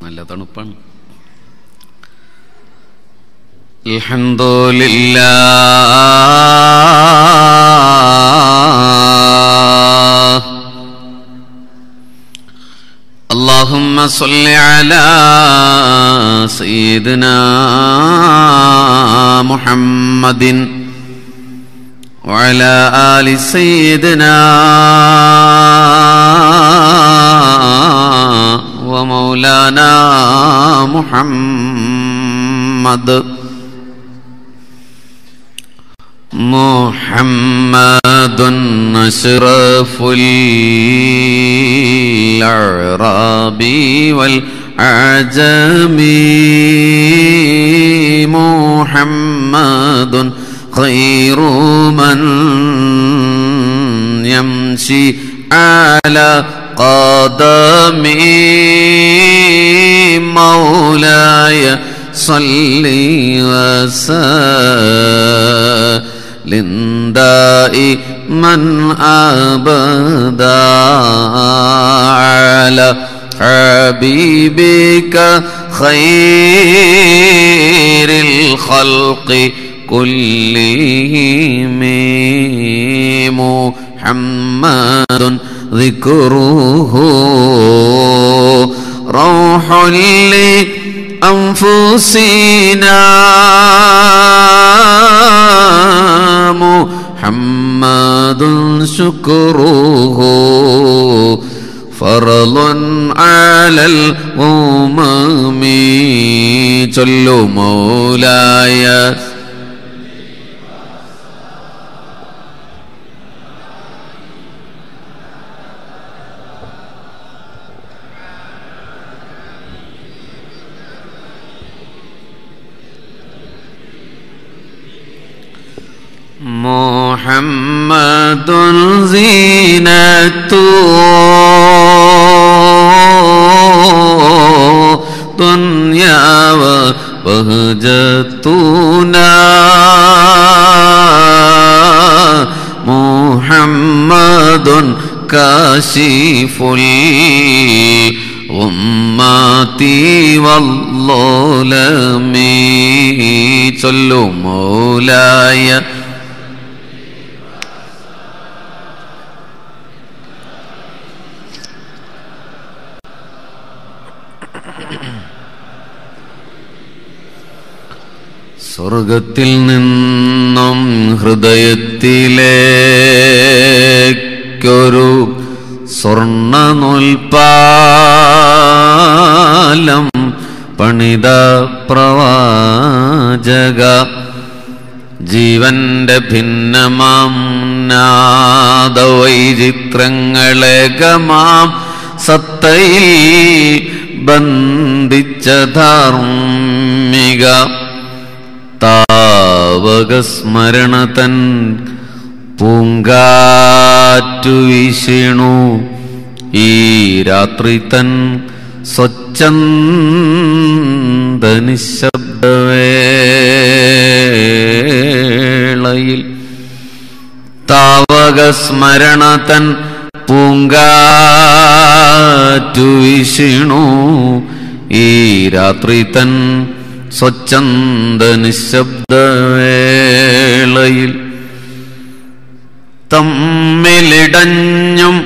നല്ല തണുപ്പാണ് അൽഹംദുലില്ലാ اللهم صل على سيدنا محمد وعلى آل سيدنا ومولانا محمد محمد أشرف الأعراب والعجم محمد خير من يمشي على قدمي مولاي صل وسلم دائما أبدا على حبيبك خير الخلق كلهم محمد ذكره روح لأنفسنا محمد شكره فرض على الأمم صلوا مولاي محمد زينة دنيا وبهجتنا محمد كاشف الأمة والظلم صلوا مولاي സ്വർഗത്തിൽ നിന്നും ഹൃദയത്തിലേക്കൊരു സ്വർണ്ണ നൂൽപ്പാലം പണിത പ്രവാചക ജീവന്റെ ഭിന്നമാം നാദവൈചിത്രങ്ങളെ ഗമാം സത്തയിൽ ബന്ധിച്ച ധാർമ്മിക താവകസ്മരണ തൻ പൂങ്കാറ്റു വീശിണു ഈ രാത്രി തൻ സ്വച്ഛന്ത നിശബ്ദവേളയിൽ താവകസ്മരണ തൻ പൂങ്കാറ്റു വീശിണു ഈ രാത്രി തൻ സ്വച്ഛന്ത നിശബ്ദവേളയിൽ തമ്മിലിടഞ്ഞും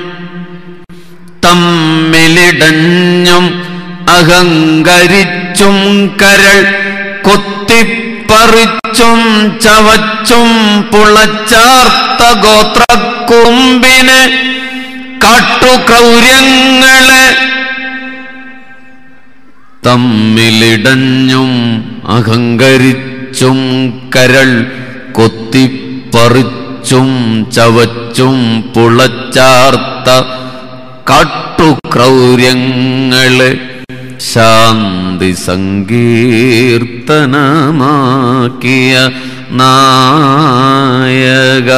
തമ്മിലിടഞ്ഞും അഹങ്കരിച്ചും കരൾ കൊത്തിപ്പറിച്ചും ചവച്ചും പുളച്ചാർത്ത ഗോത്രക്കുമ്പിന് കാട്ടുക്രൗര്യങ്ങളെ തമ്മിലിടഞ്ഞും അഹങ്കരിച്ചും കരൾ കൊത്തിപ്പറിച്ചും ചവച്ചും പുളച്ചാർത്ത കാട്ടുക്രൗര്യങ്ങളെ ശാന്തി സങ്കീർത്തനമാക്കിയ നായക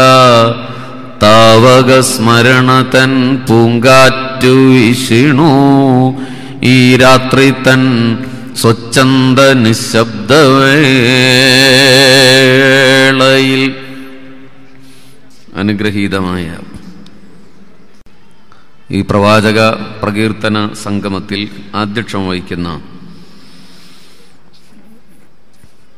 താവകസ്മരണ തൻ പൂങ്കാറ്റു വീശിണു ഈ രാത്രി തൻ സ്വച്ഛന്ത നിശബ്ദവേളയിൽ അനുഗ്രഹീതമായ ഈ പ്രവാചക പ്രകീർത്തന സംഗമത്തിൽ ആധ്യക്ഷം വഹിക്കുന്ന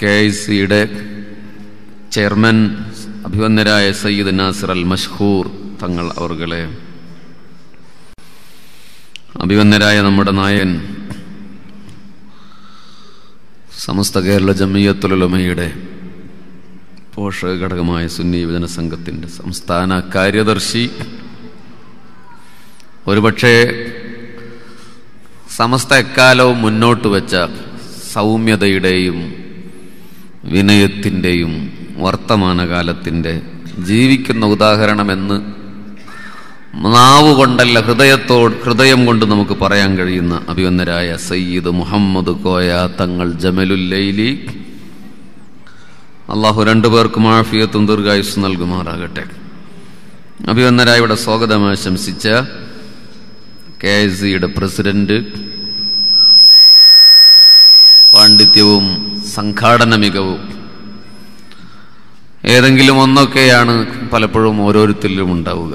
കെ ഐ സിയുടെ ചെയർമാൻ അഭിവന്ദരായ സയ്യിദ് നാസിർ അൽ മഷ്ഹൂർ തങ്ങൾ അവർകളെ അഭിവന്ദരായ നമ്മുടെ നായൻ സമസ്ത കേരള ജമിയത്തുലമയുടെ പോഷക ഘടകമായ സുന്നി യുവജന സംഘത്തിൻ്റെ സംസ്ഥാന കാര്യദർശി ഒരുപക്ഷെ സമസ്ത എക്കാലവും മുന്നോട്ട് വെച്ച സൗമ്യതയുടെയും വിനയത്തിൻ്റെയും വർത്തമാനകാലത്തിൻ്റെ ജീവിക്കുന്ന ഉദാഹരണമെന്ന് നാവ് കൊണ്ടല്ല ഹൃദയത്തോട് ഹൃദയം കൊണ്ട് നമുക്ക് പറയാൻ കഴിയുന്ന അഭിവന്ദരായ സയ്യിദ് മുഹമ്മദ് കോയ തങ്ങൾ ജമലുല്ലൈലി അള്ളാഹു രണ്ടുപേർക്കും ആഫിയത്തും ദീർഘായുസ് നൽകുമാറാകട്ടെ അഭിവന്ദരായ ഇവിടെ സ്വാഗതം ആശംസിച്ച കെ എസ് സിയുടെ പ്രസിഡന്റ് പാണ്ഡിത്യവും സംഘാടന മികവും ഏതെങ്കിലും ഒന്നൊക്കെയാണ് പലപ്പോഴും ഓരോരുത്തരിലും ഉണ്ടാവുക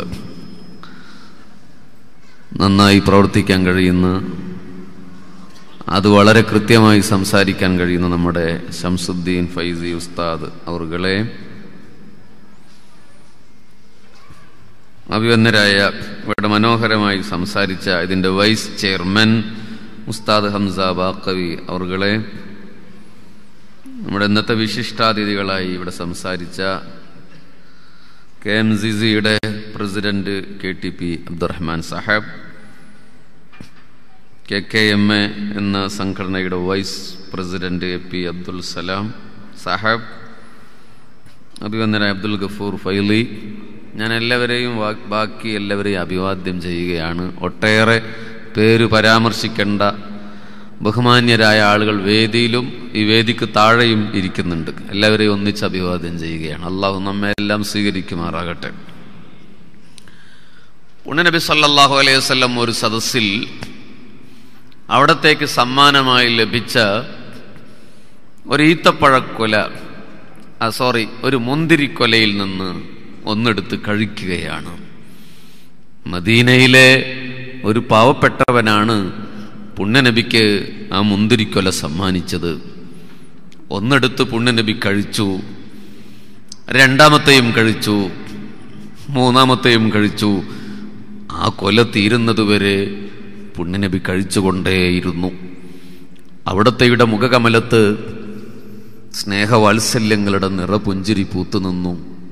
നന്നായി പ്രവർത്തിക്കാൻ കഴിയുന്ന അത് വളരെ കൃത്യമായി സംസാരിക്കാൻ കഴിയുന്ന നമ്മുടെ ശംസുദ്ദീൻ ഫൈസി ഉസ്താദ് അവറുകളെ അഭിവന്ദരായ ഇവിടെ മനോഹരമായി സംസാരിച്ച ഇതിന്റെ വൈസ് ചെയർമാൻ ഉസ്താദ് ഹംസ ബാക്കവി അവറുകളെ നമ്മുടെ ഇന്നത്തെ വിശിഷ്ടാതിഥികളായി ഇവിടെ സംസാരിച്ച കെ എം സി സിയുടെ president K T P Abdurahman Sahab K K M A എന്ന സംഘടനയുടെ vice president A P Abdul Salam Sahab അഭിവന്ദനായ അബ്ദുൽ ഗഫൂർ ഫൈലി ഞാൻ എല്ലാവരെയും വാ- ബാക്കി എല്ലാവരെയും അഭിവാദ്യം ചെയ്യുകയാണ് ഒട്ടേറെ പേര് പരാമർശിക്കേണ്ട ബഹുമാന്യരായ ആളുകൾ വേദിയിലും ഈ വേദിക്ക് താഴെയും ഇരിക്കുന്നുണ്ട് എല്ലാവരെയും ഒന്നിച്ച് അഭിവാദ്യം ചെയ്യുകയാണ് അള്ളാഹു നമ്മെ എല്ലാം സ്വീകരിക്കുമാറാകട്ടെ പുണ്യനബി സല്ലല്ലാഹു അലൈഹി വസല്ലം ഒരു സദസ്സിൽ അവിടത്തേക്ക് സമ്മാനമായി ലഭിച്ച ഒരു ഈത്തപ്പഴക്കൊല ആ സോറി ഒരു മുന്തിരിക്കൊലയിൽ നിന്ന് ഒന്നെടുത്ത് കഴിക്കുകയാണ് മദീനയിലെ ഒരു പാവപ്പെട്ടവനാണ് പുണ്യനബിക്ക് ആ മുന്തിരിക്കൊല സമ്മാനിച്ചത് ഒന്നെടുത്ത് പുണ്യനബി കഴിച്ചു രണ്ടാമത്തെയും കഴിച്ചു മൂന്നാമത്തെയും കഴിച്ചു ആ കൊല തീരുന്നതുവരെ പുണ്യനബി കഴിച്ചുകൊണ്ടേയിരുന്നു അവിടത്തെയുടെ മുഖകമലത്ത് സ്നേഹവാത്സല്യങ്ങളുടെ നിറപുഞ്ചിരി പൂത്തുനിന്നു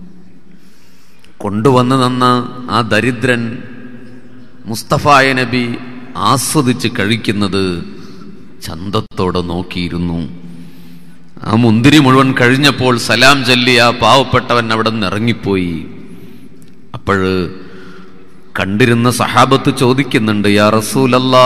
കൊണ്ടുവന്ന് തന്ന ആ ദരിദ്രൻ മുസ്തഫായ നബി ആസ്വദിച്ച് കഴിക്കുന്നത് ചന്തത്തോടെ നോക്കിയിരുന്നു ആ മുന്തിരി മുഴുവൻ കഴിഞ്ഞപ്പോൾ സലാം ചൊല്ലി ആ പാവപ്പെട്ടവൻ അവിടെ നിന്ന് ഇറങ്ങിപ്പോയി അപ്പോഴ് കണ്ടിരുന്ന സഹാബത്ത് ചോദിക്കുന്നുണ്ട് യാ റസൂലല്ല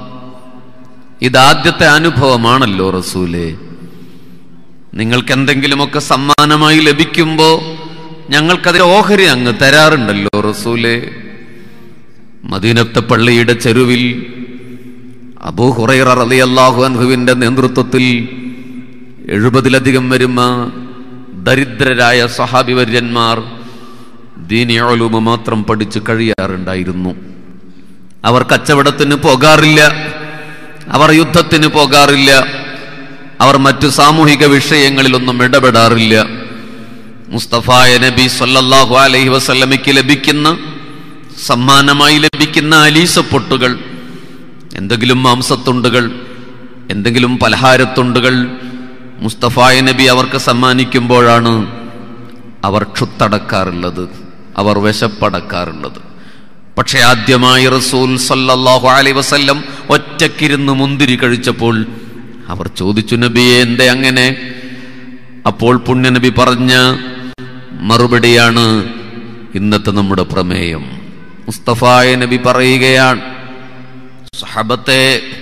ഇതാദ്യത്തെ അനുഭവമാണല്ലോ റസൂലേ നിങ്ങൾക്ക് എന്തെങ്കിലുമൊക്കെ സമ്മാനമായി ലഭിക്കുമ്പോ ഞങ്ങൾക്കതിൽ ഓഹരി അങ്ങ് തരാറുണ്ടല്ലോ റസൂലേ മദീനത്തെ പള്ളിയുടെ ചെരുവിൽ അബൂ ഹുറൈറ റളിയല്ലാഹു അൻഹുവിന്റെ നേതൃത്വത്തിൽ എഴുപതിലധികം വരുന്ന ദരിദ്രരായ സഹാബിവര്യന്മാർ ദീനിയോലുമ മാത്രം പഠിച്ചു കഴിയാറുണ്ടായിരുന്നു അവർ കച്ചവടത്തിന് പോകാറില്ല അവർ യുദ്ധത്തിന് പോകാറില്ല അവർ മറ്റു സാമൂഹിക വിഷയങ്ങളിലൊന്നും ഇടപെടാറില്ല മുസ്തഫായ നബി സല്ലല്ലാഹു അലൈഹി വസല്ലമയ്ക്ക് ലഭിക്കുന്ന സമ്മാനമായി ലഭിക്കുന്ന അലീസ പൊട്ടുകൾ എന്തെങ്കിലും മാംസത്തുണ്ടുകൾ എന്തെങ്കിലും പലഹാരത്തുണ്ടുകൾ മുസ്തഫായ നബി അവർക്ക് സമ്മാനിക്കുമ്പോഴാണ് അവർ ക്ഷുത്തടക്കാറുള്ളത് അവർ വിശപ്പടക്കാറുള്ളത് പക്ഷെ ആദ്യമായി റസൂൽ സല്ലല്ലാഹു അലൈഹി വസല്ലം ഒറ്റക്കിരുന്ന് മുന്തിരി കഴിച്ചപ്പോൾ അവർ ചോദിച്ചു നബിയെ എന്തേ അങ്ങനെ അപ്പോൾ പുണ്യനബി പറഞ്ഞ മറുപടിയാണ് ഇന്നത്തെ നമ്മുടെ പ്രമേയം മുസ്തഫായ നബി പറയുകയാണ് സഹബത്തെ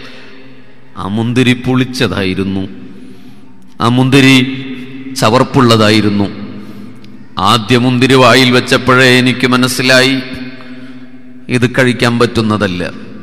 ആ മുന്തിരി പുളിച്ചതായിരുന്നു ആ മുന്തിരി ചവർപ്പുള്ളതായിരുന്നു ആദ്യ മുന്തിരി വായിൽ വെച്ചപ്പോഴേ എനിക്ക് മനസ്സിലായി ഇത് കഴിക്കാൻ പറ്റുന്നതല്ല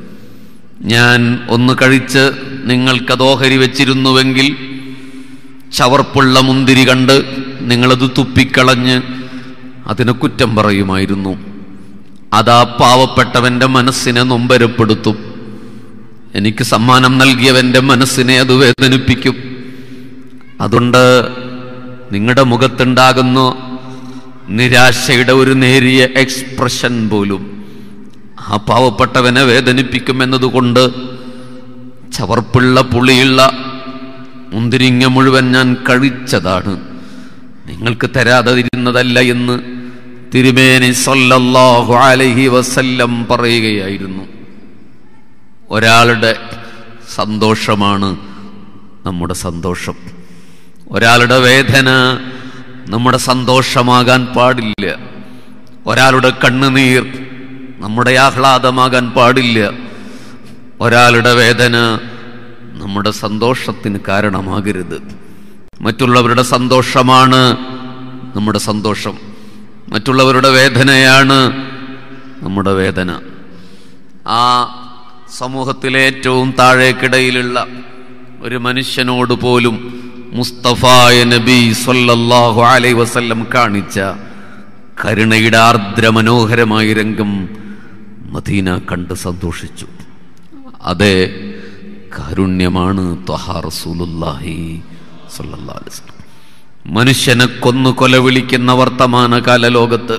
ഞാൻ ഒന്ന് കഴിച്ച് നിങ്ങൾക്കത് ഓഹരി വെച്ചിരുന്നുവെങ്കിൽ ചവർപ്പുള്ള മുന്തിരി കണ്ട് നിങ്ങളത് തുപ്പിക്കളഞ്ഞ് അതിനെ കുറ്റം പറയുമായിരുന്നു അതാ പാവപ്പെട്ടവന്റെ മനസ്സിനെ നൊമ്പരപ്പെടുത്തും എനിക്ക് സമ്മാനം നൽകിയവന്റെ മനസ്സിനെ അത് വേദനിപ്പിക്കും അതുകൊണ്ട് നിങ്ങളുടെ മുഖത്തുണ്ടാകുന്ന നിരാശയുടെ ഒരു നേരിയ എക്സ്പ്രഷൻ പോലും ആ പാവപ്പെട്ടവനെ വേദനിപ്പിക്കുമെന്നതുകൊണ്ട് ചവർപ്പുള്ള പുളിയുള്ള മുന്തിരിങ്ങ മുഴുവൻ ഞാൻ കഴിച്ചതാണ് നിങ്ങൾക്ക് തരാതെ ഇരുന്നതല്ല എന്ന് തിരുമേനി സല്ലല്ലാഹു അലൈഹി വസല്ലം പറയുകയായിരുന്നു ഒരാളുടെ സന്തോഷമാണ് നമ്മുടെ സന്തോഷം ഒരാളുടെ വേദന നമ്മുടെ സന്തോഷമാകാൻ പാടില്ല ഒരാളുടെ കണ്ണുനീർ നമ്മുടെ ആഹ്ലാദമാകാൻ പാടില്ല ഒരാളുടെ വേദന നമ്മുടെ സന്തോഷത്തിന് കാരണമാകരുത് മറ്റുള്ളവരുടെ സന്തോഷമാണ് നമ്മുടെ സന്തോഷം മറ്റുള്ളവരുടെ വേദനയാണ് നമ്മുടെ വേദന ആ സമൂഹത്തിലെ ഏറ്റവും താഴേക്കിടയിലുള്ള ഒരു മനുഷ്യനോട് പോലും മുസ്തഫായ നബി സല്ലല്ലാഹു അലൈഹി വസല്ലം കാണിച്ച കരുണയുടെ ആർദ്ര മനോഹരമായ രംഗം മദീന കണ്ട് സന്തോഷിച്ചു അതെ കാരുണ്യമാണ് ത്വഹാ റസൂലുള്ളാഹി സല്ലല്ലാഹു അലൈഹി വസല്ലം മനുഷ്യനെ കൊന്നു കൊല വിളിക്കുന്ന വർത്തമാനകാല ലോകത്ത്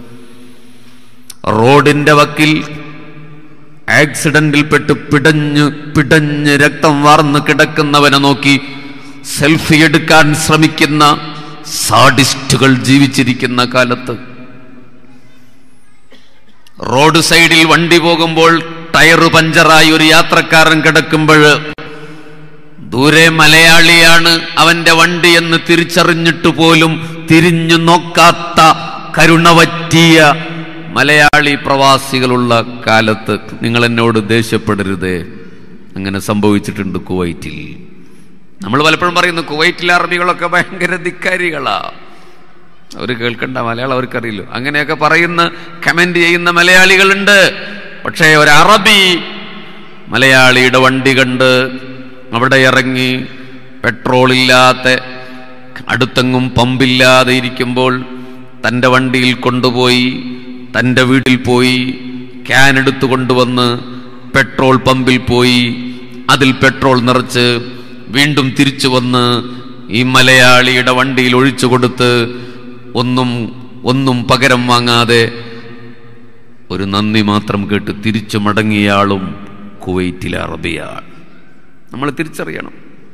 റോഡിന്റെ വക്കിൽ ആക്സിഡന്റിൽപ്പെട്ട് പിടഞ്ഞ് പിടഞ്ഞ് രക്തം വാർന്ന് കിടക്കുന്നവനെ നോക്കി സെൽഫി എടുക്കാൻ ശ്രമിക്കുന്ന സാഡിസ്റ്റുകൾ ജീവിച്ചിരിക്കുന്ന കാലത്ത് റോഡ് സൈഡിൽ വണ്ടി പോകുമ്പോൾ ടയറ് പഞ്ചറായി ഒരു യാത്രക്കാരൻ കിടക്കുമ്പോൾ ദൂരെ മലയാളിയാണ് അവന്റെ വണ്ടി എന്ന് തിരിച്ചറിഞ്ഞിട്ട് പോലും തിരിഞ്ഞു നോക്കാത്ത കരുണ പറ്റിയ മലയാളി പ്രവാസികളുള്ള കാലത്ത് നിങ്ങൾ എന്നോട് ദേഷ്യപ്പെടരുതേ അങ്ങനെ സംഭവിച്ചിട്ടുണ്ട് കുവൈറ്റിൽ നമ്മൾ പലപ്പോഴും പറയുന്നു കുവൈറ്റിലെ അറബികളൊക്കെ ഭയങ്കര ധിക്കാരികളാ അവർ കേൾക്കണ്ട മലയാളം അവർക്കറിയില്ലോ അങ്ങനെയൊക്കെ പറയുന്ന കമന്റ് ചെയ്യുന്ന മലയാളികളുണ്ട് പക്ഷേ ഒരു അറബി മലയാളിയുടെ വണ്ടി കണ്ട് അവിടെ ഇറങ്ങി പെട്രോൾ ഇല്ലാത്ത അടുത്തെങ്ങും പമ്പില്ലാതെ ഇരിക്കുമ്പോൾ തൻ്റെ വണ്ടിയിൽ കൊണ്ടുപോയി തൻ്റെ വീട്ടിൽ പോയി ക്യാൻ എടുത്തു കൊണ്ടുവന്ന് പെട്രോൾ പമ്പിൽ പോയി അതിൽ പെട്രോൾ നിറച്ച് വീണ്ടും തിരിച്ചു വന്ന് ഈ മലയാളിയുടെ വണ്ടിയിൽ ഒഴിച്ചു കൊടുത്ത് ഒന്നും ഒന്നും പകരം വാങ്ങാതെ ഒരു നന്ദി മാത്രം കേട്ട് തിരിച്ചു മടങ്ങിയയാളും കുവൈറ്റിലെ അറബിയാണ് നമ്മൾ തിരിച്ചറിയണം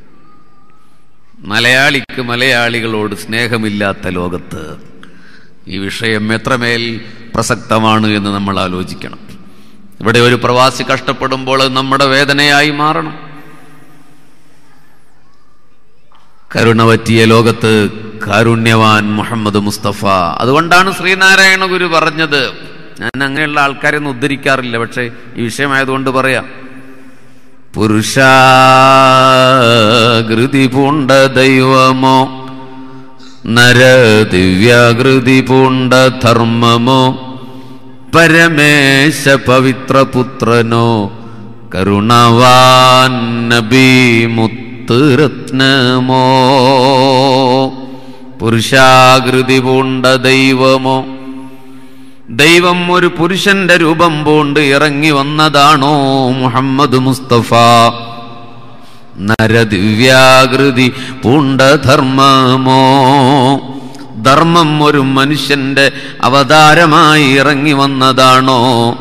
മലയാളിക്ക് മലയാളികളോട് സ്നേഹമില്ലാത്ത ലോകത്ത് ഈ വിഷയം എത്രമേൽ പ്രസക്തമാണ് എന്ന് നമ്മൾ ആലോചിക്കണം ഇവിടെ ഒരു പ്രവാസി കഷ്ടപ്പെടുമ്പോൾ അത് നമ്മുടെ വേദനയായി മാറണം കരുണ പറ്റിയ ലോകത്ത് കാരുണ്യവാൻ മുഹമ്മദ് മുസ്തഫ അതുകൊണ്ടാണ് ശ്രീനാരായണ ഗുരു പറഞ്ഞത് ഞാൻ അങ്ങനെയുള്ള ആൾക്കാരെ ഒന്നും ഉദ്ധരിക്കാറില്ല പക്ഷേ ഈ വിഷയമായതുകൊണ്ട് പറയാം പുരുഷാകൃതി പൂണ്ട ദൈവമോ നരദിവ്യാകൃതി പൂണ്ട ധർമ്മമോ പരമേശ പവിത്രപുത്രനോ കരുണവാൻ നബി മുത്തുരത്നമോ പുരുഷാകൃതി പൂണ്ട ദൈവമോ ദൈവം ഒരു പുരുഷന്റെ രൂപം പൂണ്ട് ഇറങ്ങി വന്നതാണോ മുഹമ്മദ് മുസ്തഫ നരദിവ്യാകൃതി പൂണ്ട ധർമ്മമോ ധർമ്മം ഒരു മനുഷ്യന്റെ അവതാരമായി ഇറങ്ങി വന്നതാണോ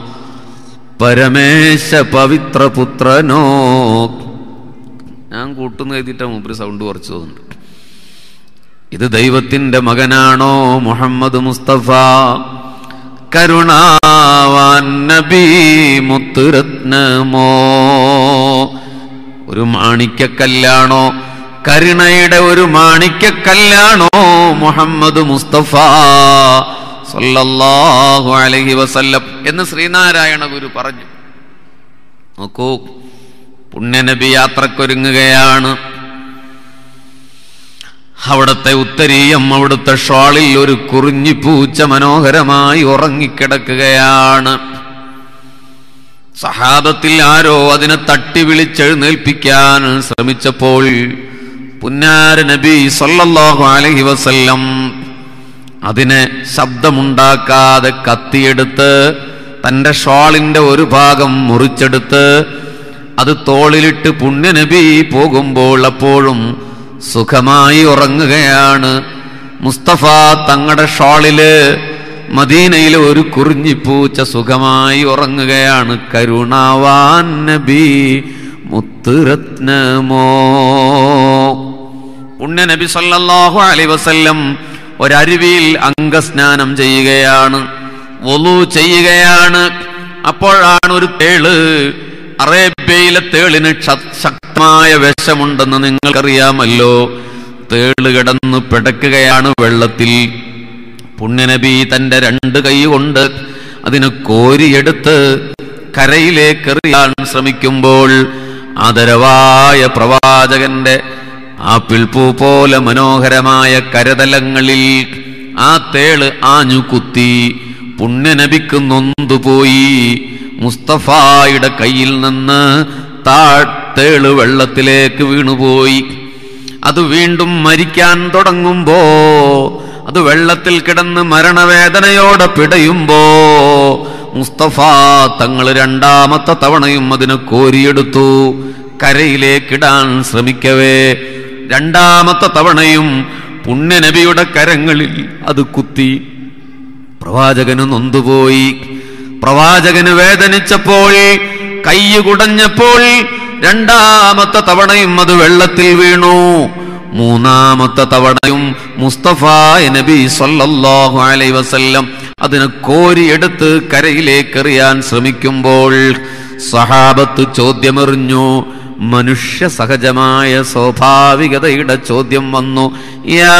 പരമേശ പവിത്രപുത്രനോ ഞാൻ കൂട്ടുന്ന എഴുതിയിട്ട മൂപ്പര് സൗണ്ട് കുറച്ച് തോന്നുന്നുണ്ട് ഇത് ദൈവത്തിന്റെ മകനാണോ മുഹമ്മദ് മുസ്തഫ കരുണാവാൻ നബി മുത്തുരത്നമോ ഒരു മാണിക്കക്കല്ലാണോ കരുണയുടെ ഒരു മാണിക്കക്കല്ലാണോ മുഹമ്മദ് മുസ്തഫ സല്ലല്ലാഹു അലൈഹി വസല്ലം എന്ന് ശ്രീനാരായണ ഗുരു പറഞ്ഞു നോക്കൂ പുണ്യനബി യാത്രക്കൊരുങ്ങുകയാണ് അവിടുത്തെ ഉത്തരീയം അവിടുത്തെ ഷാളിൽ ഒരു കുറിഞ്ഞി പൂച്ച മനോഹരമായി ഉറങ്ങിക്കിടക്കുകയാണ് സഹാബത്തിൽ ആരോ അതിനെ തട്ടി വിളിച്ചെഴുന്നേൽപ്പിക്കാൻ ശ്രമിച്ചപ്പോൾ പുന്നാര നബി സല്ലല്ലാഹു അലൈഹി വസല്ലം അതിനെ ശബ്ദമുണ്ടാക്കാതെ കത്തിയെടുത്ത് തന്റെ ഷാളിന്റെ ഒരു ഭാഗം മുറിച്ചെടുത്ത് അത് തോളിലിട്ട് പുണ്യനബി പോകുമ്പോൾ അപ്പോഴും സുഖമായി ഉറങ്ങുകയാണ് മുസ്തഫ തങ്ങളുടെ ഷോളില് മദീനയിലെ ഒരു കുറിഞ്ഞിപ്പൂച്ച സുഖമായി ഉറങ്ങുകയാണ് കരുണാവാൻ നബി മുത്തുരത്നമോ പുണ്യ നബി സല്ലല്ലാഹു അലൈഹി വസല്ലം ഒരരുവിയിൽ അംഗസ്നാനം ചെയ്യുകയാണ് ഒലു ചെയ്യുകയാണ് അപ്പോഴാണ് ഒരു തേള് അറേബ്യയിലെ തേളിന് ക്ഷ- ശക്തമായ വിഷമുണ്ടെന്ന് നിങ്ങൾക്കറിയാമല്ലോ തേള് കിടന്ന് പിടക്കുകയാണ് വെള്ളത്തിൽ പുണ്യനബി തന്റെ രണ്ട് കൈ കൊണ്ട് അതിനെ കോരിയെടുത്ത് കരയിലേക്ക് എറിയാൻ ശ്രമിക്കുമ്പോൾ ആദരവായ പ്രവാചകന്റെ ആപ്പിൾ പൂ പോലെ മനോഹരമായ കരതലങ്ങളിൽ ആ തേള് ആഞ്ഞു കുത്തി പുണ്യനബിക്ക് നൊന്തുപോയി മുസ്തഫായുടെ കയ്യിൽ നിന്ന് താഴ്ത്തേള് വെള്ളത്തിലേക്ക് വീണുപോയി അത് വീണ്ടും മരിക്കാൻ തുടങ്ങുമ്പോ അത് വെള്ളത്തിൽ കിടന്ന് മരണവേദനയോടെ പിടയുമ്പോ മുസ്തഫ തങ്ങൾ രണ്ടാമത്തെ തവണയും അതിനെ കോരിയെടുത്തു കരയിലേക്കിടാൻ ശ്രമിക്കവേ രണ്ടാമത്തെ തവണയും പുണ്യനബിയുടെ കരങ്ങളിൽ അത് കുത്തി പ്രവാചകന് നൊന്തുപോയി പ്രവാചകന് വേദനിച്ചപ്പോൾ കൈ കുടഞ്ഞപ്പോൾ രണ്ടാമത്തെ തവണയും അത് വെള്ളത്തിൽ വീണു മൂന്നാമത്തെ തവണയും മുസ്തഫ നബി സല്ലല്ലാഹു അലൈഹി വസല്ലം അതിനെ കോരിയെടുത്ത് കരയിലേക്ക് എറിയാൻ ശ്രമിക്കുമ്പോൾ സഹാബത്ത് ചോദ്യമെറിഞ്ഞു മനുഷ്യ സഹജമായ സ്വാഭാവികതയുടെ ചോദ്യം വന്നു യാ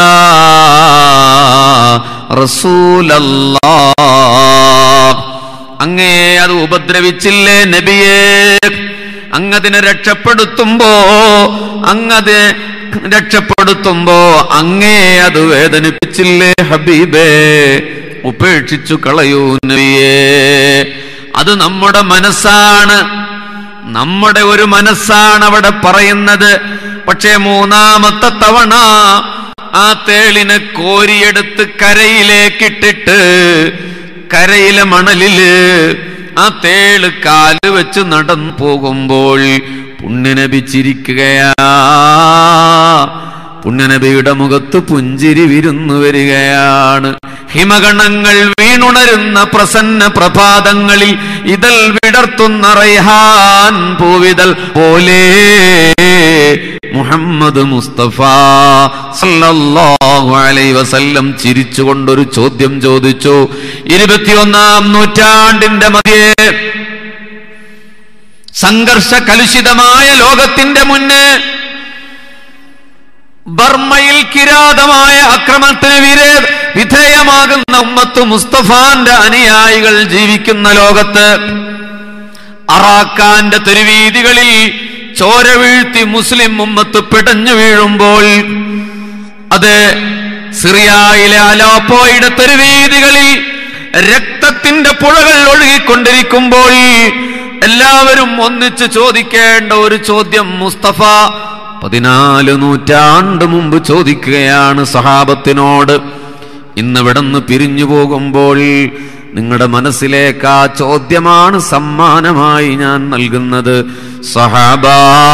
റസൂലല്ലാ അങ്ങേ അത് ഉപദ്രവിച്ചില്ലേ നബിയേ അങ്ങതിനെ രക്ഷപ്പെടുത്തുമ്പോ അങ്ങത് രക്ഷപ്പെടുത്തുമ്പോ അങ്ങേ അത് വേദനിപ്പിച്ചില്ലേ ഹബീബേ ഉപേക്ഷിച്ചു കളയൂ നബിയേ അത് നമ്മുടെ മനസ്സാണ് നമ്മുടെ ഒരു മനസ്സാണ് അവിടെ പറയുന്നത് പക്ഷേ മൂന്നാമത്തെ തവണ ആ തേളിനെ കോരിയെടുത്ത് കരയിലേക്കിട്ടിട്ട് കരയിലെ മണലില് ആ തേള് കാല് വെച്ച് നടന്നു പോകുമ്പോൾ പുണ്യനബി ചിരിക്കുകയാ പുണ്യനബിയുടെ മുഖത്ത് പുഞ്ചിരി വിരുന്നു വരികയാണ് ഹിമഗണങ്ങൾ വീണുണരുന്ന പ്രസന്ന പ്രഭാതങ്ങളിൽ ഇതൽ വിടർത്തുന്ന റൈഹാൻ പൂവിതൽ പോലെ മുഹമ്മദ് മുസ്തഫ സല്ലല്ലാഹു അലൈഹി വസല്ലം ചിരിച്ചുകൊണ്ടൊരു ചോദ്യം ചോദിച്ചു ഇരുപത്തിയൊന്നാം നൂറ്റാണ്ടിന്റെ മധ്യേ സംഘർഷ കലുഷിതമായ ലോകത്തിന്റെ മുന്നേ ബർമ്മയിൽ കിരാതമായ അക്രമത്തിന് വിരേ വിധേയമാകുന്ന ഉമ്മത്ത് മുസ്തഫാന്റെ അനുയായികൾ ജീവിക്കുന്ന ലോകത്ത് അറാക്കാന്റെ തെരുവീതികളിൽ ചോര വീഴ്ത്തി മുസ്ലിം ഉമ്മത്ത് പിടഞ്ഞു വീഴുമ്പോൾ അത് സിറിയയിലെ അലോപ്പോയുടെ തെരുവീതികളിൽ രക്തത്തിന്റെ പുഴകൾ ഒഴുകിക്കൊണ്ടിരിക്കുമ്പോൾ എല്ലാവരും ഒന്നിച്ച് ചോദിക്കേണ്ട ഒരു ചോദ്യം മുസ്തഫ പതിനാല് നൂറ്റാണ്ട് മുമ്പ് ചോദിക്കുകയാണ് സഹാബത്തിനോട് ഇന്ന് ഇവിടുന്ന് പിരിഞ്ഞു പോകുമ്പോൾ നിങ്ങളുടെ മനസ്സിലേക്ക് ആ ചോദ്യമാണ് സമ്മാനമായി ഞാൻ നൽകുന്നത് സഹാബ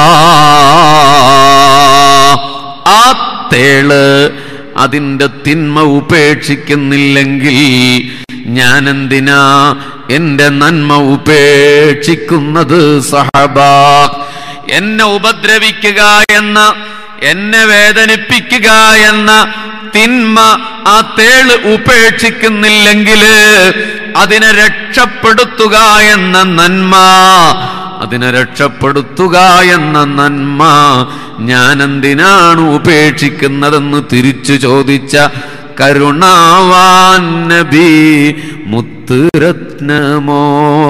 ആ തേള് അതിന്റെ തിന്മ ഉപേക്ഷിക്കുന്നില്ലെങ്കിൽ ഞാൻ എന്തിനാ എന്റെ നന്മ ഉപേക്ഷിക്കുന്നത് സഹബ എന്നെ ഉപദ്രവിക്കുക എന്ന എന്നെ വേദനിപ്പിക്കുക എന്ന തിന്മ ആ തേള് ഉപേക്ഷിക്കുന്നില്ലെങ്കിൽ അതിനെ രക്ഷപ്പെടുത്തുക എന്ന നന്മ അതിനെ രക്ഷപ്പെടുത്തുക എന്ന നന്മ ഞാൻ എന്തിനാണ് ഉപേക്ഷിക്കുന്നതെന്ന് തിരിച്ചു ചോദിച്ച കരുണാവാൻ നബി മുത്തുരത്നമോ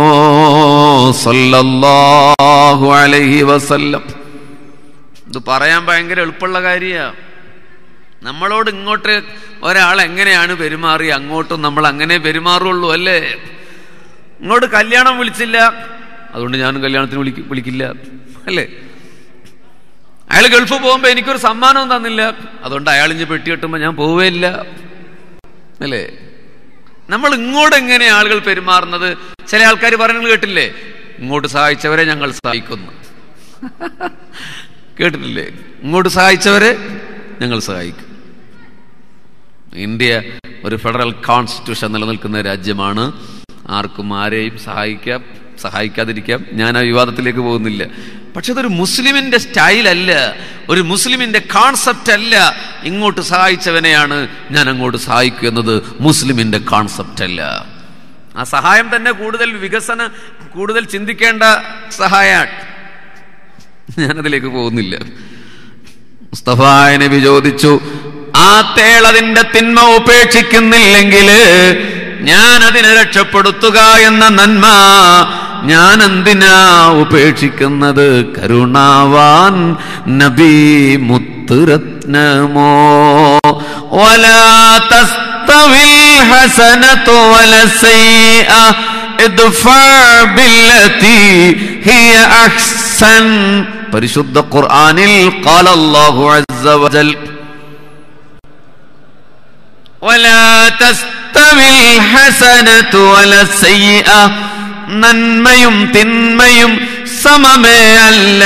സല്ലല്ലാഹു അലൈഹി വസല്ലം ഇത് പറയാൻ ഭയങ്കര എളുപ്പമുള്ള കാര്യമാണ് നമ്മളോട് ഇങ്ങോട്ട് ഒരാൾ എങ്ങനെയാണ് പെരുമാറി അങ്ങോട്ടും നമ്മൾ അങ്ങനെ പെരുമാറുള്ളൂ അല്ലേ ഇങ്ങോട്ട് കല്യാണം വിളിച്ചില്ല അതുകൊണ്ട് ഞാനും കല്യാണത്തിന് വിളിക്ക വിളിക്കില്ല അല്ലേ അയാൾ ഗൾഫ് പോകുമ്പോ എനിക്കൊരു സമ്മാനവും തന്നില്ല അതുകൊണ്ട് അയാൾ ഇഞ്ഞ് പെട്ടി കെട്ടുമ്പോ ഞാൻ പോവേയില്ല അല്ലേ നമ്മൾ ഇങ്ങോട്ട് എങ്ങനെ ആളുകൾ പെരുമാറുന്നത് ചില ആൾക്കാർ പറയുന്നത് കേട്ടില്ലേ ഇങ്ങോട്ട് സഹായിച്ചവരെ ഞങ്ങൾ സഹായിക്കുന്നു കേട്ടിട്ടില്ലേ ഇങ്ങോട്ട് സഹായിച്ചവരെ ഞങ്ങൾ സഹായിക്കും ഇന്ത്യ ഒരു ഫെഡറൽ കോൺസ്റ്റിറ്റ്യൂഷൻ നിലനിൽക്കുന്ന രാജ്യമാണ് ആർക്കും ആരെയും സഹായിക്കാം സഹായിക്കാതിരിക്കാം ഞാൻ ആ വിവാദത്തിലേക്ക് പോകുന്നില്ല പക്ഷെ അതൊരു മുസ്ലിമിന്റെ സ്റ്റൈലല്ല ഒരു മുസ്ലിമിന്റെ കോൺസെപ്റ്റ് അല്ല ഇങ്ങോട്ട് സഹായിച്ചവനെയാണ് ഞാൻ അങ്ങോട്ട് സഹായിക്കുക എന്നത് മുസ്ലിമിന്റെ കോൺസെപ്റ്റ് അല്ല ആ സഹായം തന്നെ കൂടുതൽ വികസന കൂടുതൽ ചിന്തിക്കേണ്ട സഹായമാണ് ഞാനതിലേക്ക് പോകുന്നില്ല മുസ്തഫായ നബി ചോദിച്ചു ആ തേളതിന്റെ തിന്മ ഉപേക്ഷിക്കുന്നില്ലെങ്കിൽ ഞാൻ അതിനെ രക്ഷപ്പെടുത്തുക എന്ന നന്മ ഞാൻ എന്തിനാ ഉപേക്ഷിക്കുന്നത് കരുണാവാൻ നബി മുത്തുരത്നമോ വലാ തസ്തവിൽ ഹസനതു വലസൈഅ ادفع بالتي هي احسن പരിശുദ്ധ ഖുർആനിൽ قال الله عز وجل ولا تستوي الحسنة ولا السيئة നന്മയും തിന്മയും സമമേ അല്ല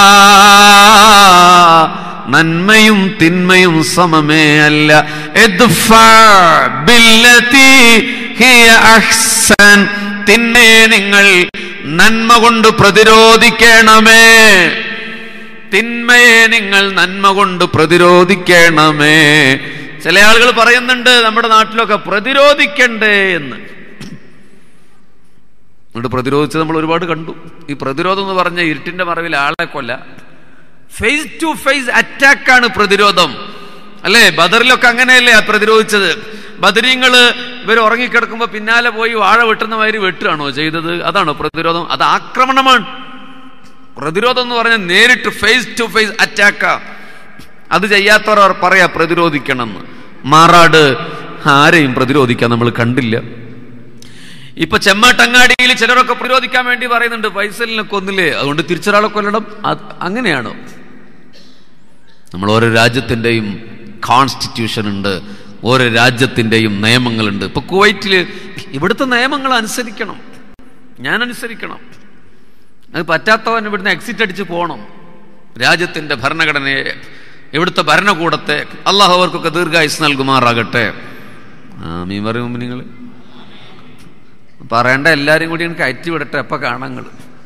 നന്മയും തിന്മയും സമമേ അല്ല ഇദ്ഫഅ ബില്ലതി ഹിയ അഹ്സൻ തിന്മയെ നിങ്ങൾ നന്മ കൊണ്ട് പ്രതിരോധിക്കണമേ തിന്മയെ നിങ്ങൾ നന്മ കൊണ്ട് പ്രതിരോധിക്കണമേ ചില ആളുകൾ പറയുന്നുണ്ട് നമ്മുടെ നാട്ടിലൊക്കെ പ്രതിരോധിക്കണ്ടേ എന്ന് അതുകൊണ്ട് പ്രതിരോധിച്ച് നമ്മൾ ഒരുപാട് കണ്ടു ഈ പ്രതിരോധം എന്ന് പറഞ്ഞ ഇരുട്ടിന്റെ മറവിൽ ആളെ കൊല്ല ഫേസ് ടു ഫേസ് അറ്റാക്കാണ് പ്രതിരോധം അല്ലേ ബദറിലൊക്കെ അങ്ങനെയല്ലേ ആ പ്രതിരോധിച്ചത് ബദരീങ്ങള് ഇവർ ഉറങ്ങിക്കിടക്കുമ്പോ പിന്നാലെ പോയി വാഴ വെട്ടുന്ന മാതിരി വെട്ടുകയാണോ ചെയ്തത് അതാണോ പ്രതിരോധം അത് ആക്രമണമാണ് പ്രതിരോധം എന്ന് പറഞ്ഞാൽ നേരിട്ട് ഫേസ് ടു ഫേസ് അറ്റാക്കാ അത് ചെയ്യാത്തവർ പറയാ പ്രതിരോധിക്കണം എന്ന് മാറാട് ആരെയും പ്രതിരോധിക്കാൻ നമ്മൾ കണ്ടില്ല ഇപ്പൊ ചെമ്മാട്ടങ്ങാടിയിൽ ചിലരൊക്കെ പ്രതിരോധിക്കാൻ വേണ്ടി പറയുന്നുണ്ട് ഫൈസലിനെ കൊന്നില്ലേ അതുകൊണ്ട് തിരിച്ചൊരാളെ കൊല്ലണം അത് അങ്ങനെയാണോ നമ്മൾ ഓരോ രാജ്യത്തിന്റെയും കോൺസ്റ്റിറ്റ്യൂഷൻ ഉണ്ട് ഓരോ രാജ്യത്തിന്റെയും നിയമങ്ങളുണ്ട് ഇപ്പൊ കുവൈറ്റില് ഇവിടുത്തെ നിയമങ്ങൾ അനുസരിക്കണം ഞാൻ അനുസരിക്കണം അത് പറ്റാത്തവൻ ഇവിടുന്ന് എക്സിറ്റ് അടിച്ച് പോകണം രാജ്യത്തിന്റെ ഭരണഘടനയെ ഇവിടുത്തെ ഭരണകൂടത്തെ അള്ളാഹു അവർക്കൊക്കെ ദീർഘായുസ് നൽകുമാറാകട്ടെ ആ മീൻ പറയും നിങ്ങൾ പറയേണ്ട എല്ലാരും കൂടി എനിക്ക് അയറ്റി വിടട്ടെ എപ്പ കാണാങ്ങൾ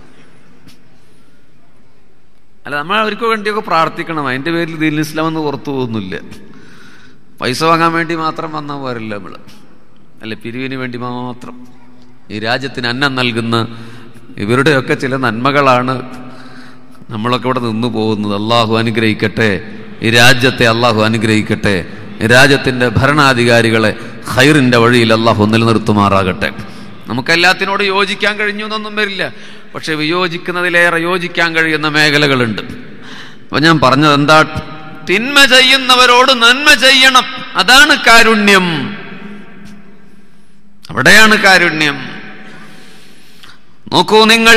അല്ല നമ്മൾ അവർക്ക് വേണ്ടിയൊക്കെ പ്രാർത്ഥിക്കണം അതിന്റെ പേരിൽ ദീൻ ഇസ്ലാം എന്ന് പുറത്തു പോകുന്നില്ല പൈസ വാങ്ങാൻ വേണ്ടി മാത്രം വന്നാൽ പോരല്ല നമ്മൾ അല്ല പിരിവിന് വേണ്ടി മാത്രം ഈ രാജ്യത്തിന് അന്നം നൽകുന്ന ഇവരുടെയൊക്കെ ചില നന്മകളാണ് നമ്മളൊക്കെ ഇവിടെ നിന്നു പോകുന്നത് അള്ളാഹു അനുഗ്രഹിക്കട്ടെ ഈ രാജ്യത്തെ അള്ളാഹു അനുഗ്രഹിക്കട്ടെ ഈ രാജ്യത്തിന്റെ ഭരണാധികാരികളെ ഹൈറിന്റെ വഴിയിൽ അള്ളാഹു നിലനിർത്തുമാറാകട്ടെ നമുക്കെല്ലാത്തിനോട് യോജിക്കാൻ കഴിഞ്ഞു എന്നൊന്നും വരില്ല പക്ഷെ വിയോജിക്കുന്നതിലേറെ യോജിക്കാൻ കഴിയുന്ന മേഖലകളുണ്ട് അപ്പൊ ഞാൻ പറഞ്ഞത് എന്താ തിന്മ ചെയ്യുന്നവരോട് നന്മ ചെയ്യണം അതാണ് കാരുണ്യം അവിടെയാണ് കാരുണ്യം നോക്കൂ നിങ്ങൾ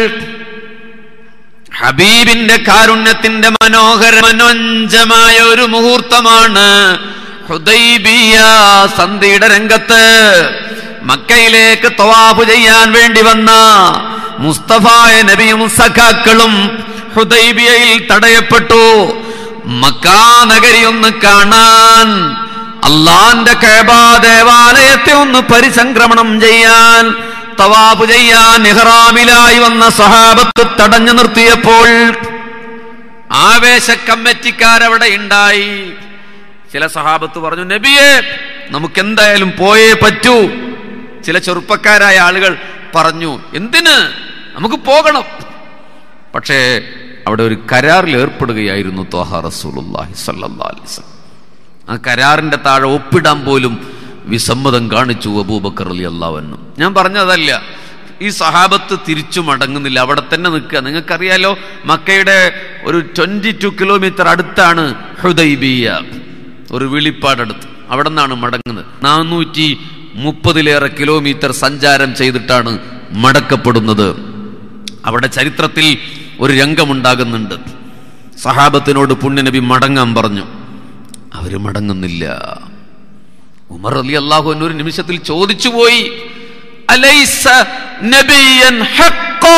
ഹബീബിന്റെ കാരുണ്യത്തിന്റെ മനോഹര മനോഞ്ചമായ ഒരു മുഹൂർത്തമാണ് ഹുദൈബിയ സന്ധിയുടെ രംഗത്ത് മക്കയിലേക്ക് തവാഫ് ചെയ്യാൻ വേണ്ടി വന്ന മുസ്തഫായ നബിയും സഖാക്കളും ഹുദൈബിയയിൽ തടയപ്പെട്ടു മക്കാ നഗരി ഒന്ന് കാണാൻ അള്ളാന്റെ കേബാ ദേവാലയത്തെ ഒന്ന് പരിസംക്രമണം ചെയ്യാൻ തവാഫ് ചെയ്യാൻ ഇഹ്റാമിലായി വന്ന സഹാബത്ത് തടഞ്ഞു നിർത്തിയപ്പോൾ ആവേശ കമ്മിറ്റിക്കാരവിടെ ഉണ്ടായി ചില സഹാബത്ത് പറഞ്ഞു നബിയെ നമുക്ക് എന്തായാലും പോയേ പറ്റൂ ചില ചെറുപ്പക്കാരായ ആളുകൾ പറഞ്ഞു എന്തിന് നമുക്ക് പോകണം പക്ഷേ അവിടെ ഒരു കരാറിൽ ഏർപ്പെടുകയായിരുന്നു തോഹ റസൂലുള്ളാഹി സ്വല്ലല്ലാഹി അലൈഹി വസല്ലം ആ കരാറിന്റെ താഴെ ഒപ്പിടാൻ പോലും വിസമ്മതം കാണിച്ചു അബൂബക്കർ അലി അള്ളാവെന്നും ഞാൻ പറഞ്ഞതല്ല ഈ സഹാബത്ത് തിരിച്ചു മടങ്ങുന്നില്ല അവിടെ തന്നെ നിൽക്കുക നിങ്ങൾക്കറിയാലോ മക്കയുടെ ഒരു ട്വന്റി ടു കിലോമീറ്റർ അടുത്താണ് ഹുദൈബിയ ഒരു വിളിപ്പാടടുത്ത് അവിടെ നിന്നാണ് മടങ്ങുന്നത് നാനൂറ്റി മുപ്പതിലേറെ കിലോമീറ്റർ സഞ്ചാരം ചെയ്തിട്ടാണ് മടക്കപ്പെടുന്നത് അവിടെ ചരിത്രത്തിൽ ഒരു രംഗമുണ്ടാകുന്നുണ്ട് സഹാബത്തിനോട് പുണ്യനബി മടങ്ങാൻ പറഞ്ഞു അവര് മടങ്ങുന്നില്ല ഉമർ അലി അള്ളാഹു ഒരു നിമിഷത്തിൽ ചോദിച്ചു പോയി അലൈസ നബിയൻ ഹഖ്ഖാ?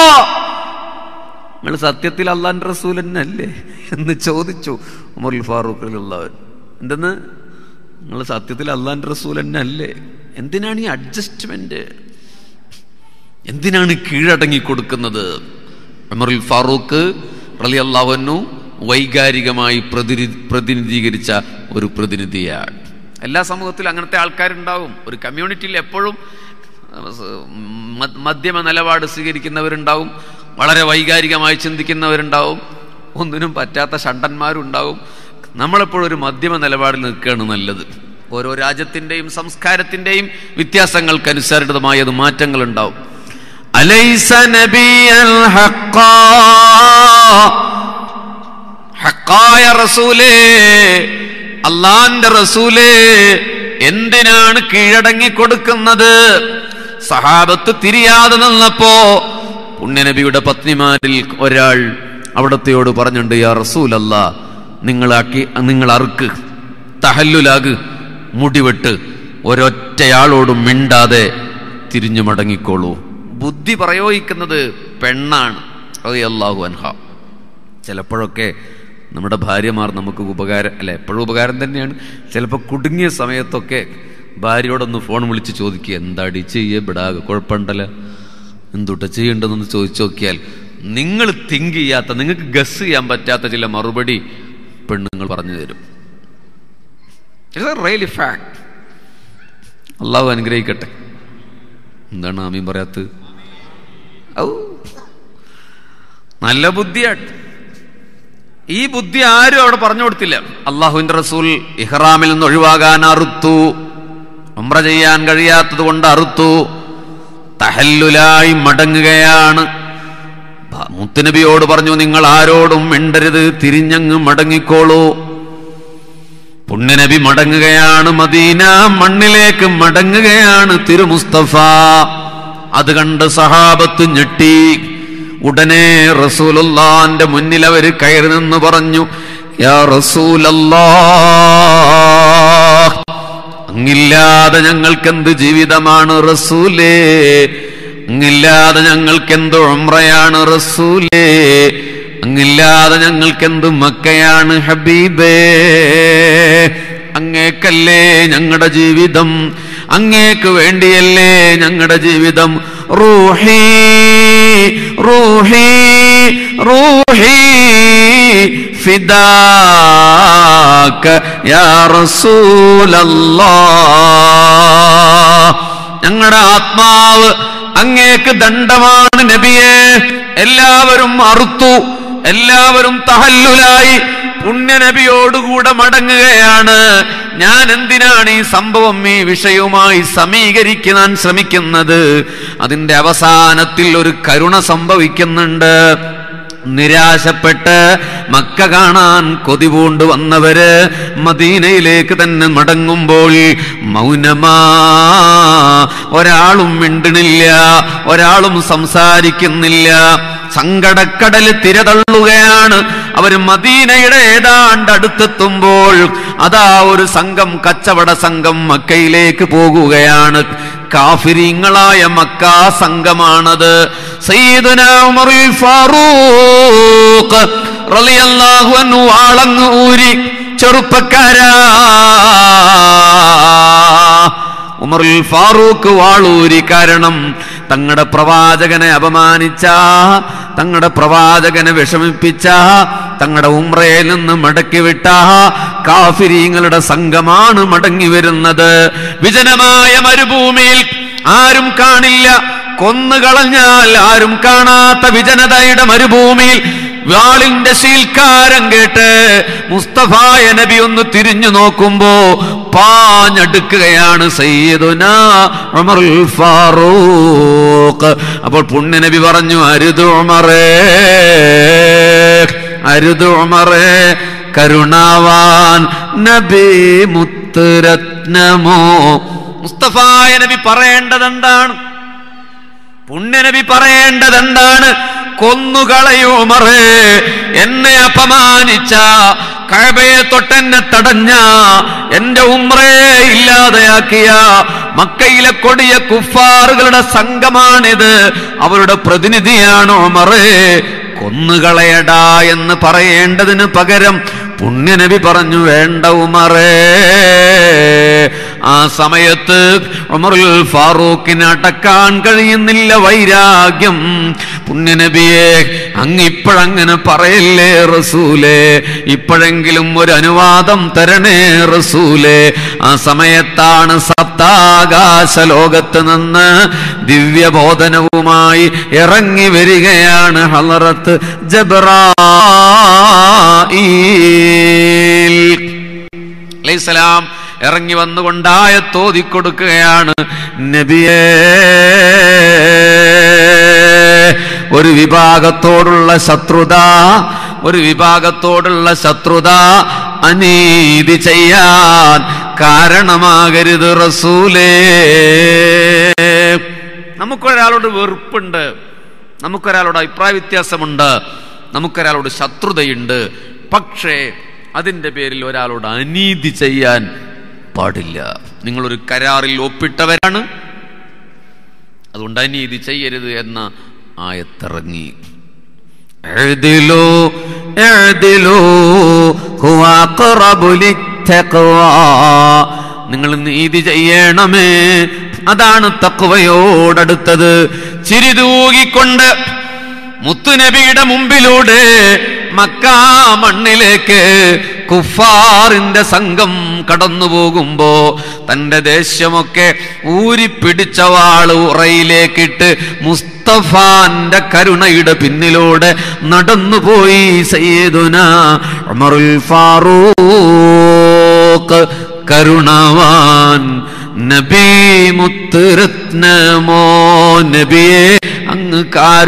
നിങ്ങൾ സത്യത്തിൽ അള്ളാന്റെ റസൂൽ തന്നെ അല്ലേ എന്ന് ചോദിച്ചു ഉമർ ഫാറൂഖ് അലി അള്ളാഹു എന്തെന്ന് നിങ്ങൾ സത്യത്തിൽ അള്ളാന്റെ റസൂൽ തന്നെ അല്ലേ എന്തിനാണ് ഈ അഡ്ജസ്റ്റ്മെന്റ് എന്തിനാണ് കീഴടങ്ങി കൊടുക്കുന്നത് ഉമറുൽ ഫാറൂഖ് റലി അള്ളാഹുനു വൈകാരികമായി പ്രതിനി പ്രതിനിധീകരിച്ച ഒരു പ്രതിനിധിയാണ് എല്ലാ സമൂഹത്തിലും അങ്ങനത്തെ ആൾക്കാരുണ്ടാവും ഒരു കമ്മ്യൂണിറ്റിയിൽ എപ്പോഴും മ- മധ്യമ നിലപാട് സ്വീകരിക്കുന്നവരുണ്ടാവും വളരെ വൈകാരികമായി ചിന്തിക്കുന്നവരുണ്ടാവും ഒന്നിനും പറ്റാത്ത ഷണ്ടന്മാരുണ്ടാവും നമ്മളെപ്പോഴും ഒരു മധ്യമ നിലപാടിൽ നിൽക്കുകയാണ് നല്ലത് ഓരോ രാജ്യത്തിൻ്റെയും സംസ്കാരത്തിൻ്റെയും വ്യത്യാസങ്ങൾക്കനുസരിതമായ അത് മാറ്റങ്ങൾ ഉണ്ടാവും അലൈസ നബിയൽ ഹഖാ ഹക്കായ റസൂലേ അള്ളാന്റെ റസൂലേ എന്തിനാണ് കീഴടങ്ങി കൊടുക്കുന്നത് സഹാബത്ത് തിരിയാതെ നിന്നപ്പോ പുണ്യനബിയുടെ പത്നിമാരിൽ ഒരാൾ അവിടത്തെയോട് പറഞ്ഞിട്ടുണ്ട് യാ റസൂലല്ല നിങ്ങളാക്കി നിങ്ങൾ അറുക്ക് തഹല്ലുലാക് മുടിവെട്ട് ഒരൊറ്റയാളോടും മിണ്ടാതെ തിരിഞ്ഞു മടങ്ങിക്കോളൂ ബുദ്ധി പ്രയോഗിക്കുന്നത് പെണ്ണാണ് അള്ളാഹു അൻഹ ചിലപ്പോഴൊക്കെ നമ്മുടെ ഭാര്യമാർ നമുക്ക് ഉപകാരം അല്ല എപ്പോഴും ഉപകാരം തന്നെയാണ് ചിലപ്പോൾ കുടുങ്ങിയ സമയത്തൊക്കെ ഭാര്യയോടൊന്ന് ഫോൺ വിളിച്ച് ചോദിക്കുക എന്താടി ചെയ്യേ ബിടാകെ കുഴപ്പമുണ്ടല്ലോ എന്തുട്ട ചെയ്യേണ്ടതെന്ന് ചോദിച്ചു നോക്കിയാൽ നിങ്ങൾ തിങ്ക് ചെയ്യാത്ത നിങ്ങൾക്ക് ഗസ് ചെയ്യാൻ പറ്റാത്ത ചില മറുപടി പെണ്ണുങ്ങൾ പറഞ്ഞു തരും ഇറ്റ്സ് എ റിയലി ഫാക്ട് അള്ളാഹു അനുഗ്രഹിക്കട്ടെ എന്താണ് ആമീൻ പറയാത്തത് ഔ നല്ല ബുദ്ധിയാണ് ഈ ബുദ്ധി ആരും അവിടെ പറഞ്ഞു കൊടുത്തില്ല അള്ളാഹുവിന്റെ റസൂൽ ഇഹ്റാമിൽ നിന്ന് ഒഴിവാകാൻ അറുത്തു ഉംറ ചെയ്യാൻ കഴിയാത്തത് കൊണ്ട് അറുത്തു തഹല്ലുലായി മടങ്ങുകയാണ് ഭ- മുത്തുനബിയോട് പറഞ്ഞു നിങ്ങൾ ആരോടും മിണ്ടരുത് തിരിഞ്ഞങ്ങ് മടങ്ങിക്കോളൂ പുണ്യനബി മടങ്ങുകയാണ് മദീന മണ്ണിലേക്ക് മടങ്ങുകയാണ് തിരുമുസ്തഫ അത് കണ്ട് സഹാബത്ത് ഞെട്ടി ഉടനെ റസൂലുള്ളാന്റെ മുന്നിൽ അവര് കയറി നിന്ന് പറഞ്ഞു യാ റസൂലല്ലാ അങ്ങില്ലാതെ ഞങ്ങൾക്കെന്ത് ജീവിതമാണ് റസൂലേ അങ്ങില്ലാതെ ഞങ്ങൾക്കെന്ത് ഉംറയാണ് റസൂലേ അങ്ങില്ലാതെ ഞങ്ങൾക്കെന്ത് മക്കയാണ് ഹബീബേ അങ്ങേക്കല്ലേ ഞങ്ങളുടെ ജീവിതം അങ്ങേക്ക് വേണ്ടിയല്ലേ ഞങ്ങളുടെ ജീവിതം റൂഹി റൂഹി റൂഹി ഫിദാക യാ റസൂലല്ലാഹ് ഞങ്ങളുടെ ആത്മാവ് അങ്ങേക്ക് ദണ്ഡമാണ് നബിയെ എല്ലാവരും അറുത്തു എല്ലാവരും തഹല്ലുലായി പുണ്യനബിയോടുകൂടെ മടങ്ങുകയാണ് ഞാൻ എന്തിനാണ് ഈ സംഭവം ഈ വിഷയവുമായി സമീകരിക്കാൻ ശ്രമിക്കുന്നത് അതിന്റെ അവസാനത്തിൽ ഒരു കരുണ സംഭവിക്കുന്നുണ്ട് നിരാശപ്പെട്ട് മക്ക കാണാൻ കൊതി പൂണ്ട് വന്നവര് മദീനയിലേക്ക് തന്നെ മടങ്ങുമ്പോൾ മൗനമാ ഒരാളും മിണ്ടണില്ല ഒരാളും സംസാരിക്കുന്നില്ല സങ്കടക്കടൽ തിരതള്ളുകയാണ് അവര് മദീനയുടെ ഏതാണ്ട് അടുത്തെത്തുമ്പോൾ അതാ ഒരു സംഘം കച്ചവട സംഘം മക്കയിലേക്ക് പോകുകയാണ് കാഫിരിങ്ങളായ മക്ക സംഘമാണത് സയ്യിദുന ഉമറുൽ ഫാറൂഖ് റളിയല്ലാഹു അൻഹു ആളങ്ങ് ഊരി ചെറുപ്പക്കാരാ ഉമറുൽ ഫാറൂഖ് വാളൂരി കാരണം തങ്ങളുടെ പ്രവാചകനെ അപമാനിച്ച തങ്ങളുടെ പ്രവാചകനെ വിഷമിപ്പിച്ച തങ്ങളുടെ ഉമ്രയിൽ നിന്ന് മടക്കി വിട്ട കാഫിരീങ്ങളുടെ സംഘമാണ് മടങ്ങി വരുന്നത് വിജനമായ മരുഭൂമിയിൽ ആരും കാണില്ല കൊന്നുകളഞ്ഞാൽ ആരും കാണാത്ത വിജനതയുടെ മരുഭൂമിയിൽ വാളിന്റെ ശീൽക്കാരം കേട്ട് മുസ്തഫായ നബി ഒന്ന് തിരിഞ്ഞു നോക്കുമ്പോ പാഞ്ഞടുക്കുകയാണ് സയ്യിദുന ഉമറുൽ ഫാറൂഖ് അപ്പോൾ പുണ്യ നബി പറഞ്ഞു അരുത് ഉമറേ അരുത് ഉമറേ കരുണാവാൻ നബി മുത്തുരത്നമോ മുസ്തഫായ നബി പറയേണ്ടതെന്താണ് പുണ്യനബി പറയേണ്ടതെന്താണ് കൊന്നുകളയുമറേ എന്നെ അപമാനിച്ച കഴബയെ തൊട്ടെന്നെ തടഞ്ഞ എന്റെ ഉമ്രേ ഇല്ലാതെയാക്കിയ മക്കയിലെ കൊടിയ കുഫാറുകളുടെ സംഘമാണിത് അവരുടെ പ്രതിനിധിയാണ് ഉമറേ കൊന്നുകളയടാ എന്ന് പറയേണ്ടതിന് പകരം പുണ്യനബി പറഞ്ഞു വേണ്ട ഉമറേ ആ സമയത്ത് ഉമറുൽ ഫാറൂഖിന് അടക്കാൻ കഴിയുന്നില്ല വൈരാഗ്യം പുണ്യനബിയെ അങ്ങിപ്പോഴങ്ങനെ പറയല്ലേ റസൂലേ ഇപ്പോഴെങ്കിലും ഒരു അനുവാദം തരണേ റസൂലേ ആ സമയത്താണ് സപ്താകാശ ലോകത്ത് നിന്ന് ദിവ്യബോധനവുമായി ഇറങ്ങി വരികയാണ് ഹലറത്ത് ജബ്രായിൽ അലൈഹിസ്സലാം ഇറങ്ങി വന്നുകൊണ്ടായ തോതിക്കൊടുക്കുകയാണ് നബിയേ ഒരു വിഭാഗത്തോടുള്ള ശത്രുത ഒരു വിഭാഗത്തോടുള്ള ശത്രുത അനീതി ചെയ്യാൻ കാരണമാകരുത് റസൂലേ നമുക്കൊരാളോട് വെറുപ്പുണ്ട് നമുക്കൊരാളോട് അഭിപ്രായ വ്യത്യാസമുണ്ട് നമുക്കൊരാളോട് ശത്രുതയുണ്ട് പക്ഷേ അതിൻ്റെ പേരിൽ ഒരാളോട് അനീതി ചെയ്യാൻ പാടില്ല നിങ്ങളൊരു കരാറിൽ ഒപ്പിട്ടവരാണ് അതുകൊണ്ട് അനീതി ചെയ്യരുത് എന്ന ആയത്തിറങ്ങി എഴുതിലോ എഴുതിലോ നിങ്ങൾ നീതി ചെയ്യണമേ അതാണ് തക്വയോടടുത്തത് ചിരിതൂകിക്കൊണ്ട് മുത്തുനബിയുടെ മുമ്പിലൂടെ മക്കാ മണ്ണിലേക്ക് കുഫാറിന്റെ സംഘം കടന്നു പോകുമ്പോ തന്റെ ദേഷ്യമൊക്കെ ഊരിപ്പിടിച്ച വാള് ഉറയിലേക്കിട്ട് മുസ്തഫാന്റെ കരുണയുടെ പിന്നിലൂടെ നടന്നുപോയി സയ്യിദുന ഉമറുൽ ഫാറൂഖ് കരുണവാൻ നബി മുത്തുരത്നമോ നബിയെ അങ്ങ്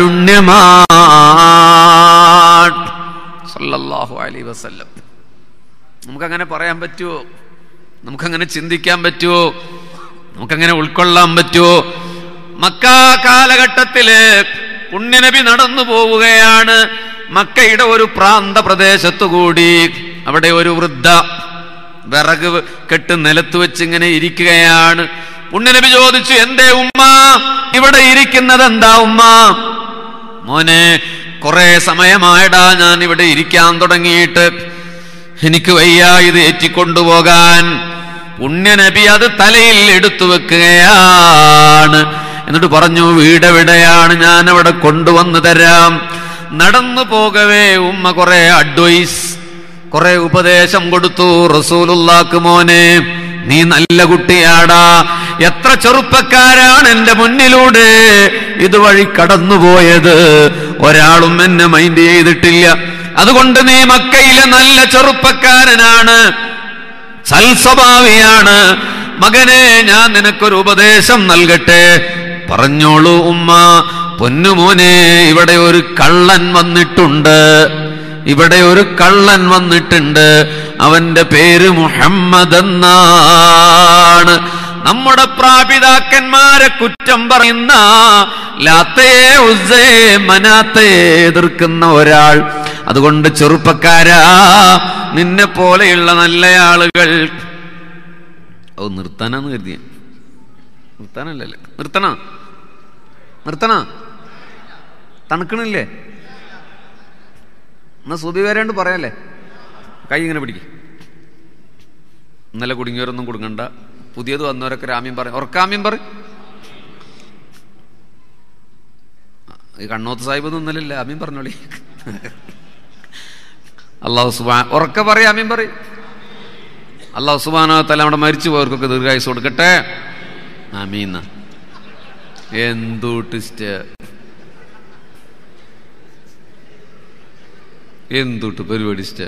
കാരുണ്യമാണ് സല്ലല്ലാഹു അലൈഹി വസല്ലം നമുക്കങ്ങനെ പറയാൻ പറ്റുമോ നമുക്കങ്ങനെ ചിന്തിക്കാൻ പറ്റുമോ നമുക്കങ്ങനെ ഉൾക്കൊള്ളാൻ പറ്റുമോ മക്ക കാലഘട്ടത്തില് പുണ്യനബി നടന്നു പോവുകയാണ് മക്കയുടെ ഒരു പ്രാന്ത പ്രദേശത്തു കൂടി അവിടെ ഒരു വൃദ്ധ വിറക് കെട്ട് നിലത്ത് വെച്ച് ഇങ്ങനെ ഇരിക്കുകയാണ് പുണ്യനബി ചോദിച്ചു എന്തേ ഉമ്മ ഇവിടെ ഇരിക്കുന്നത് എന്താ ഉമ്മ മോനെ കുറെ സമയമായടാ ഞാൻ ഇവിടെ ഇരിക്കാൻ തുടങ്ങിയിട്ട് എനിക്ക് വയ്യ ഇത് ഏറ്റിക്കൊണ്ടുപോകാൻ പുണ്യനബി അത് തലയിൽ എടുത്തു വെക്കുകയാണ് എന്നിട്ട് പറഞ്ഞു വീടെവിടെയാണ് ഞാൻ അവിടെ കൊണ്ടുവന്നു തരാം നടന്നു പോകവേ ഉമ്മ കുറെ അഡ്വൈസ് കുറെ ഉപദേശം കൊടുത്തു റസൂലുള്ളാക്ക് മോനെ നീ നല്ല കുട്ടിയാടാ എത്ര ചെറുപ്പക്കാരാണ് എന്റെ മുന്നിലൂടെ ഇതുവഴി കടന്നുപോയത് ഒരാളും എന്നെ മൈൻഡ് ചെയ്തിട്ടില്ല അതുകൊണ്ട് നീ മക്കയിലെ നല്ല ചെറുപ്പക്കാരനാണ് സൽസ്വഭാവിയാണ് മകനെ ഞാൻ നിനക്കൊരു ഉപദേശം നൽകട്ടെ പറഞ്ഞോളൂ ഉമ്മ പൊന്നുമോനെ ഇവിടെ ഒരു കള്ളൻ വന്നിട്ടുണ്ട് ഇവിടെ ഒരു കള്ളൻ വന്നിട്ടുണ്ട് അവന്റെ പേര് മുഹമ്മദ് എന്നാണ് നമ്മുടെ പ്രാപിതാക്കന്മാരെ കുറ്റം പറയുന്ന ലാത്തയെ ഉസ്സയെ മനാത്തയെ എതിർക്കുന്ന ഒരാൾ അതുകൊണ്ട് ചെറുപ്പക്കാരാ നിന്നെ പോലെയുള്ള നല്ല ആളുകൾ ഓ നിർത്താനാന്ന് കരുതിയ നിർത്താനല്ലല്ലേ നിർത്തണ നിർത്തണ തണുക്കണില്ലേ എന്നാ സുബി വരാണ്ട് പറയാല്ലേ കൈ ഇങ്ങനെ പിടിക്കും ഇന്നലെ കുടുങ്ങിയവരൊന്നും കുടുങ്ങണ്ട പുതിയത് വന്നവരൊക്കെ രാമ്യം പറയും ഉറക്കാമ്യം പറയും ഈ കണ്ണോത്ത് സാഹിബ് ഇന്നലില്ല ആമ്യം പറഞ്ഞോളി അള്ളാഹു സുബാ ഉറക്കെ പറയും ആമ്യം പറയും അള്ളാഹു സുബാനോ തല അവിടെ മരിച്ചു പോയവർക്കൊക്കെ ദീർഘായുസ് കൊടുക്കട്ടെ ആമീന്ന എന്തോ ടിസ്റ്റ് എന്തൊട്ട് പരിപാടി ഇഷ്ട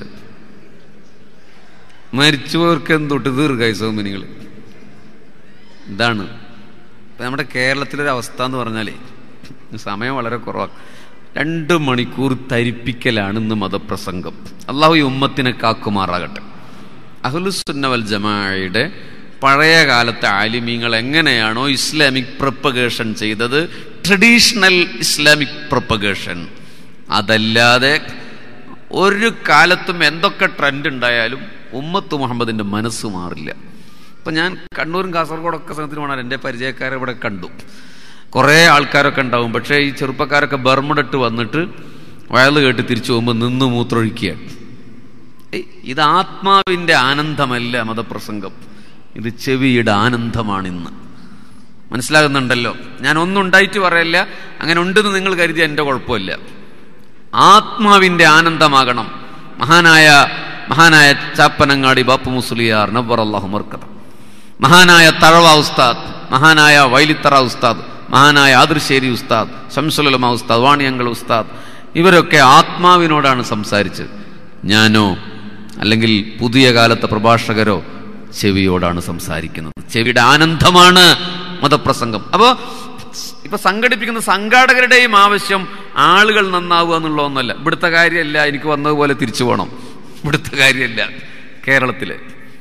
മരിച്ചുപോയവർക്ക് എന്തൊട്ട് ദീർഘായുസവും നിങ്ങൾ ഇതാണ് ഇപ്പം നമ്മുടെ കേരളത്തിലൊരു അവസ്ഥ എന്ന് പറഞ്ഞാലേ സമയം വളരെ കുറവാണ് രണ്ട് മണിക്കൂർ തരിപ്പിക്കലാണ് ഇന്ന് മതപ്രസംഗം അള്ളാഹു ഈ ഉമ്മത്തിനെ കാക്കുമാറാകട്ടെ അഹ്ലുസുന്നവൽ ജമാഅയുടെ പഴയ കാലത്തെ ആലിമീങ്ങൾ എങ്ങനെയാണോ ഇസ്ലാമിക് പ്രൊപ്പഗേഷൻ ചെയ്തത് ട്രഡീഷണൽ ഇസ്ലാമിക് പ്രൊപ്പഗേഷൻ അതല്ലാതെ ഒരു കാലത്തും എന്തൊക്കെ ട്രെൻഡ് ഉണ്ടായാലും ഉമ്മത്ത് മുഹമ്മദിന്റെ മനസ്സ് മാറില്ല ഇപ്പം ഞാൻ കണ്ണൂരും കാസർഗോഡൊക്കെ സ്ഥലത്തിന് പോകണം എൻ്റെ പരിചയക്കാരെ ഇവിടെ കണ്ടു കുറേ ആൾക്കാരൊക്കെ ഉണ്ടാവും പക്ഷേ ഈ ചെറുപ്പക്കാരൊക്കെ ബർമുടിട്ട് വന്നിട്ട് വയല് കേട്ട് തിരിച്ചു പോകുമ്പോൾ നിന്ന് മൂത്രമൊഴിക്കുകയാണ് ഏയ്, ഇത് ആത്മാവിന്റെ ആനന്ദമല്ല മതപ്രസംഗം ഇത് ചെവിയുടെ ആനന്ദമാണിന്ന് മനസ്സിലാകുന്നുണ്ടല്ലോ ഞാൻ ഒന്നും ഉണ്ടായിട്ട് പറയല്ല അങ്ങനെ ഉണ്ടെന്ന് നിങ്ങൾ കരുതിയ എൻ്റെ കുഴപ്പമില്ല ആത്മാവിന്റെ ആനന്ദമാകണം മഹാനായ മഹാനായ ചാപ്പനങ്ങാടി ബാപ്പു മുസ്ലിയാർ നബ്ബർ അള്ളാഹു മർക്കത മഹാനായ തഴവ ഉസ്താദ് മഹാനായ വൈലിത്തറ ഉസ്താദ് മഹാനായ ആതിർശ്ശേരി ഉസ്താദ് ശംസുലമ ഉസ്താദ് വാണിയങ്കൾ ഉസ്താദ് ഇവരൊക്കെ ആത്മാവിനോടാണ് സംസാരിച്ചത് ഞാനോ അല്ലെങ്കിൽ പുതിയ കാലത്തെ പ്രഭാഷകരോ ചെവിയോടാണ് സംസാരിക്കുന്നത് ചെവിയുടെ ആനന്ദമാണ് മതപ്രസംഗം അപ്പോ ഇപ്പൊ സംഘടിപ്പിക്കുന്ന സംഘാടകരുടെയും ആവശ്യം ആളുകൾ നന്നാവുക എന്നുള്ളതൊന്നല്ല ഇവിടുത്തെ കാര്യമല്ല എനിക്ക് വന്നതുപോലെ തിരിച്ചു പോകണം ഇവിടുത്തെ കാര്യമല്ല കേരളത്തില്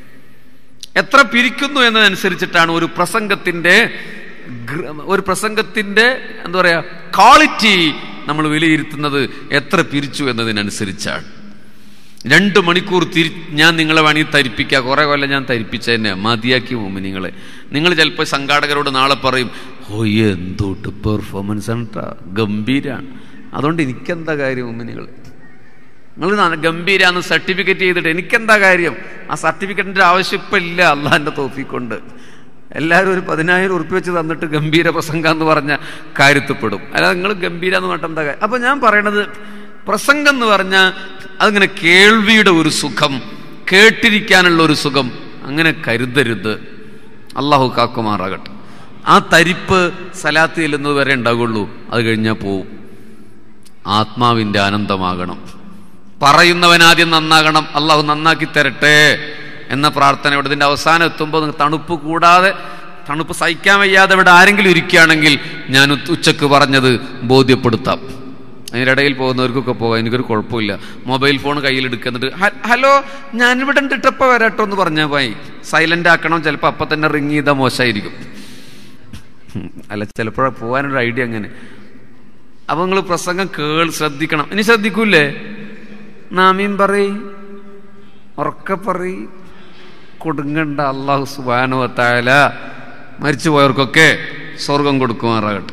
എത്ര പിരിക്കുന്നു എന്നതനുസരിച്ചിട്ടാണ് ഒരു പ്രസംഗത്തിന്റെ ഗ്ര- ഒരു പ്രസംഗത്തിന്റെ എന്താ പറയാ ക്വാളിറ്റി നമ്മൾ വിലയിരുത്തുന്നത് എത്ര പിരിച്ചു എന്നതിനനുസരിച്ചാണ് രണ്ട് മണിക്കൂർ തിരി ഞാൻ നിങ്ങളെ വേണമെങ്കിൽ തരിപ്പിക്കുക കുറെ കൊല്ലം ഞാൻ തരിപ്പിച്ച തന്നെ മതിയാക്കി മുമ്പ് നിങ്ങളെ നിങ്ങൾ ചിലപ്പോൾ സംഘാടകരോട് നാളെ പറയും ഓ എന്തോട്ട് പെർഫോമൻസ് ആണ് ട്ടാ. ഗംഭീരാണ് അതുകൊണ്ട് എനിക്കെന്താ കാര്യം ഉമ്മിനികൾ നിങ്ങൾ ഗംഭീരാന്ന് സർട്ടിഫിക്കറ്റ് ചെയ്തിട്ട് എനിക്കെന്താ കാര്യം ആ സർട്ടിഫിക്കറ്റിന്റെ ആവശ്യം ഇപ്പം ഇല്ല അള്ളാഹിന്റെ തോഫിക്കൊണ്ട് എല്ലാവരും ഒരു പതിനായിരം ഉറുപ്പ് വെച്ച് തന്നിട്ട് ഗംഭീര പ്രസംഗം എന്ന് പറഞ്ഞ കാര്യത്തിൽപ്പെടും അല്ലാതെ നിങ്ങൾ ഗംഭീര എന്ന് പറഞ്ഞിട്ട് എന്താ കാര്യം അപ്പൊ ഞാൻ പറയണത് പ്രസംഗം എന്ന് പറഞ്ഞാൽ അതിങ്ങനെ കേൾവിയുടെ ഒരു സുഖം കേട്ടിരിക്കാനുള്ള ഒരു സുഖം അങ്ങനെ കരുതരുത് അള്ളാഹു കാക്കുമാറാകട്ടെ ആ തരിപ്പ് സലാത്ത് ചെല്ലുന്നത് വരെ ഉണ്ടാകുള്ളൂ അത് കഴിഞ്ഞാൽ പോവും ആത്മാവിന്റെ ആനന്ദമാകണം പറയുന്നവൻ ആദ്യം നന്നാകണം അള്ളാഹു നന്നാക്കി തരട്ടെ എന്ന പ്രാർത്ഥനയോടെ ഇതിന്റെ അവസാനം എത്തുമ്പോൾ നിങ്ങൾക്ക് തണുപ്പ് കൂടാതെ തണുപ്പ് സഹിക്കാൻ വയ്യാതെ ഇവിടെ ആരെങ്കിലും ഇരിക്കുകയാണെങ്കിൽ ഞാൻ ഉച്ച- ഉച്ചക്ക് പറഞ്ഞത് ബോധ്യപ്പെടുത്താം അതിനിടയിൽ പോകുന്നവർക്കൊക്കെ പോകാം എനിക്കൊരു കുഴപ്പമില്ല മൊബൈൽ ഫോൺ കയ്യിൽ എടുക്കുന്നിട്ട് ഹലോ ഞാനിവിടെ ഇട്ടപ്പോൾ വരാട്ടോ എന്ന് പറഞ്ഞാൽ പോയി സൈലന്റ് ആക്കണം ചിലപ്പോൾ അപ്പം തന്നെ റിങ് ചെയ്താൽ മോശമായിരിക്കും ഉം. അല്ല ചിലപ്പോഴ പോകാനൊരു ഐഡിയ അങ്ങനെ അപ്പൊ നിങ്ങൾ പ്രസംഗം കേൾ ശ്രദ്ധിക്കണം ഇനി ശ്രദ്ധിക്കൂലേ നാമീം പറയ് ഉറക്കെ പറയ് കൊടുങ്ങണ്ട അള്ളാഹു സുബാനുവത്തായാല മരിച്ചു പോയവർക്കൊക്കെ സ്വർഗം കൊടുക്കുമാറാകട്ടെ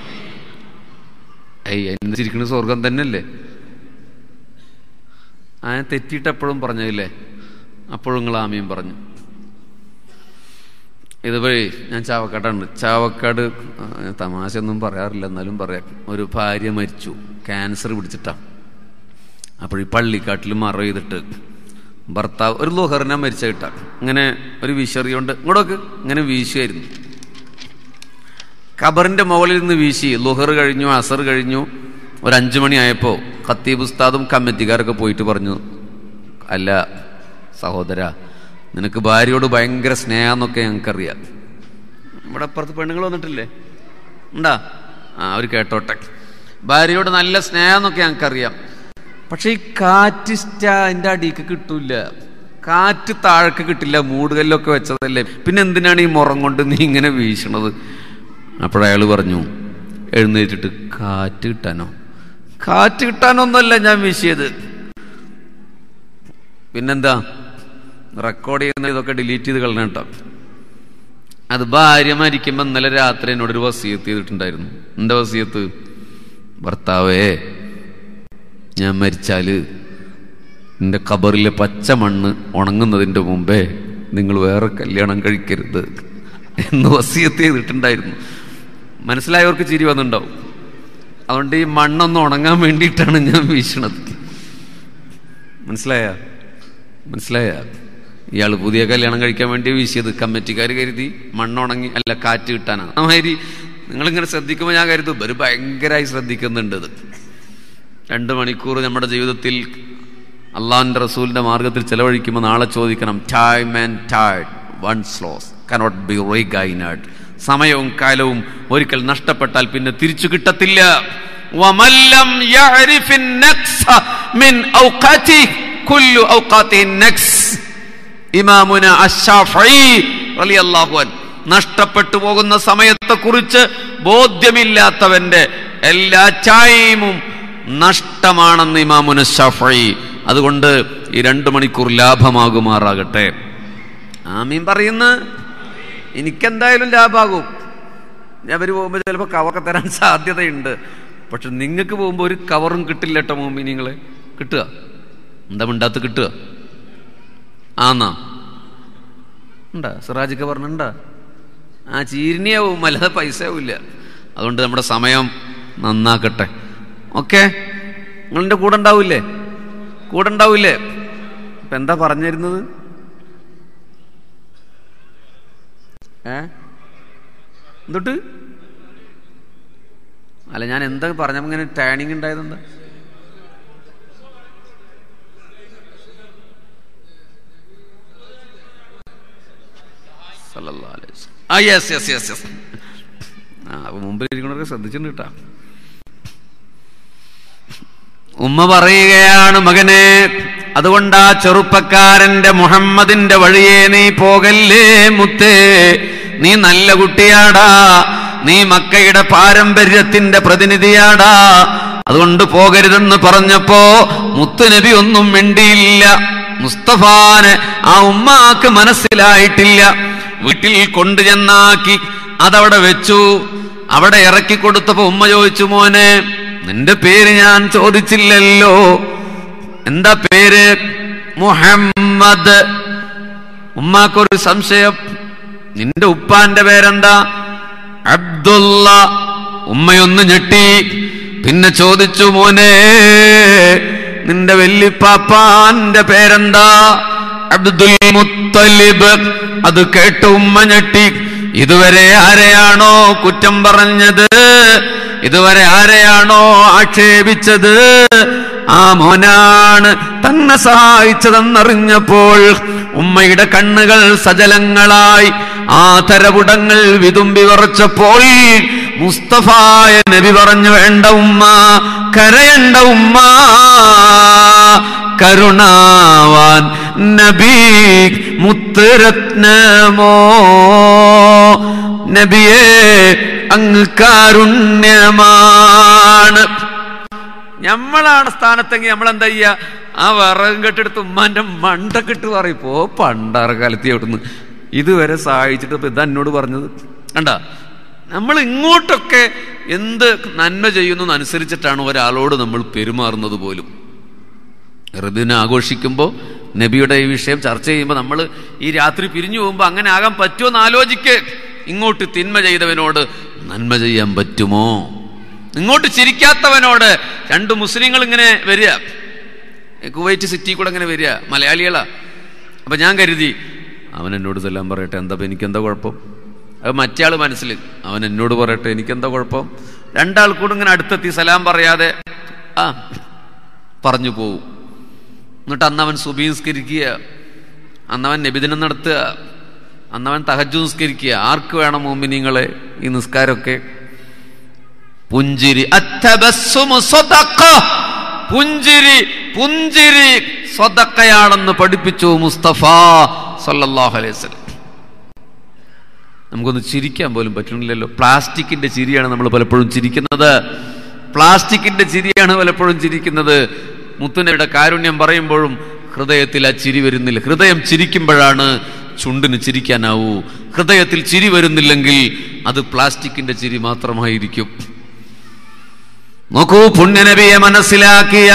ഏയ് എന്ന് ചിരിക്കുന്നത് സ്വർഗം തന്നെയല്ലേ ആ ഞാൻ തെറ്റിയിട്ട് എപ്പോഴും പറഞ്ഞതില്ലേ അപ്പോഴും നിങ്ങൾ ആമയും പറഞ്ഞു ഇതുവഴി ഞാൻ ചാവക്കാടാണ് ചാവക്കാട് ആ, ഞാൻ തമാശ ഒന്നും പറയാറില്ല എന്നാലും പറയാം ഒരു ഭാര്യ മരിച്ചു ക്യാൻസർ പിടിച്ചിട്ടാ അപ്പോൾ ഈ പള്ളിക്കാട്ടിൽ മറ ചെയ്തിട്ട് ഭർത്താവ് ഒരു ലോഹറിനെ മരിച്ച കിട്ട ഇങ്ങനെ ഒരു വിശറിയുണ്ട് ഇങ്ങോട്ടൊക്കെ ഇങ്ങനെ വീശുമായിരുന്നു ഖബറിന്റെ മുകളിൽ നിന്ന് വീശി ലുഹർ കഴിഞ്ഞു അസർ കഴിഞ്ഞു ഒരു അഞ്ചു മണിയായപ്പോൾ ഖത്തീബ് ഉസ്താദും കമ്മിറ്റിക്കാരൊക്കെ പോയിട്ട് പറഞ്ഞു അല്ല സഹോദര നിനക്ക് ഭാര്യയോട് ഭയങ്കര സ്നേഹമെന്നൊക്കെ ഞങ്ങൾക്കറിയാം ഇവിടെ അപ്പുറത്ത് പെണ്ണുങ്ങൾ വന്നിട്ടില്ലേ ഉണ്ടാ ആ അവർ കേട്ടോട്ടെ ഭാര്യയോട് നല്ല സ്നേഹമെന്നൊക്കെ ഞങ്ങൾക്കറിയാം പക്ഷെ ഈ കാറ്റ് ഇഷ്ട അതിൻ്റെ അടിക്ക് കിട്ടൂല കാറ്റ് താഴേക്ക് കിട്ടില്ല മൂടുകല്ലൊക്കെ വെച്ചതല്ലേ പിന്നെ എന്തിനാണ് ഈ മുറം കൊണ്ട് നീ ഇങ്ങനെ വീശണത് അപ്പോഴയാൾ പറഞ്ഞു എഴുന്നേറ്റിട്ട് കാറ്റ് കിട്ടാനോ കാറ്റ് കിട്ടാനൊന്നുമല്ല ഞാൻ വീശിയത് പിന്നെന്താ റെക്കോർഡ് ചെയ്യുന്ന ഇതൊക്കെ ഡിലീറ്റ് ചെയ്ത് കളഞ്ഞ കേട്ടോ അത് ഭാര്യ മരിക്കുമ്പോൾ ഇന്നലെ രാത്രി എന്നോട് ഒരു വസീയത്ത് ചെയ്തിട്ടുണ്ടായിരുന്നു എന്താ വസീയത്ത് ഭർത്താവേ ഞാൻ മരിച്ചാല് എൻ്റെ ഖബറിലെ പച്ച മണ്ണ് ഉണങ്ങുന്നതിൻ്റെ മുമ്പേ നിങ്ങൾ വേറെ കല്യാണം കഴിക്കരുത് എന്ന് വസീയത്ത് ചെയ്തിട്ടുണ്ടായിരുന്നു മനസ്സിലായവർക്ക് ചിരി വന്നിട്ടുണ്ടാവും അതുകൊണ്ട് ഈ മണ്ണൊന്ന് ഉണങ്ങാൻ വേണ്ടിയിട്ടാണ് ഞാൻ വീശണത് മനസ്സിലായ മനസ്സിലായ ഇയാൾ പുതിയ കല്യാണം കഴിക്കാൻ വേണ്ടി വീശിയത് കമ്മിറ്റിക്കാർ കരുതി മണ്ണുണങ്ങി അല്ല കാറ്റ് കിട്ടാനാണ് അമാതിരി നിങ്ങളിങ്ങനെ ശ്രദ്ധിക്കുമ്പോൾ ഞാൻ കരുതും ഇവർ ഭയങ്കരമായി ശ്രദ്ധിക്കുന്നുണ്ട് ഇത് രണ്ട് മണിക്കൂർ നമ്മുടെ ജീവിതത്തിൽ അള്ളാഹിന്റെ റസൂലിന്റെ മാർഗത്തിൽ ചെലവഴിക്കുമ്പോൾ നാളെ ചോദിക്കണം ടൈം ആൻഡ് ടൈഡ് വൺ സ്ലോസ് കനോട്ട് ബി റീഗൈനഡ് സമയവും കാലവും ഒരിക്കൽ നഷ്ടപ്പെട്ടാൽ പിന്നെ തിരിച്ചു കിട്ടത്തില്ല വമല്ലം യഅരിഫി النقص من اوقاته كل اوقاته النقص ഇമാമുന അഷ്ശാഫഈ റളിയല്ലാഹു അൻഹു നഷ്ടപ്പെട്ടു പോകുന്ന സമയത്തെക്കുറിച്ച് ബോധ്യമില്ലാത്തവന്റെ എല്ലാ ടൈമും നഷ്ടമാണെന്ന് ഇമാമുന ഷഫഈ അതുകൊണ്ട് ഈ രണ്ട് മണിക്കൂർ ലാഭമാകുമാറാകട്ടെ ആമീൻ പറയുന്ന എനിക്കെന്തായാലും ലാഭാകും അവർ പോകുമ്പോൾ ചിലപ്പോൾ കവറൊക്കെ തരാൻ സാധ്യതയുണ്ട് പക്ഷെ നിങ്ങൾക്ക് പോകുമ്പോൾ ഒരു കവറും കിട്ടില്ല കേട്ടോ മോമി നിങ്ങളെ കിട്ടുക എന്താ മിണ്ടാത്ത് കിട്ടുക ആന്നാ ഉണ്ടാ സിറാജിക്ക പറഞ്ഞുണ്ടാ ആ ചീരിനിയാവും അല്ലാതെ പൈസ ആവില്ല അതുകൊണ്ട് നമ്മുടെ സമയം നന്നാക്കട്ടെ ഓക്കെ നിങ്ങളെൻ്റെ കൂടെ ഉണ്ടാവില്ലേ കൂടെ ഉണ്ടാവില്ലേ ഇപ്പം എന്താ പറഞ്ഞിരുന്നത് ഏ എന്തൊട്ട് അല്ല ഞാൻ എന്താ പറഞ്ഞപ്പോൾ ഇങ്ങനെ ടേണിങ് ഉണ്ടായത് എന്താ സല്ലല്ലാഹു അലൈഹി വസല്ലം. ആ യെസ് യെസ് യെസ് യെസ് ആ അപ്പൊ മുമ്പിൽ ഇരിക്കണവർക്ക് ശ്രദ്ധിച്ചിട്ടുണ്ട് കേട്ടാ ഉമ്മ പറയുകയാണ് മകനെ അതുകൊണ്ട് ആ ചെറുപ്പക്കാരന്റെ മുഹമ്മദിന്റെ വഴിയെ നീ പോകല്ലേ മുത്തേ നീ നല്ല കുട്ടിയാടാ നീ മക്കയുടെ പാരമ്പര്യത്തിന്റെ പ്രതിനിധിയാടാ അതുകൊണ്ട് പോകരുതെന്ന് പറഞ്ഞപ്പോ മുത്തുനബി ഒന്നും മിണ്ടിയില്ല മുസ്തഫാന് ആ ഉമ്മാക്ക് മനസ്സിലായിട്ടില്ല വീട്ടിൽ കൊണ്ടുചെന്നാക്കി അതവിടെ വെച്ചു അവിടെ ഇറക്കി കൊടുത്തപ്പോ ഉമ്മ ചോദിച്ചു മോനെ നിന്റെ പേര് ഞാൻ ചോദിച്ചില്ലല്ലോ എന്താ പേര് മുഹമ്മദ് ഉമ്മാക്കൊരു സംശയം നിന്റെ ഉപ്പാന്റെ പേരെന്താ അബ്ദുള്ള ഉമ്മയൊന്ന് ഞെട്ടി പിന്നെ ചോദിച്ചു മോനെ നിന്റെ വല്യപ്പാപ്പാന്റെ പേരെന്താ അബ്ദുൽ മുത്തലിബ് അത് കേട്ട് ഉമ്മ ഞെട്ടി ഇതുവരെ ആരെയാണോ കുറ്റം പറഞ്ഞത് ഇതുവരെ ആരെയാണോ ആക്ഷേപിച്ചത് ആ മോനാണ് തന്നെ സഹായിച്ചതെന്നറിഞ്ഞപ്പോൾ ഉമ്മയുടെ കണ്ണുകൾ സജലങ്ങളായി ആ തരപുടങ്ങൾ വിതുമ്പി വിറച്ചപ്പോൾ മുസ്തഫായ നബി പറഞ്ഞു വേണ്ട ഉമ്മ കരയണ്ട ഉമ്മ കരുണാവാൻ നബി മുത്തുരത്നമോ നബിയെ അങ്ങ് കാരുണ്യമാണ് നമ്മളാണ് സ്ഥാനത്തെങ്കിൽ നമ്മൾ എന്താ ചെയ്യുക ആ വിറകും കെട്ടെടുത്ത് ഉമ്മാന്റെ മണ്ടക്കെട്ട് പറയും പോ പണ്ടാറ് കാലത്തി അവിടുന്ന് ഇതുവരെ സഹായിച്ചിട്ട് ഇപ്പൊ ഇതാ എന്നോട് പറഞ്ഞത് കണ്ട നമ്മൾ ഇങ്ങോട്ടൊക്കെ എന്ത് നന്മ ചെയ്യുന്നു അനുസരിച്ചിട്ടാണ് ഒരാളോട് നമ്മൾ പെരുമാറുന്നത് പോലും ഋതുവിനെ ആഘോഷിക്കുമ്പോൾ നബിയുടെ ഈ വിഷയം ചർച്ച ചെയ്യുമ്പോൾ നമ്മൾ ഈ രാത്രി പിരിഞ്ഞു പോകുമ്പോൾ അങ്ങനെ ആകാൻ പറ്റുമോ എന്ന് ആലോചിക്ക് ഇങ്ങോട്ട് തിന്മ ചെയ്തവനോട് നന്മ ചെയ്യാൻ പറ്റുമോ ഇങ്ങോട്ട് ചിരിക്കാത്തവനോട് രണ്ട് മുസ്ലിങ്ങൾ ഇങ്ങനെ വരിക കുവൈറ്റ് സിറ്റി കൂടെ ഇങ്ങനെ വരിക മലയാളികളാ അപ്പൊ ഞാൻ കരുതി അവൻ എന്നോട് ഇതെല്ലാം പറയട്ടെ എന്താ എനിക്കെന്താ കുഴപ്പം അത് മറ്റേ ആള് മനസ്സിൽ അവൻ എന്നോട് പറയട്ടെ എനിക്കെന്താ കുഴപ്പം രണ്ടാൾ കൂടെ ഇങ്ങനെ അടുത്തെത്തി സലാം പറയാതെ ആ പറഞ്ഞു പോവും എന്നിട്ട് അന്നവൻ സുബീംസ്കരിക്കുക അന്നവൻ നബിദിനം നടത്തുക അന്നവൻ തഹജു നിസ്കരിക്കുക ആർക്ക് വേണം മോമിനിങ്ങളെ ഈ നിസ്കാരമൊക്കെ പുഞ്ചിരി അത്തബസ്സുമു സ്വതക്ക. പുഞ്ചിരി പുഞ്ചിരി സ്വതക്കയാണെന്ന് പഠിപ്പിച്ചു മുസ്തഫ സല്ലല്ലാഹു അലൈഹി വസല്ലം നമുക്കൊന്ന് ചിരിക്കാൻ പോലും പറ്റണില്ലല്ലോ പ്ലാസ്റ്റിക്കിന്റെ ചിരിയാണ് നമ്മൾ പലപ്പോഴും ചിരിക്കുന്നത് പ്ലാസ്റ്റിക്കിന്റെ ചിരിയാണ് പലപ്പോഴും ചിരിക്കുന്നത് മുത്തുനയുടെ കാരുണ്യം പറയുമ്പോഴും ഹൃദയത്തിൽ ആ ചിരി വരുന്നില്ല ഹൃദയം ചിരിക്കുമ്പോഴാണ് ചുണ്ടിന് ചിരിക്കാനാവൂ ഹൃദയത്തിൽ ചിരി വരുന്നില്ലെങ്കിൽ അത് പ്ലാസ്റ്റിക്കിന്റെ ചിരി മാത്രമായിരിക്കും നോക്കൂ പുണ്യനബിയെ മനസ്സിലാക്കിയ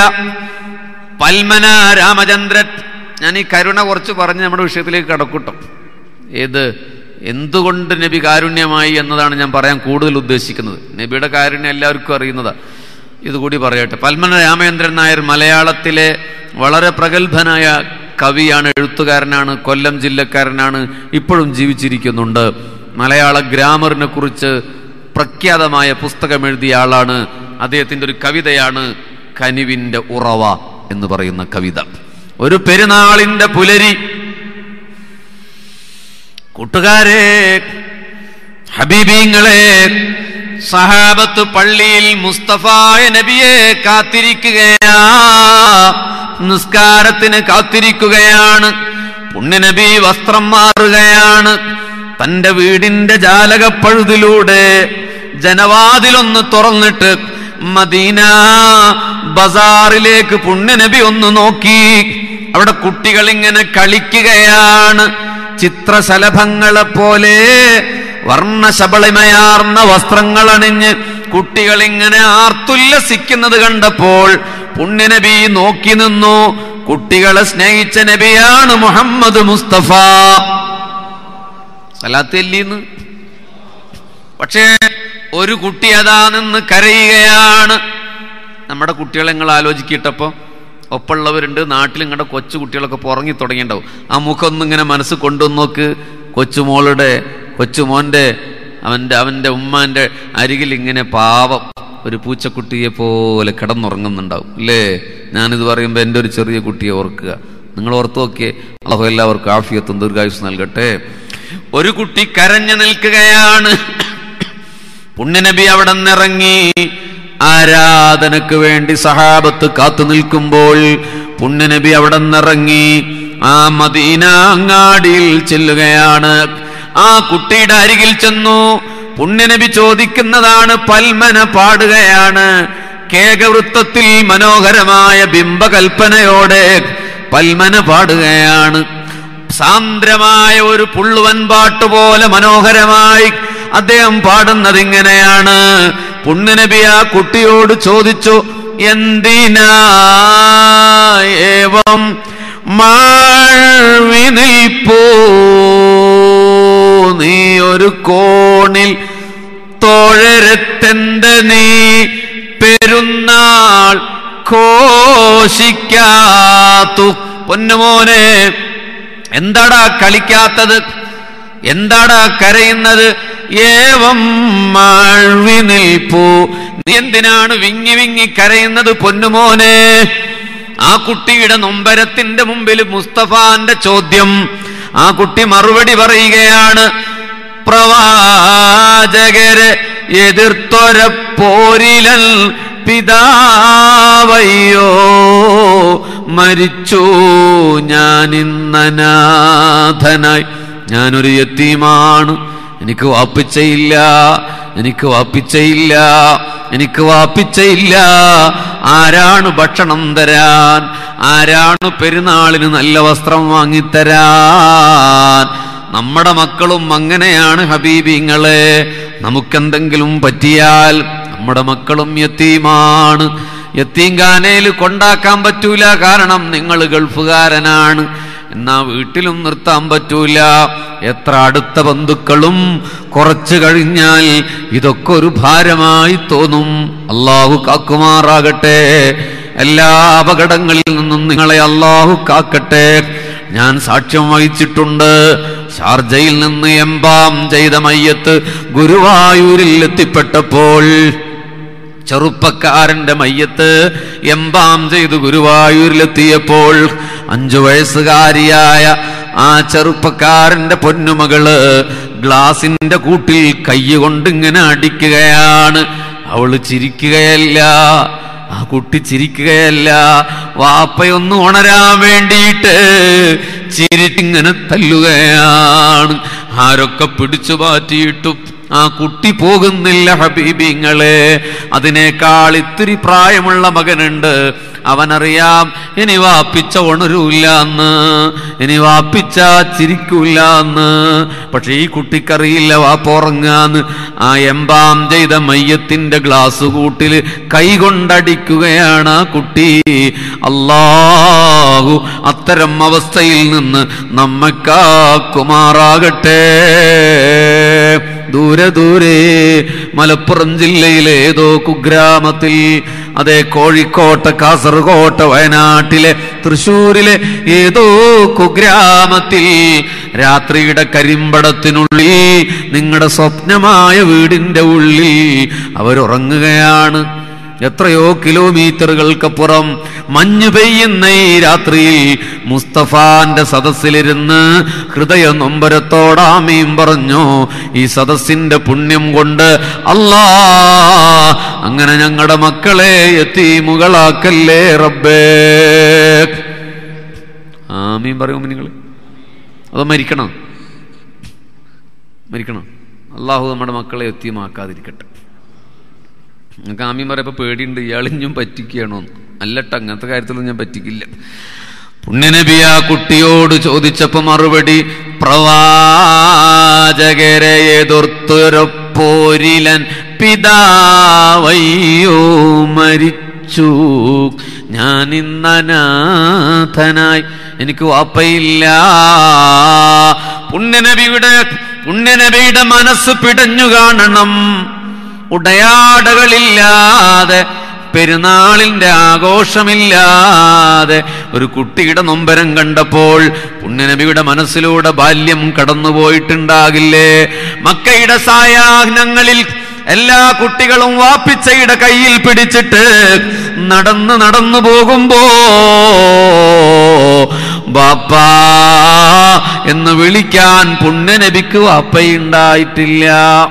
പൽമന രാമചന്ദ്രൻ ഞാൻ ഈ കരുണ കുറച്ച് പറഞ്ഞ് നമ്മുടെ വിഷയത്തിലേക്ക് കടക്കൂട്ടും ഏത് എന്തുകൊണ്ട് നബി കാരുണ്യമായി എന്നതാണ് ഞാൻ പറയാൻ കൂടുതൽ ഉദ്ദേശിക്കുന്നത് നബിയുടെ കാരുണ്യം എല്ലാവർക്കും അറിയുന്നതാ ഇതുകൂടി പറയട്ടെ പൽമന രാമചന്ദ്രൻ നായർ മലയാളത്തിലെ വളരെ പ്രഗത്ഭനായ കവിയാണ് എഴുത്തുകാരനാണ് കൊല്ലം ജില്ലക്കാരനാണ് ഇപ്പോഴും ജീവിച്ചിരിക്കുന്നുണ്ട് മലയാള ഗ്രാമറിനെ കുറിച്ച് പ്രഖ്യാതമായ പുസ്തകം എഴുതിയ ആളാണ് അദ്ദേഹത്തിന്റെ ഒരു കവിതയാണ് കനിവിന്റെ ഉറവ എന്ന് പറയുന്ന കവിത ഒരു പെരുന്നാളിന്റെ പുലരി കൂട്ടുകാരെ ഹബീബീങ്ങളെ സഹാബത്ത് പള്ളിയിൽ മുസ്തഫായ നബിയെ കാത്തിരിക്കുകയാ നിസ്കാരത്തിന് കാത്തിരിക്കുകയാണ് പുണ്യനബി വസ്ത്രം മാറുകയാണ് തന്റെ വീടിന്റെ ജാലകപ്പഴുതിലൂടെ ജനവാതിലൊന്ന് തുറന്നിട്ട് മദീന ബസാറിലേക്ക് പുണ്യനബി ഒന്ന് നോക്കി അവിടെ കുട്ടികൾ ഇങ്ങനെ കളിക്കുകയാണ് ചിത്രശലഭങ്ങളെ പോലെ വർണ്ണശബളിമയാർന്ന വസ്ത്രങ്ങൾ അണിഞ്ഞ് കുട്ടികൾ ഇങ്ങനെ ആർത്തുല്ലസിക്കുന്നത് കണ്ടപ്പോൾ പുണ്യനബി നോക്കി നിന്നു കുട്ടികളെ സ്നേഹിച്ച നബിയാണ് മുഹമ്മദ് മുസ്തഫ സലാത്തല്ലീന്ന് പക്ഷേ ഒരു കുട്ടി അതാ നിന്ന് കരയുകയാണ് നമ്മുടെ കുട്ടികളെ നിങ്ങൾ ആലോചിക്കിട്ടപ്പോൾ ഒപ്പമുള്ളവരുണ്ട് നാട്ടിൽ നിങ്ങളുടെ കൊച്ചു കുട്ടികളൊക്കെ പുറങ്ങി തുടങ്ങിയിട്ടുണ്ടാവും ആ മുഖം ഒന്നും ഇങ്ങനെ മനസ്സ് കൊണ്ടുവന്ന് നോക്ക് കൊച്ചുമോളുടെ കൊച്ചുമോൻ്റെ അവൻ്റെ അവൻ്റെ ഉമ്മാൻ്റെ അരികിൽ ഇങ്ങനെ പാവം ഒരു പൂച്ചക്കുട്ടിയെ പോലെ കിടന്നുറങ്ങുന്നുണ്ടാവും അല്ലേ ഞാനിത് പറയുമ്പോൾ എൻ്റെ ഒരു ചെറിയ കുട്ടിയെ ഓർക്കുക നിങ്ങൾ ഓർത്ത് നോക്കിയേ അള്ളാഹു എല്ലാവർക്കും ആഫിയത്തും ദീർഘായുസ് നൽകട്ടെ ഒരു കുട്ടി കരഞ്ഞു നിൽക്കുകയാണ് പുണ്യനബി അവിടെ നിന്നിറങ്ങി ആരാധനക്ക് വേണ്ടി സഹാബത്ത് കാത്തു നിൽക്കുമ്പോൾ പുണ്യനബി അവിടെ നിന്നിറങ്ങി ആ മദീന അങ്ങാടിയിൽ ചെല്ലുകയാണ് ആ കുട്ടിയുടെ അരികിൽ ചെന്നു പുണ്യനബി ചോദിക്കുന്നതാണ് പൽമന പാടുകയാണ് കേകവൃത്തത്തിൽ മനോഹരമായ ബിംബകൽപ്പനയോടെ പൽമന പാടുകയാണ് സാന്ദ്രമായ ഒരു പുള്ളുവൻ പാട്ട് പോലെ മനോഹരമായി അദ്ദേഹം പാടുന്നത് ഇങ്ങനെയാണ് പുണ്യനബി ആ കുട്ടിയോട് ചോദിച്ചു എന്തിനാ ഏവം മാഴ്വി നിൽപ്പൂ നീ ഒരു കോണിൽ തോഴരത്തെന്ത നീ പെരുന്നാൾ ഘോഷിക്കാത്തു പൊന്നുമോനെ എന്താടാ കളിക്കാത്തത് എന്താടാ കരയുന്നത് ഏവം മാഴ്വി നിൽപ്പൂ നീ എന്തിനാണ് വിങ്ങി വിങ്ങി കരയുന്നത് പൊന്നുമോനെ ആ കുട്ടിയുടെ നൊമ്പരത്തിന്റെ മുമ്പിൽ മുസ്തഫാന്റെ ചോദ്യം ആ കുട്ടി മറുപടി പറയുകയാണ് പ്രവാചകരെ എതിർത്തൊര പോരിലൽ പിതാവയ്യോ മരിച്ചു ഞാൻ ഇന്നനാഥനായി ഞാനൊരു യത്തീമാണ് എനിക്ക് വാപ്പിച്ചയില്ല എനിക്ക് വാപ്പിച്ചയില്ല എനിക്ക് വാപ്പിച്ചയില്ല ആരാണ് ഭക്ഷണം തരാൻ ആരാണ് പെരുന്നാളിന് നല്ല വസ്ത്രം വാങ്ങിത്തരാൻ നമ്മുടെ മക്കളും അങ്ങനെയാണ് ഹബീബിങ്ങളെ നമുക്കെന്തെങ്കിലും പറ്റിയാൽ നമ്മുടെ മക്കളും യത്തീമാണ് യത്തീംഖാനയിൽ കൊണ്ടാക്കാൻ പറ്റൂല കാരണം നിങ്ങൾ ഗൾഫുകാരനാണ് എന്നാ വീട്ടിലും നിർത്താൻ പറ്റൂല എത്ര അടുത്ത ബന്ധുക്കളും കുറച്ചു കഴിഞ്ഞാൽ ഇതൊക്കെ ഒരു ഭാരമായി തോന്നും അള്ളാഹു കാക്കുമാറാകട്ടെ എല്ലാ അപകടങ്ങളിൽ നിന്നും നിങ്ങളെ അള്ളാഹു കാക്കട്ടെ ഞാൻ സാക്ഷ്യം വഹിച്ചിട്ടുണ്ട് ഷാർജയിൽ നിന്ന് എംബാം ചെയ്ത മയ്യത്ത് ഗുരുവായൂരിൽ എത്തിപ്പെട്ടപ്പോൾ ചെറുപ്പക്കാരന്റെ മയ്യത്ത് എംബാം ചെയ്ത് ഗുരുവായൂരിലെത്തിയപ്പോൾ അഞ്ചു വയസ്സുകാരിയായ ആ ചെറുപ്പക്കാരന്റെ പൊന്നുമകള് ഗ്ലാസിന്റെ കൂട്ടിൽ കൈ കൊണ്ട് ഇങ്ങനെ അടിക്കുകയാണ് അവള് ചിരിക്കുകയല്ല ആ കുട്ടി ചിരിക്കുകയല്ല വാപ്പയൊന്ന് ഉണരാൻ വേണ്ടിയിട്ട് ചിരിട്ടിങ്ങനെ തല്ലുകയാണ് ആരൊക്കെ പിടിച്ചു മാറ്റിയിട്ടും ആ കുട്ടി പോകുന്നില്ല ഹബീബിങ്ങളെ അതിനേക്കാൾ ഇത്തിരി പ്രായമുള്ള മകനുണ്ട് അവനറിയാം ഇനി വാപ്പിച്ച ഉണരൂല്ല എന്ന് ഇനി വാപ്പിച്ച ചിരിക്കൂല എന്ന് പക്ഷെ ഈ കുട്ടിക്കറിയില്ല വാപ്പുറങ്ങാന്ന് ആ എംബാം ചെയ്ത മയ്യത്തിന്റെ ഗ്ലാസ് കൂട്ടിൽ കൈകൊണ്ടടിക്കുകയാണ് ആ കുട്ടി അല്ലാഹു അത്തരം അവസ്ഥയിൽ നിന്ന് നമ്മെ കാക്കുമാറാകട്ടെ ദൂരെ ദൂരെ മലപ്പുറം ജില്ലയിലെ ഏതോ കുഗ്രാമത്തിൽ അതേ കോഴിക്കോട്ടെ കാസർകോട്ടെ വയനാട്ടിലെ തൃശൂരിലെ ഏതോ കുഗ്രാമത്തിൽ രാത്രിയുടെ കരിമ്പടത്തിനുള്ളിൽ നിങ്ങളുടെ സ്വപ്നമായ വീടിന്റെ ഉള്ളിൽ അവരുറങ്ങുകയാണ് എത്രയോ കിലോമീറ്ററുകൾക്കപ്പുറം മഞ്ഞു പെയ്യുന്ന ഈ രാത്രിയിൽ മുസ്തഫാന്റെ സദസ്സിലിരുന്ന് ഹൃദയ നൊമ്പരത്തോടാമീം പറഞ്ഞു ഈ സദസ്സിന്റെ പുണ്യം കൊണ്ട് അല്ലാ അങ്ങനെ ഞങ്ങളുടെ മക്കളെ എത്തിമുകളാക്കല്ലേ റബ്ബേ ആമീൻ പറയുമോ നിങ്ങൾ അതോ മരിക്കണം മരിക്കണം അള്ളാഹു നമ്മുടെ മക്കളെ എത്തിയുമാക്കാതിരിക്കട്ടെ നിങ്ങൾക്ക് ആമീൻ പറയപ്പോൾ പേടിയുണ്ട് ഇയാളിഞ്ഞും പറ്റിക്കുകയാണോ അല്ലട്ട അങ്ങനത്തെ കാര്യത്തിലൊന്നും ഞാൻ പറ്റിക്കില്ല പുണ്യനബി ആ കുട്ടിയോട് ചോദിച്ചപ്പോ മറുപടി പ്രവാചകരെ എതിർത്തൊരപ്പോരിലൻ പിതാവയ്യോ മരിച്ചു മരിച്ചു ഞാൻ ഇന്നനാഥനായി എനിക്ക് വാപ്പയില്ല പുണ്യനബിയുടെ പുണ്യനബിയുടെ മനസ്സ് പിടഞ്ഞു കാണണം ഉടയാടകളില്ലാതെ പെരുന്നാളിന്റെ ആഘോഷമില്ലാതെ ഒരു കുട്ടിയുടെ നൊമ്പരം കണ്ടപ്പോൾ പുണ്യനബിയുടെ മനസ്സിലൂടെ ബാല്യം കടന്നുപോയിട്ടുണ്ടാകില്ലേ മക്കയുടെ സായാഹ്നങ്ങളിൽ എല്ലാ കുട്ടികളും വാപ്പിച്ചയുടെ കയ്യിൽ പിടിച്ചിട്ട് നടന്ന് നടന്നു പോകുമ്പോ ബാപ്പാ എന്ന് വിളിക്കാൻ പുണ്യനബിക്ക് വാപ്പയുണ്ടായിട്ടില്ല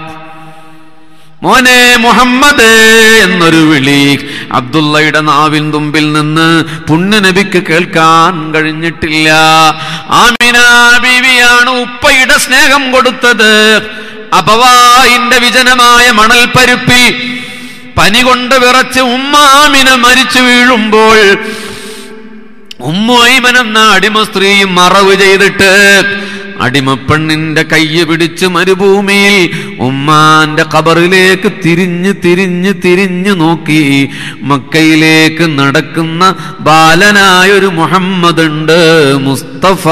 മോനെ മുഹമ്മദ് എന്നൊരു വിളി അബ്ദുള്ളയുടെ നാവിൻ തുമ്പിൽ നിന്ന് പുണ്യനബിക്ക് കേൾക്കാൻ കഴിഞ്ഞിട്ടില്ല ആമിന ബീവിയാണ് ഉപ്പയുടെ സ്നേഹം കൊടുത്തത് അപവായിന്റെ വിജനമായ മണൽപ്പരുപ്പിൽ പനി കൊണ്ട് വിറച്ച് ഉമ്മാമിന മരിച്ചു വീഴുമ്പോൾ ഉമ്മോയ്മൻ എന്ന അടിമ സ്ത്രീയും മറവ് ചെയ്തിട്ട് അടിമപ്പെണ്ണിന്റെ കയ്യ് പിടിച്ച് മരുഭൂമിയിൽ ഉമ്മാന്റെ കബറിലേക്ക് തിരിഞ്ഞ് തിരിഞ്ഞ് തിരിഞ്ഞു നോക്കി മക്കയിലേക്ക് നടക്കുന്ന ബാലനായൊരു മുഹമ്മദ് ഉണ്ട് മുസ്തഫ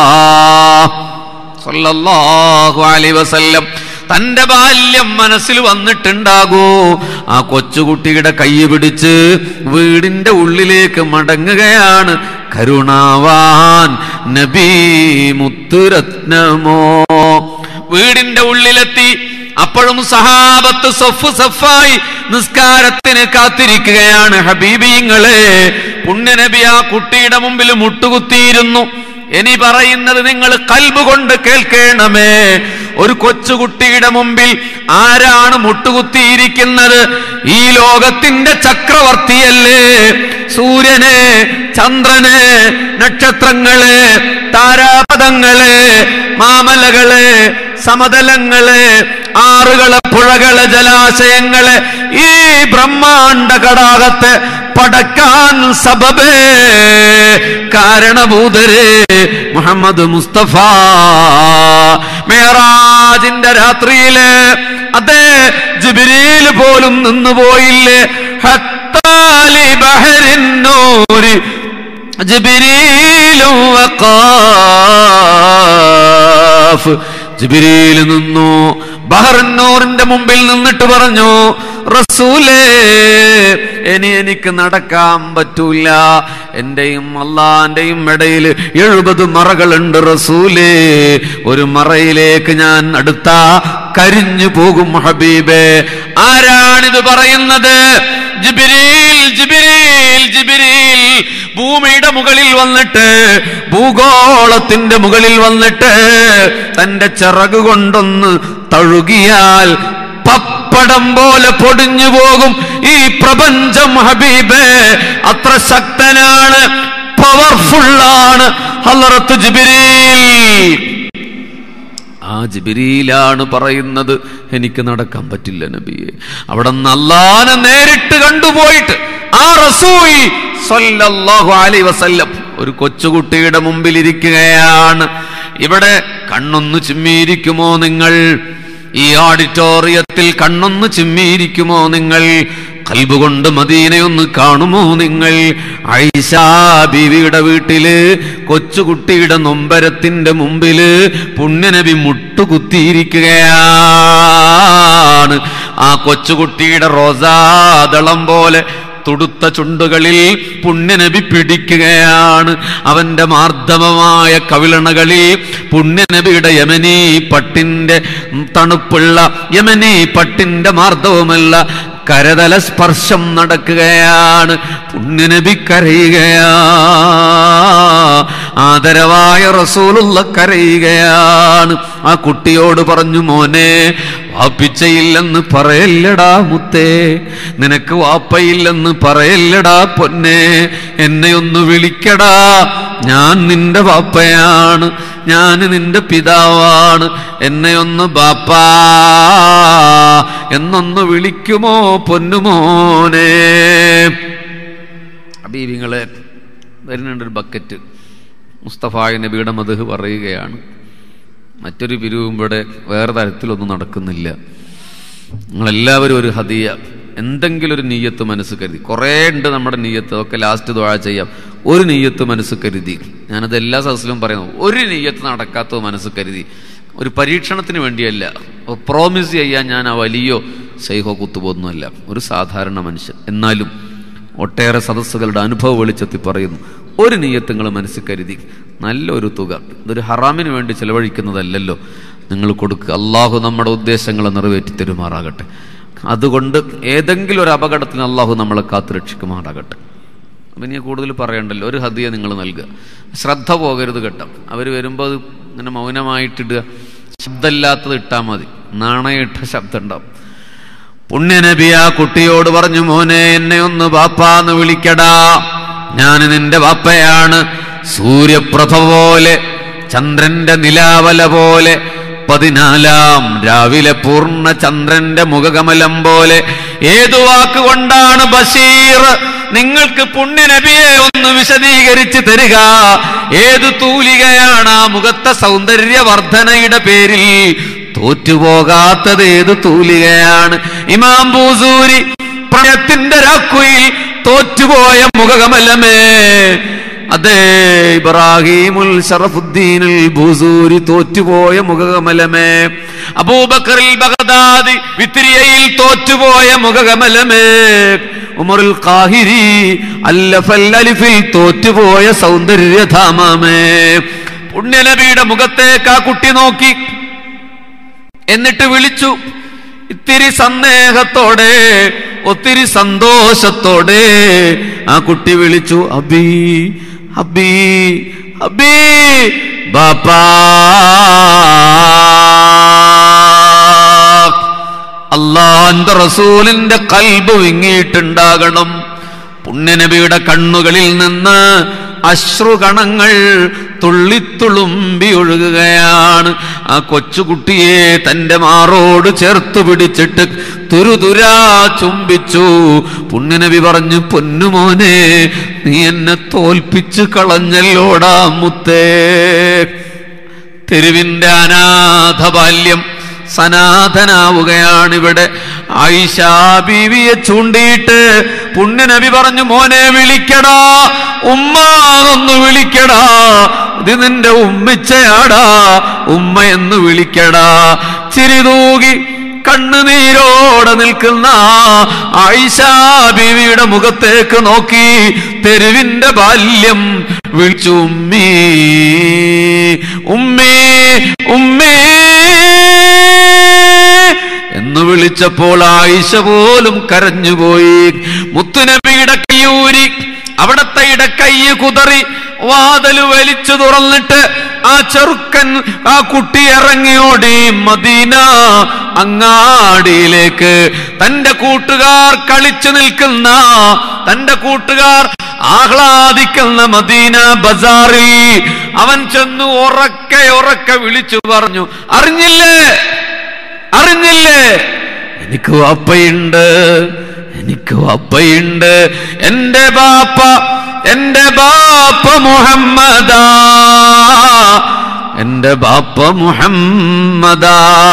സല്ലല്ലാഹു അലൈഹി വസല്ലം തന്റെ ബാല്യം മനസ്സിൽ വന്നിട്ടുണ്ടാകൂ ആ കൊച്ചുകുട്ടിയുടെ കൈ പിടിച്ച് വീടിന്റെ ഉള്ളിലേക്ക് മടങ്ങുകയാണ് കരുണാവാൻ നബി മുത്തുരത്നമോ വീടിന്റെ ഉള്ളിലെത്തി അപ്പോഴും സഹാബത്ത് സൊഫ് സഫായി നിസ്കാരത്തിന് കാത്തിരിക്കുകയാണ് ഹബീബിങ്ങളെ പുണ്യനബി ആ കുട്ടിയുടെ മുമ്പിൽ മുട്ടുകുത്തിയിരുന്നു ഇനി പറയുന്നത് നിങ്ങൾ കൽബ് കൊണ്ട് കേൾക്കണമേ ഒരു കൊച്ചുകുട്ടിയുടെ മുമ്പിൽ ആരാണ് മുട്ടുകുത്തിയിരിക്കുന്നത് ഈ ലോകത്തിന്റെ ചക്രവർത്തിയല്ലേ സൂര്യനെ ചന്ദ്രനെ നക്ഷത്രങ്ങളെ താരാപഥങ്ങളെ മാമലകളെ സമതലങ്ങളെ ആറുകളെ പുഴകളെ ജലാശയങ്ങളെ ഈ ബ്രഹ്മാണ്ട കടാകത്തെ പടക്കാൻ സബബേ കാരണഭൂതരേ മുഹമ്മദ് മുസ്തഫ മേറാജിന്റെ രാത്രിയില് അതെ ജിബിരിയിൽ പോലും നിന്നുപോയില്ലേ ഹത്താലി ബഹരിന്നൂരി ജിബിരിയിലും വഖാഫ് ജിബിരിയിൽ നിന്നു ബഹറിന്നൂറിന്റെ മുമ്പിൽ നിന്നിട്ട് പറഞ്ഞു റസൂലേ ഇനി എനിക്ക് നടക്കാൻ പറ്റൂല എന്റെയും അള്ളാന്റെയും ഇടയിൽ എഴുപത് മറകളുണ്ട് റസൂലേ ഒരു മറയിലേക്ക് ഞാൻ അടുത്ത കരിഞ്ഞു പോകും ഹബീബേ ആരാണിത് പറയുന്നത് ജിബിരിൽ ജിബിരിൽ ജിബിരിൽ ഭൂമിയുടെ മുകളിൽ വന്നിട്ട് ഭൂഗോളത്തിന്റെ മുകളിൽ വന്നിട്ട് തന്റെ ചിറക് കൊണ്ടൊന്ന് തഴുകിയാൽ പപ്പടം പോലെ പൊടിഞ്ഞു പോകും ഈ പ്രപഞ്ചം ഹബീബ് അത്ര ശക്തനാണ് പവർഫുള്ളാണ് ഹലറത്ത് ജിബിരിൽ ആ ജിബിരിയിലാണ് പറയുന്നത് എനിക്ക് നടക്കാൻ പറ്റില്ല നബിയെ അവിടെ നല്ലാനെ നേരിട്ട് കണ്ടുപോയിട്ട് ആ റസൂയി സല്ലല്ലാഹു അലൈഹി വസല്ലം ഒരു കൊച്ചുകുട്ടിയുടെ മുമ്പിൽ ഇരിക്കുകയാണ് ഇവിടെ കണ്ണൊന്ന് ചിമ്മിയിരിക്കുമോ നിങ്ങൾ ഈ ഓഡിറ്റോറിയത്തിൽ കണ്ണൊന്ന് ചിമ്മിയിരിക്കുമോ നിങ്ങൾ കൽബുകൊണ്ട് മദീനയൊന്ന് കാണുമോ നിങ്ങൾ ഐഷ ബീവിയുടെ വീട്ടില് കൊച്ചുകുട്ടിയുടെ നൊമ്പരത്തിന്റെ മുമ്പില് പുണ്യനബി മുട്ടുകുത്തിയിരിക്കുകയാണ് ആ കൊച്ചുകുട്ടിയുടെ റോസാദളം പോലെ തുടുത്ത ചുണ്ടുകളിൽ പുണ്യനബി പിടിക്കുകയാണ് അവന്റെ മാർദ്ദവമായ കവിളണകളിൽ പുണ്യനബിയുടെ യമനി പട്ടിന്റെ തണുപ്പുള്ള യമനി പട്ടിന്റെ മാർദ്ദവുമല്ല കരതല സ്പർശം നടക്കുകയാണ് പുണ്യനബി കരയുകയാ ആദരവായ റസൂലുള്ള കരയുകയാണ് ആ കുട്ടിയോട് പറഞ്ഞു മോനെ വാപ്പിച്ചയില്ലെന്ന് പറയല്ലടാ മുത്തേ നിനക്ക് വാപ്പയില്ലെന്ന് പറയല്ലടാ പൊന്നെ എന്നെ ഒന്ന് വിളിക്കടാ ഞാൻ നിന്റെ വാപ്പയാണ് ഞാൻ നിന്റെ പിതാവാണ് എന്നെ ഒന്ന് ബാപ്പാ എന്നൊന്ന് വിളിക്കുമോ പൊന്നുമോനെ അബീബിങ്ങളെ വരുന്നുണ്ട് ഒരു ബക്കറ്റ് മുസ്തഫായ നബിയുടെ മധു പറയുകയാണ് മറ്റൊരു പിരിവും ഇവിടെ വേറെ തരത്തിലൊന്നും നടക്കുന്നില്ല നിങ്ങളെല്ലാവരും ഒരു ഹദിയ എന്തെങ്കിലും ഒരു നീയത്ത് മനസ്സ് കരുതി കുറേ ഉണ്ട് നമ്മുടെ നീയത്ത് ഒക്കെ ലാസ്റ്റ് ദ്വാഴ ചെയ്യാം ഒരു നീയത്ത് മനസ്സ് കരുതി ഞാനത് എല്ലാ സദസ്സിലും പറയുന്നു ഒരു നീയത്ത് നടക്കാത്തത് മനസ്സ് കരുതി ഒരു പരീക്ഷണത്തിന് വേണ്ടിയല്ല പ്രോമിസ് ചെയ്യാൻ ഞാൻ ആ വലിയോ ശൈഹോ കുത്തുപോകുന്നല്ല ഒരു സാധാരണ മനുഷ്യൻ എന്നാലും ഒട്ടേറെ സദസ്സുകളുടെ അനുഭവ വെളിച്ചത്തിൽ പറയുന്നു ഒരു നീയത്തുങ്ങൾ മനസ്സിൽ കരുതി നല്ലൊരു തുക ഇതൊരു ഹറാമിന് വേണ്ടി ചെലവഴിക്കുന്നതല്ലല്ലോ നിങ്ങൾ കൊടുക്കുക അള്ളാഹു നമ്മുടെ ഉദ്ദേശങ്ങളെ നിറവേറ്റി തരുമാറാകട്ടെ അതുകൊണ്ട് ഏതെങ്കിലും ഒരു അപകടത്തിന് അള്ളാഹു നമ്മളെ കാത്തു രക്ഷിക്കുമാറാകട്ടെ അപ്പം ഇനി കൂടുതൽ പറയണ്ടല്ലോ ഒരു ഹദിയ നിങ്ങൾ നൽകുക ശ്രദ്ധ പോകരുത് കേട്ടോ അവർ വരുമ്പോൾ അത് ഇങ്ങനെ മൗനമായിട്ടിടുക ശബ്ദമില്ലാത്തത് ഇട്ടാൽ മതി നാണയിട്ട ശബ്ദം ഉണ്ടാവും പുണ്യനബി ആ കുട്ടിയോട് പറഞ്ഞു മോനെ എന്നെ ഒന്ന് ബാപ്പാന്ന് വിളിക്കടാ ഞാൻ നിന്റെ ബാപ്പയാണ് സൂര്യപ്രഭ പോലെ ചന്ദ്രന്റെ നിലാവല പോലെ പതിനാലാം രാവിലെ പൂർണ്ണ ചന്ദ്രന്റെ മുഖകമലം പോലെ ഏതു വാക്കുകൊണ്ടാണ് ബഷീർ നിങ്ങൾക്ക് പുണ്യനബിയെ ഒന്ന് വിശദീകരിച്ച് തരിക ഏതു തൂലികയാണ് ആ മുഖത്തെ സൗന്ദര്യവർദ്ധനയുടെ പേരിൽ തോറ്റുപോകാത്തത് ഏത് തൂലികയാണ് ഇമാം ബൂസൂരി പ്രണയത്തിന്റെ രാക്കുയിൽ തോറ്റുപോയ മുഖകമലമേ അതെ ഇബ്രാഹിമുൽ ഷറഫുദ്ദീനുൽ ബൂസൂരി തോറ്റുപോയ മുഖകമലമേ അബൂബക്കറിൽ ബഗദാദി വിത്രിയയിൽ തോറ്റുപോയ മുഖകമലമേ ഉമറുൽ ഖാഹിരി അല്ലഫൽ അലിഫിൽ തോറ്റുപോയ സൗന്ദര്യധാമമേ പുണ്യനബിയുടെ മുഖത്തേക്ക് ആ കുട്ടി നോക്കി എന്നിട്ട് വിളിച്ചു ഇത്തിരി സന്ദേഹത്തോടെ ഒത്തിരി സന്തോഷത്തോടെ ആ കുട്ടി വിളിച്ചു അബി അബി അബി ബാപ്പാ അള്ളാന്റെ റസൂലിന്റെ കൽബ് വിങ്ങിയിട്ടുണ്ടാകണം പുണ്യനബിയുടെ കണ്ണുകളിൽ നിന്ന് അശ്രുകണങ്ങൾ തുള്ളിത്തുളുമ്പി ഒഴുകുകയാണ് ആ കൊച്ചുകുട്ടിയെ തന്റെ മാറോട് ചേർത്ത് പിടിച്ചിട്ട് തുരുതുരാ ചുംബിച്ചു പുണ്യനബി പറഞ്ഞു പൊന്നുമോനെ നീ എന്നെ തോൽപ്പിച്ചു കളഞ്ഞല്ലോടാ മുത്തേ തെരുവിന്റെ അനാഥ ബാല്യം സനാതനാവുകയാണ് ഇവിടെ ആയിഷ ബീവിയെ ചൂണ്ടിയിട്ട് പുണ്യനബി പറഞ്ഞു മോനെ വിളിക്കടാ ഉമ്മ ഒന്ന് വിളിക്കടാ ഇത് നിന്റെ ഉമ്മിച്ചയാടാ ഉമ്മ എന്ന് വിളിക്കടാ ചിരിതൂകി കണ്ണുനീരോടെ നിൽക്കുന്ന ആയിഷ ബീവിയുടെ മുഖത്തേക്ക് നോക്കി തെരുവിന്റെ ബാല്യം വിളിച്ചു ഉമ്മീ ഉമ്മേ ഉമ്മേ എന്ന് വിളിച്ചപ്പോൾ ആയിഷ പോലും കരഞ്ഞുപോയി മുത്തുനബിയുടെ കയ്യൂരി അവിടത്തെ ഇടക്കയ്യ് കുതറി വാതല് വലിച്ചു തുറന്നിട്ട് ആ ചെറുക്കൻ ആ കുട്ടി ഇറങ്ങിയോടി മദീന അങ്ങാടിയിലേക്ക് തന്റെ കൂട്ടുകാർ കളിച്ചു നിൽക്കുന്ന തന്റെ കൂട്ടുകാർ ആഹ്ലാദിക്കുന്ന മദീന ബസാറിൽ അവൻ ചെന്നു ഉറക്കെ ഉറക്കെ വിളിച്ചു പറഞ്ഞു അറിഞ്ഞില്ലേ അറിഞ്ഞില്ലേ എനിക്ക് വാപ്പയുണ്ട് എനിക്ക് വാപ്പയുണ്ട് എന്റെ ബാപ്പ എന്റെ ബാപ്പ മുഹമ്മദാ എന്റെ ബാപ്പ മുഹമ്മദാ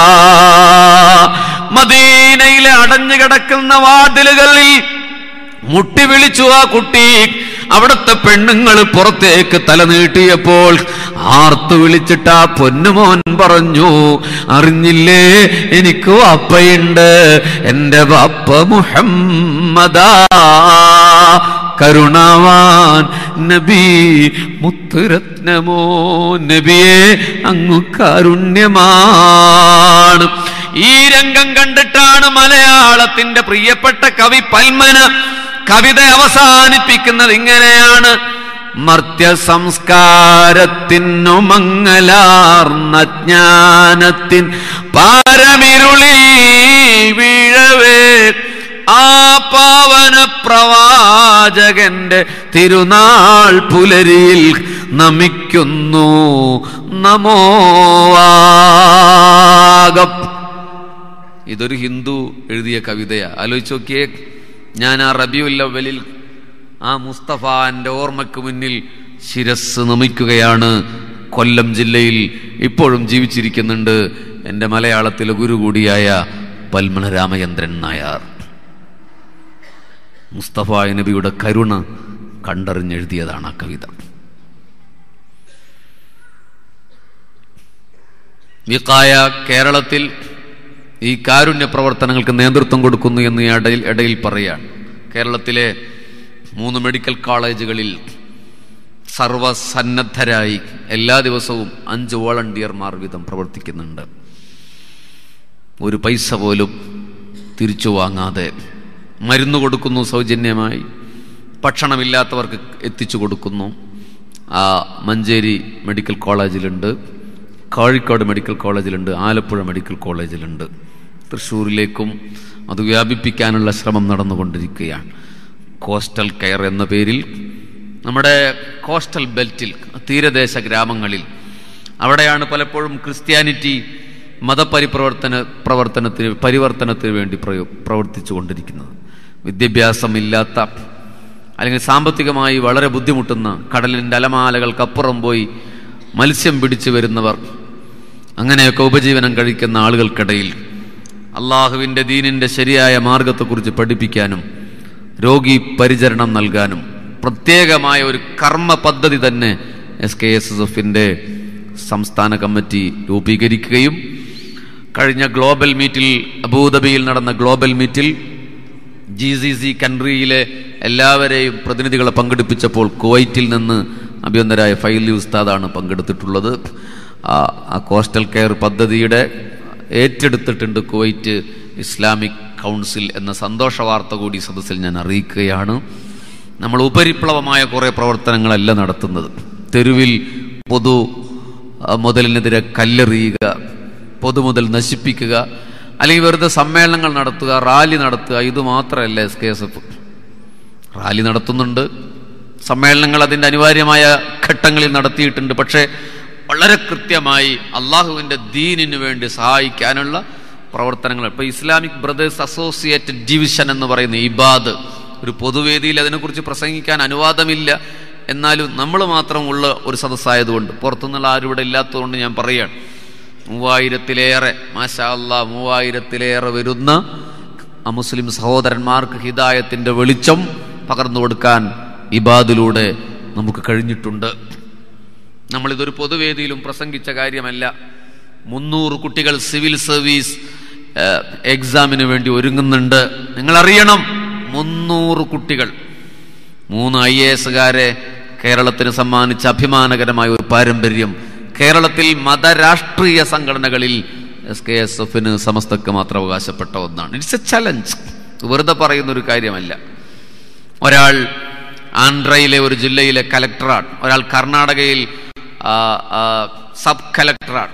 മദീനയിലെ അടഞ്ഞു കിടക്കുന്ന വാതിലുകളിൽ മുട്ടി വിളിച്ചു ആ കുട്ടി അവിടുത്തെ പെണ്ണുങ്ങൾ പുറത്തേക്ക് തല നീട്ടിയപ്പോൾ ആർത്തു വിളിച്ചിട്ട് ആ പൊന്നുമോൻ പറഞ്ഞു അറിഞ്ഞില്ലേ എനിക്ക് വാപ്പയുണ്ട് എന്റെ വാപ്പ മുഹമ്മദാ കരുണാവാൻ നബി മുത്തുരത്നമോ നബിയെ അങ്ങു കാരുണ്യമാണ് ഈ രംഗം കണ്ടിട്ടാണ് മലയാളത്തിന്റെ പ്രിയപ്പെട്ട കവി പൽമന കവിത അവസാനിപ്പിക്കുന്നത് ഇങ്ങനെയാണ് മർത്യ സംസ്കാരത്തിനു മങ്ങലാർന്ന ജ്ഞാനത്തിൻ പാരമിരുളി വീഴവേ ആ പാവന പ്രവാചകന്റെ തിരുനാൾ പുലരിയിൽ നമിക്കുന്നു നമോവാകം ഇതൊരു ഹിന്ദു എഴുതിയ കവിതയാ ആലോചിച്ച് നോക്കിയേ ഞാൻ ആ റബിയുല്ലവലിൽ ആ മുസ്തഫാന്റെ ഓർമ്മയ്ക്ക് മുന്നിൽ ശിരസ് നമിക്കുകയാണ് കൊല്ലം ജില്ലയിൽ ഇപ്പോഴും ജീവിച്ചിരിക്കുന്നുണ്ട് എൻ്റെ മലയാളത്തിലെ ഗുരു കൂടിയായ പൽമണ രാമചന്ദ്രൻ നായർ മുസ്തഫ നബിയുടെ കരുണ കണ്ടറിഞ്ഞെഴുതിയതാണ് ആ കവിത വിക്കായ കേരളത്തിൽ ഈ കാരുണ്യ പ്രവർത്തനങ്ങൾക്ക് നേതൃത്വം കൊടുക്കുന്നു എന്ന് ഈ ഇടയിൽ ഇടയിൽ പറയാണ് കേരളത്തിലെ മൂന്ന് മെഡിക്കൽ കോളേജുകളിൽ സർവസന്നദ്ധരായി എല്ലാ ദിവസവും അഞ്ച് വോളണ്ടിയർമാർ വീതം പ്രവർത്തിക്കുന്നുണ്ട് ഒരു പൈസ പോലും തിരിച്ചു വാങ്ങാതെ മരുന്ന് കൊടുക്കുന്നു സൗജന്യമായി ഭക്ഷണമില്ലാത്തവർക്ക് എത്തിച്ചു കൊടുക്കുന്നു ആ മഞ്ചേരി മെഡിക്കൽ കോളേജിലുണ്ട് കോഴിക്കോട് മെഡിക്കൽ കോളേജിലുണ്ട് ആലപ്പുഴ മെഡിക്കൽ കോളേജിലുണ്ട് തൃശ്ശൂരിലേക്കും അത് വ്യാപിപ്പിക്കാനുള്ള ശ്രമം നടന്നുകൊണ്ടിരിക്കുകയാണ് കോസ്റ്റൽ കെയർ എന്ന പേരിൽ നമ്മുടെ കോസ്റ്റൽ ബെൽറ്റിൽ തീരദേശ ഗ്രാമങ്ങളിൽ അവിടെയാണ് പലപ്പോഴും ക്രിസ്ത്യാനിറ്റി മതപരിപ്രവർത്തന പ്രവർത്തനത്തിന് പരിവർത്തനത്തിന് വേണ്ടി പ്രയോ പ്രവർത്തിച്ചു കൊണ്ടിരിക്കുന്നത് വിദ്യാഭ്യാസമില്ലാത്ത അല്ലെങ്കിൽ സാമ്പത്തികമായി വളരെ ബുദ്ധിമുട്ടുന്ന കടലിൻ്റെ അലമാലകൾക്കപ്പുറം പോയി മത്സ്യം പിടിച്ചു വരുന്നവർ അങ്ങനെയൊക്കെ ഉപജീവനം കഴിക്കുന്ന ആളുകൾക്കിടയിൽ അള്ളാഹുവിൻ്റെ ദീനിൻ്റെ ശരിയായ മാർഗത്തെക്കുറിച്ച് പഠിപ്പിക്കാനും രോഗി പരിചരണം നൽകാനും പ്രത്യേകമായ ഒരു കർമ്മ പദ്ധതി തന്നെ എസ് കെ എസ് എസ് എഫിൻ്റെ സംസ്ഥാന കമ്മിറ്റി രൂപീകരിക്കുകയും കഴിഞ്ഞ ഗ്ലോബൽ മീറ്റിൽ അബൂദബിയിൽ നടന്ന ഗ്ലോബൽ മീറ്റിൽ ജി സി സി കൺട്രിയിലെ എല്ലാവരെയും പ്രതിനിധികളെ പങ്കെടുപ്പിച്ചപ്പോൾ കുവൈറ്റിൽ നിന്ന് അഭ്യന്തരായ ഫൈലി ഉസ്താദാണ് പങ്കെടുത്തിട്ടുള്ളത് ആ ആ കോസ്റ്റൽ കെയർ പദ്ധതിയുടെ ഏറ്റെടുത്തിട്ടുണ്ട് കുവൈറ്റ് ഇസ്ലാമിക് കൗൺസിൽ എന്ന സന്തോഷ വാർത്ത കൂടി സദസ്സിൽ ഞാൻ അറിയിക്കുകയാണ് നമ്മൾ ഉപരിപ്ലവമായ കുറേ പ്രവർത്തനങ്ങളല്ല നടത്തുന്നത് തെരുവിൽ പൊതു ആ, മുതലിനെതിരെ കല്ലെറിയുക പൊതുമുതൽ നശിപ്പിക്കുക അല്ലെങ്കിൽ വെറുതെ സമ്മേളനങ്ങൾ നടത്തുക റാലി നടത്തുക ഇത് മാത്രമല്ല S K S F rally നടത്തുന്നുണ്ട് സമ്മേളനങ്ങൾ അതിൻ്റെ അനിവാര്യമായ ഘട്ടങ്ങളിൽ നടത്തിയിട്ടുണ്ട് പക്ഷേ വളരെ കൃത്യമായി അള്ളാഹുവിൻ്റെ ദീനിനു വേണ്ടി സഹായിക്കാനുള്ള പ്രവർത്തനങ്ങൾ ഇപ്പോൾ ഇസ്ലാമിക് ബ്രദേഴ്സ് അസോസിയേറ്റഡ് ഡിവിഷൻ എന്ന് പറയുന്ന ഇബാദ് ഒരു പൊതുവേദിയിൽ അതിനെക്കുറിച്ച് പ്രസംഗിക്കാൻ അനുവാദമില്ല എന്നാലും നമ്മൾ മാത്രം ഉള്ള ഒരു സദസ്സായതുകൊണ്ട് പുറത്തുനിന്നുള്ള ആരും ഇവിടെ ഇല്ലാത്തതുകൊണ്ട് ഞാൻ പറയുകയാണ് മൂവായിരത്തിലേറെ മാഷാ അല്ലാ മൂവായിരത്തിലേറെ വരുന്ന അമുസ്ലിം സഹോദരന്മാർക്ക് ഹിദായത്തിന്റെ വെളിച്ചം പകർന്നു കൊടുക്കാൻ ഇബാദിലൂടെ നമുക്ക് കഴിഞ്ഞിട്ടുണ്ട് നമ്മളിതൊരു പൊതുവേദിയിലും പ്രസംഗിച്ച കാര്യമല്ല മുന്നൂറ് കുട്ടികൾ സിവിൽ സർവീസ് ഏഹ്, എക്സാമിന് വേണ്ടി ഒരുങ്ങുന്നുണ്ട് നിങ്ങൾ അറിയണം മുന്നൂറ് കുട്ടികൾ മൂന്ന് ഐ എ എസുകാരെ കേരളത്തിന് സമ്മാനിച്ച അഭിമാനകരമായ ഒരു പാരമ്പര്യം കേരളത്തിൽ മതരാഷ്ട്രീയ സംഘടനകളിൽ എസ് കെ എസ് എഫിന് സമസ്തക്ക് മാത്രം അവകാശപ്പെട്ട ഒന്നാണ് ഇറ്റ്സ് എ ചലഞ്ച് വെറുതെ പറയുന്ന ഒരു കാര്യമല്ല ഒരാൾ ആന്ധ്രയിലെ ഒരു ജില്ലയിലെ കലക്ടറാണ് ഒരാൾ കർണാടകയിൽ ആ, ആ, സബ് കലക്ടറാണ്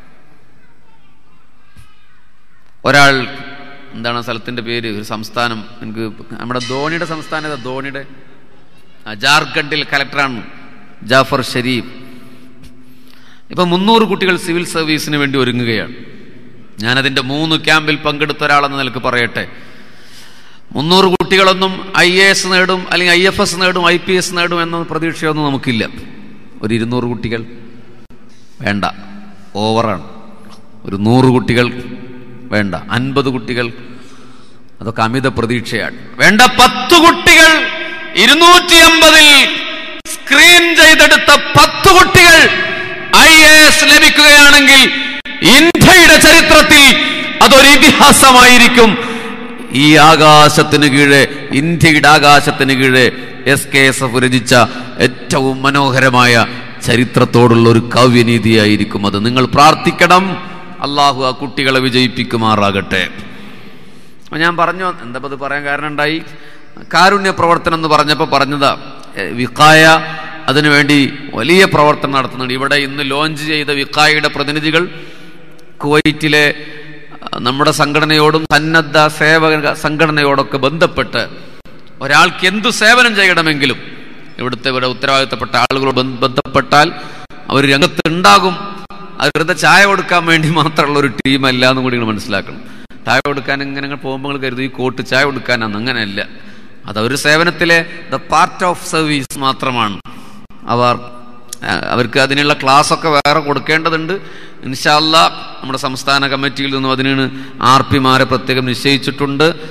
ഒരാൾ എന്താണ് ആ സ്ഥലത്തിന്റെ പേര് ഒരു സംസ്ഥാനം എനിക്ക് നമ്മുടെ ധോണിയുടെ സംസ്ഥാനം ഏതാ ധോണിയുടെ ആ, ജാർഖണ്ഡിൽ കലക്ടറാണ് ജാഫർ ഷരീഫ് ഇപ്പൊ മുന്നൂറ് കുട്ടികൾ സിവിൽ സർവീസിന് വേണ്ടി ഒരുങ്ങുകയാണ് ഞാനതിന്റെ മൂന്ന് ക്യാമ്പിൽ പങ്കെടുത്ത ഒരാളെന്ന നിലക്ക് പറയട്ടെ മുന്നൂറ് കുട്ടികളൊന്നും ഐ എ എസ് നേടും അല്ലെങ്കിൽ ഐ എഫ് എസ് നേടും ഐ പി എസ് നേടും എന്ന പ്രതീക്ഷയൊന്നും നമുക്കില്ല ഒരു ഇരുന്നൂറ് കുട്ടികൾ വേണ്ട ഓവറാണ് ഒരു നൂറ് കുട്ടികൾ വേണ്ട അൻപത് കുട്ടികൾ അതൊക്കെ അമിത പ്രതീക്ഷയാണ് വേണ്ട പത്ത് കുട്ടികൾ ഇരുന്നൂറ്റി അമ്പതിൽ സ്ക്രീൻ ചെയ്തെടുത്ത പത്ത് കുട്ടികൾ ഐ എ എസ് ലഭിക്കുകയാണെങ്കിൽ ഇന്ത്യയുടെ ചരിത്രത്തിൽ അതൊരു ഇതിഹാസമായിരിക്കും ഈ ആകാശത്തിന് കീഴെ ഇന്ത്യയുടെ ആകാശത്തിന് കീഴെ എസ് കെ എസ് എഫ് രചിച്ച ഏറ്റവും മനോഹരമായ ചരിത്രത്തോടുള്ള ഒരു കാവ്യനീതിയായിരിക്കും അത് നിങ്ങൾ പ്രാർത്ഥിക്കണം അള്ളാഹു ആ കുട്ടികളെ വിജയിപ്പിക്കുമാറാകട്ടെ അപ്പൊ ഞാൻ പറഞ്ഞു എന്താ ഇത് പറയാൻ കാരണം ഉണ്ടായി കാരുണ്യ പ്രവർത്തനം എന്ന് പറഞ്ഞപ്പോൾ പറഞ്ഞതാ എ, വിക്കായ അതിനുവേണ്ടി വലിയ പ്രവർത്തനം നടത്തുന്നുണ്ട് ഇവിടെ ഇന്ന് ലോഞ്ച് ചെയ്ത വിക്കായയുടെ പ്രതിനിധികൾ കുവൈറ്റിലെ ആ, നമ്മുടെ സംഘടനയോടും സന്നദ്ധ സേവക സംഘടനയോടൊക്കെ ബന്ധപ്പെട്ട് ഒരാൾക്ക് എന്തു സേവനം ചെയ്യണമെങ്കിലും ഇവിടുത്തെ ഇവിടെ ഉത്തരവാദിത്തപ്പെട്ട ആളുകളോട് ബന്ധ- ബന്ധപ്പെട്ടാൽ അവർ രംഗത്തുണ്ടാകും അത് വെറുതെ ചായ കൊടുക്കാൻ വേണ്ടി മാത്രമുള്ള ഒരു ടീമല്ല എന്നും കൂടി നിങ്ങൾ മനസ്സിലാക്കണം ചായ കൊടുക്കാൻ ഇങ്ങനെ നിങ്ങൾ പോകുമ്പോൾ നിങ്ങൾ കരുതി ഈ കോട്ട് ചായ കൊടുക്കാനാണ് അങ്ങനെയല്ല അത് ഒരു സേവനത്തിലെ ദ പാർട്ട് ഓഫ് സർവീസ് മാത്രമാണ് അവർ ആ, അവർക്ക് അതിനുള്ള ക്ലാസ് ഒക്കെ വേറെ കൊടുക്കേണ്ടതുണ്ട് ഇൻഷാല്ല നമ്മുടെ സംസ്ഥാന കമ്മിറ്റിയിൽ നിന്നും അതിനാണ് ആർ പിമാരെ പ്രത്യേകം നിശ്ചയിച്ചിട്ടുണ്ട്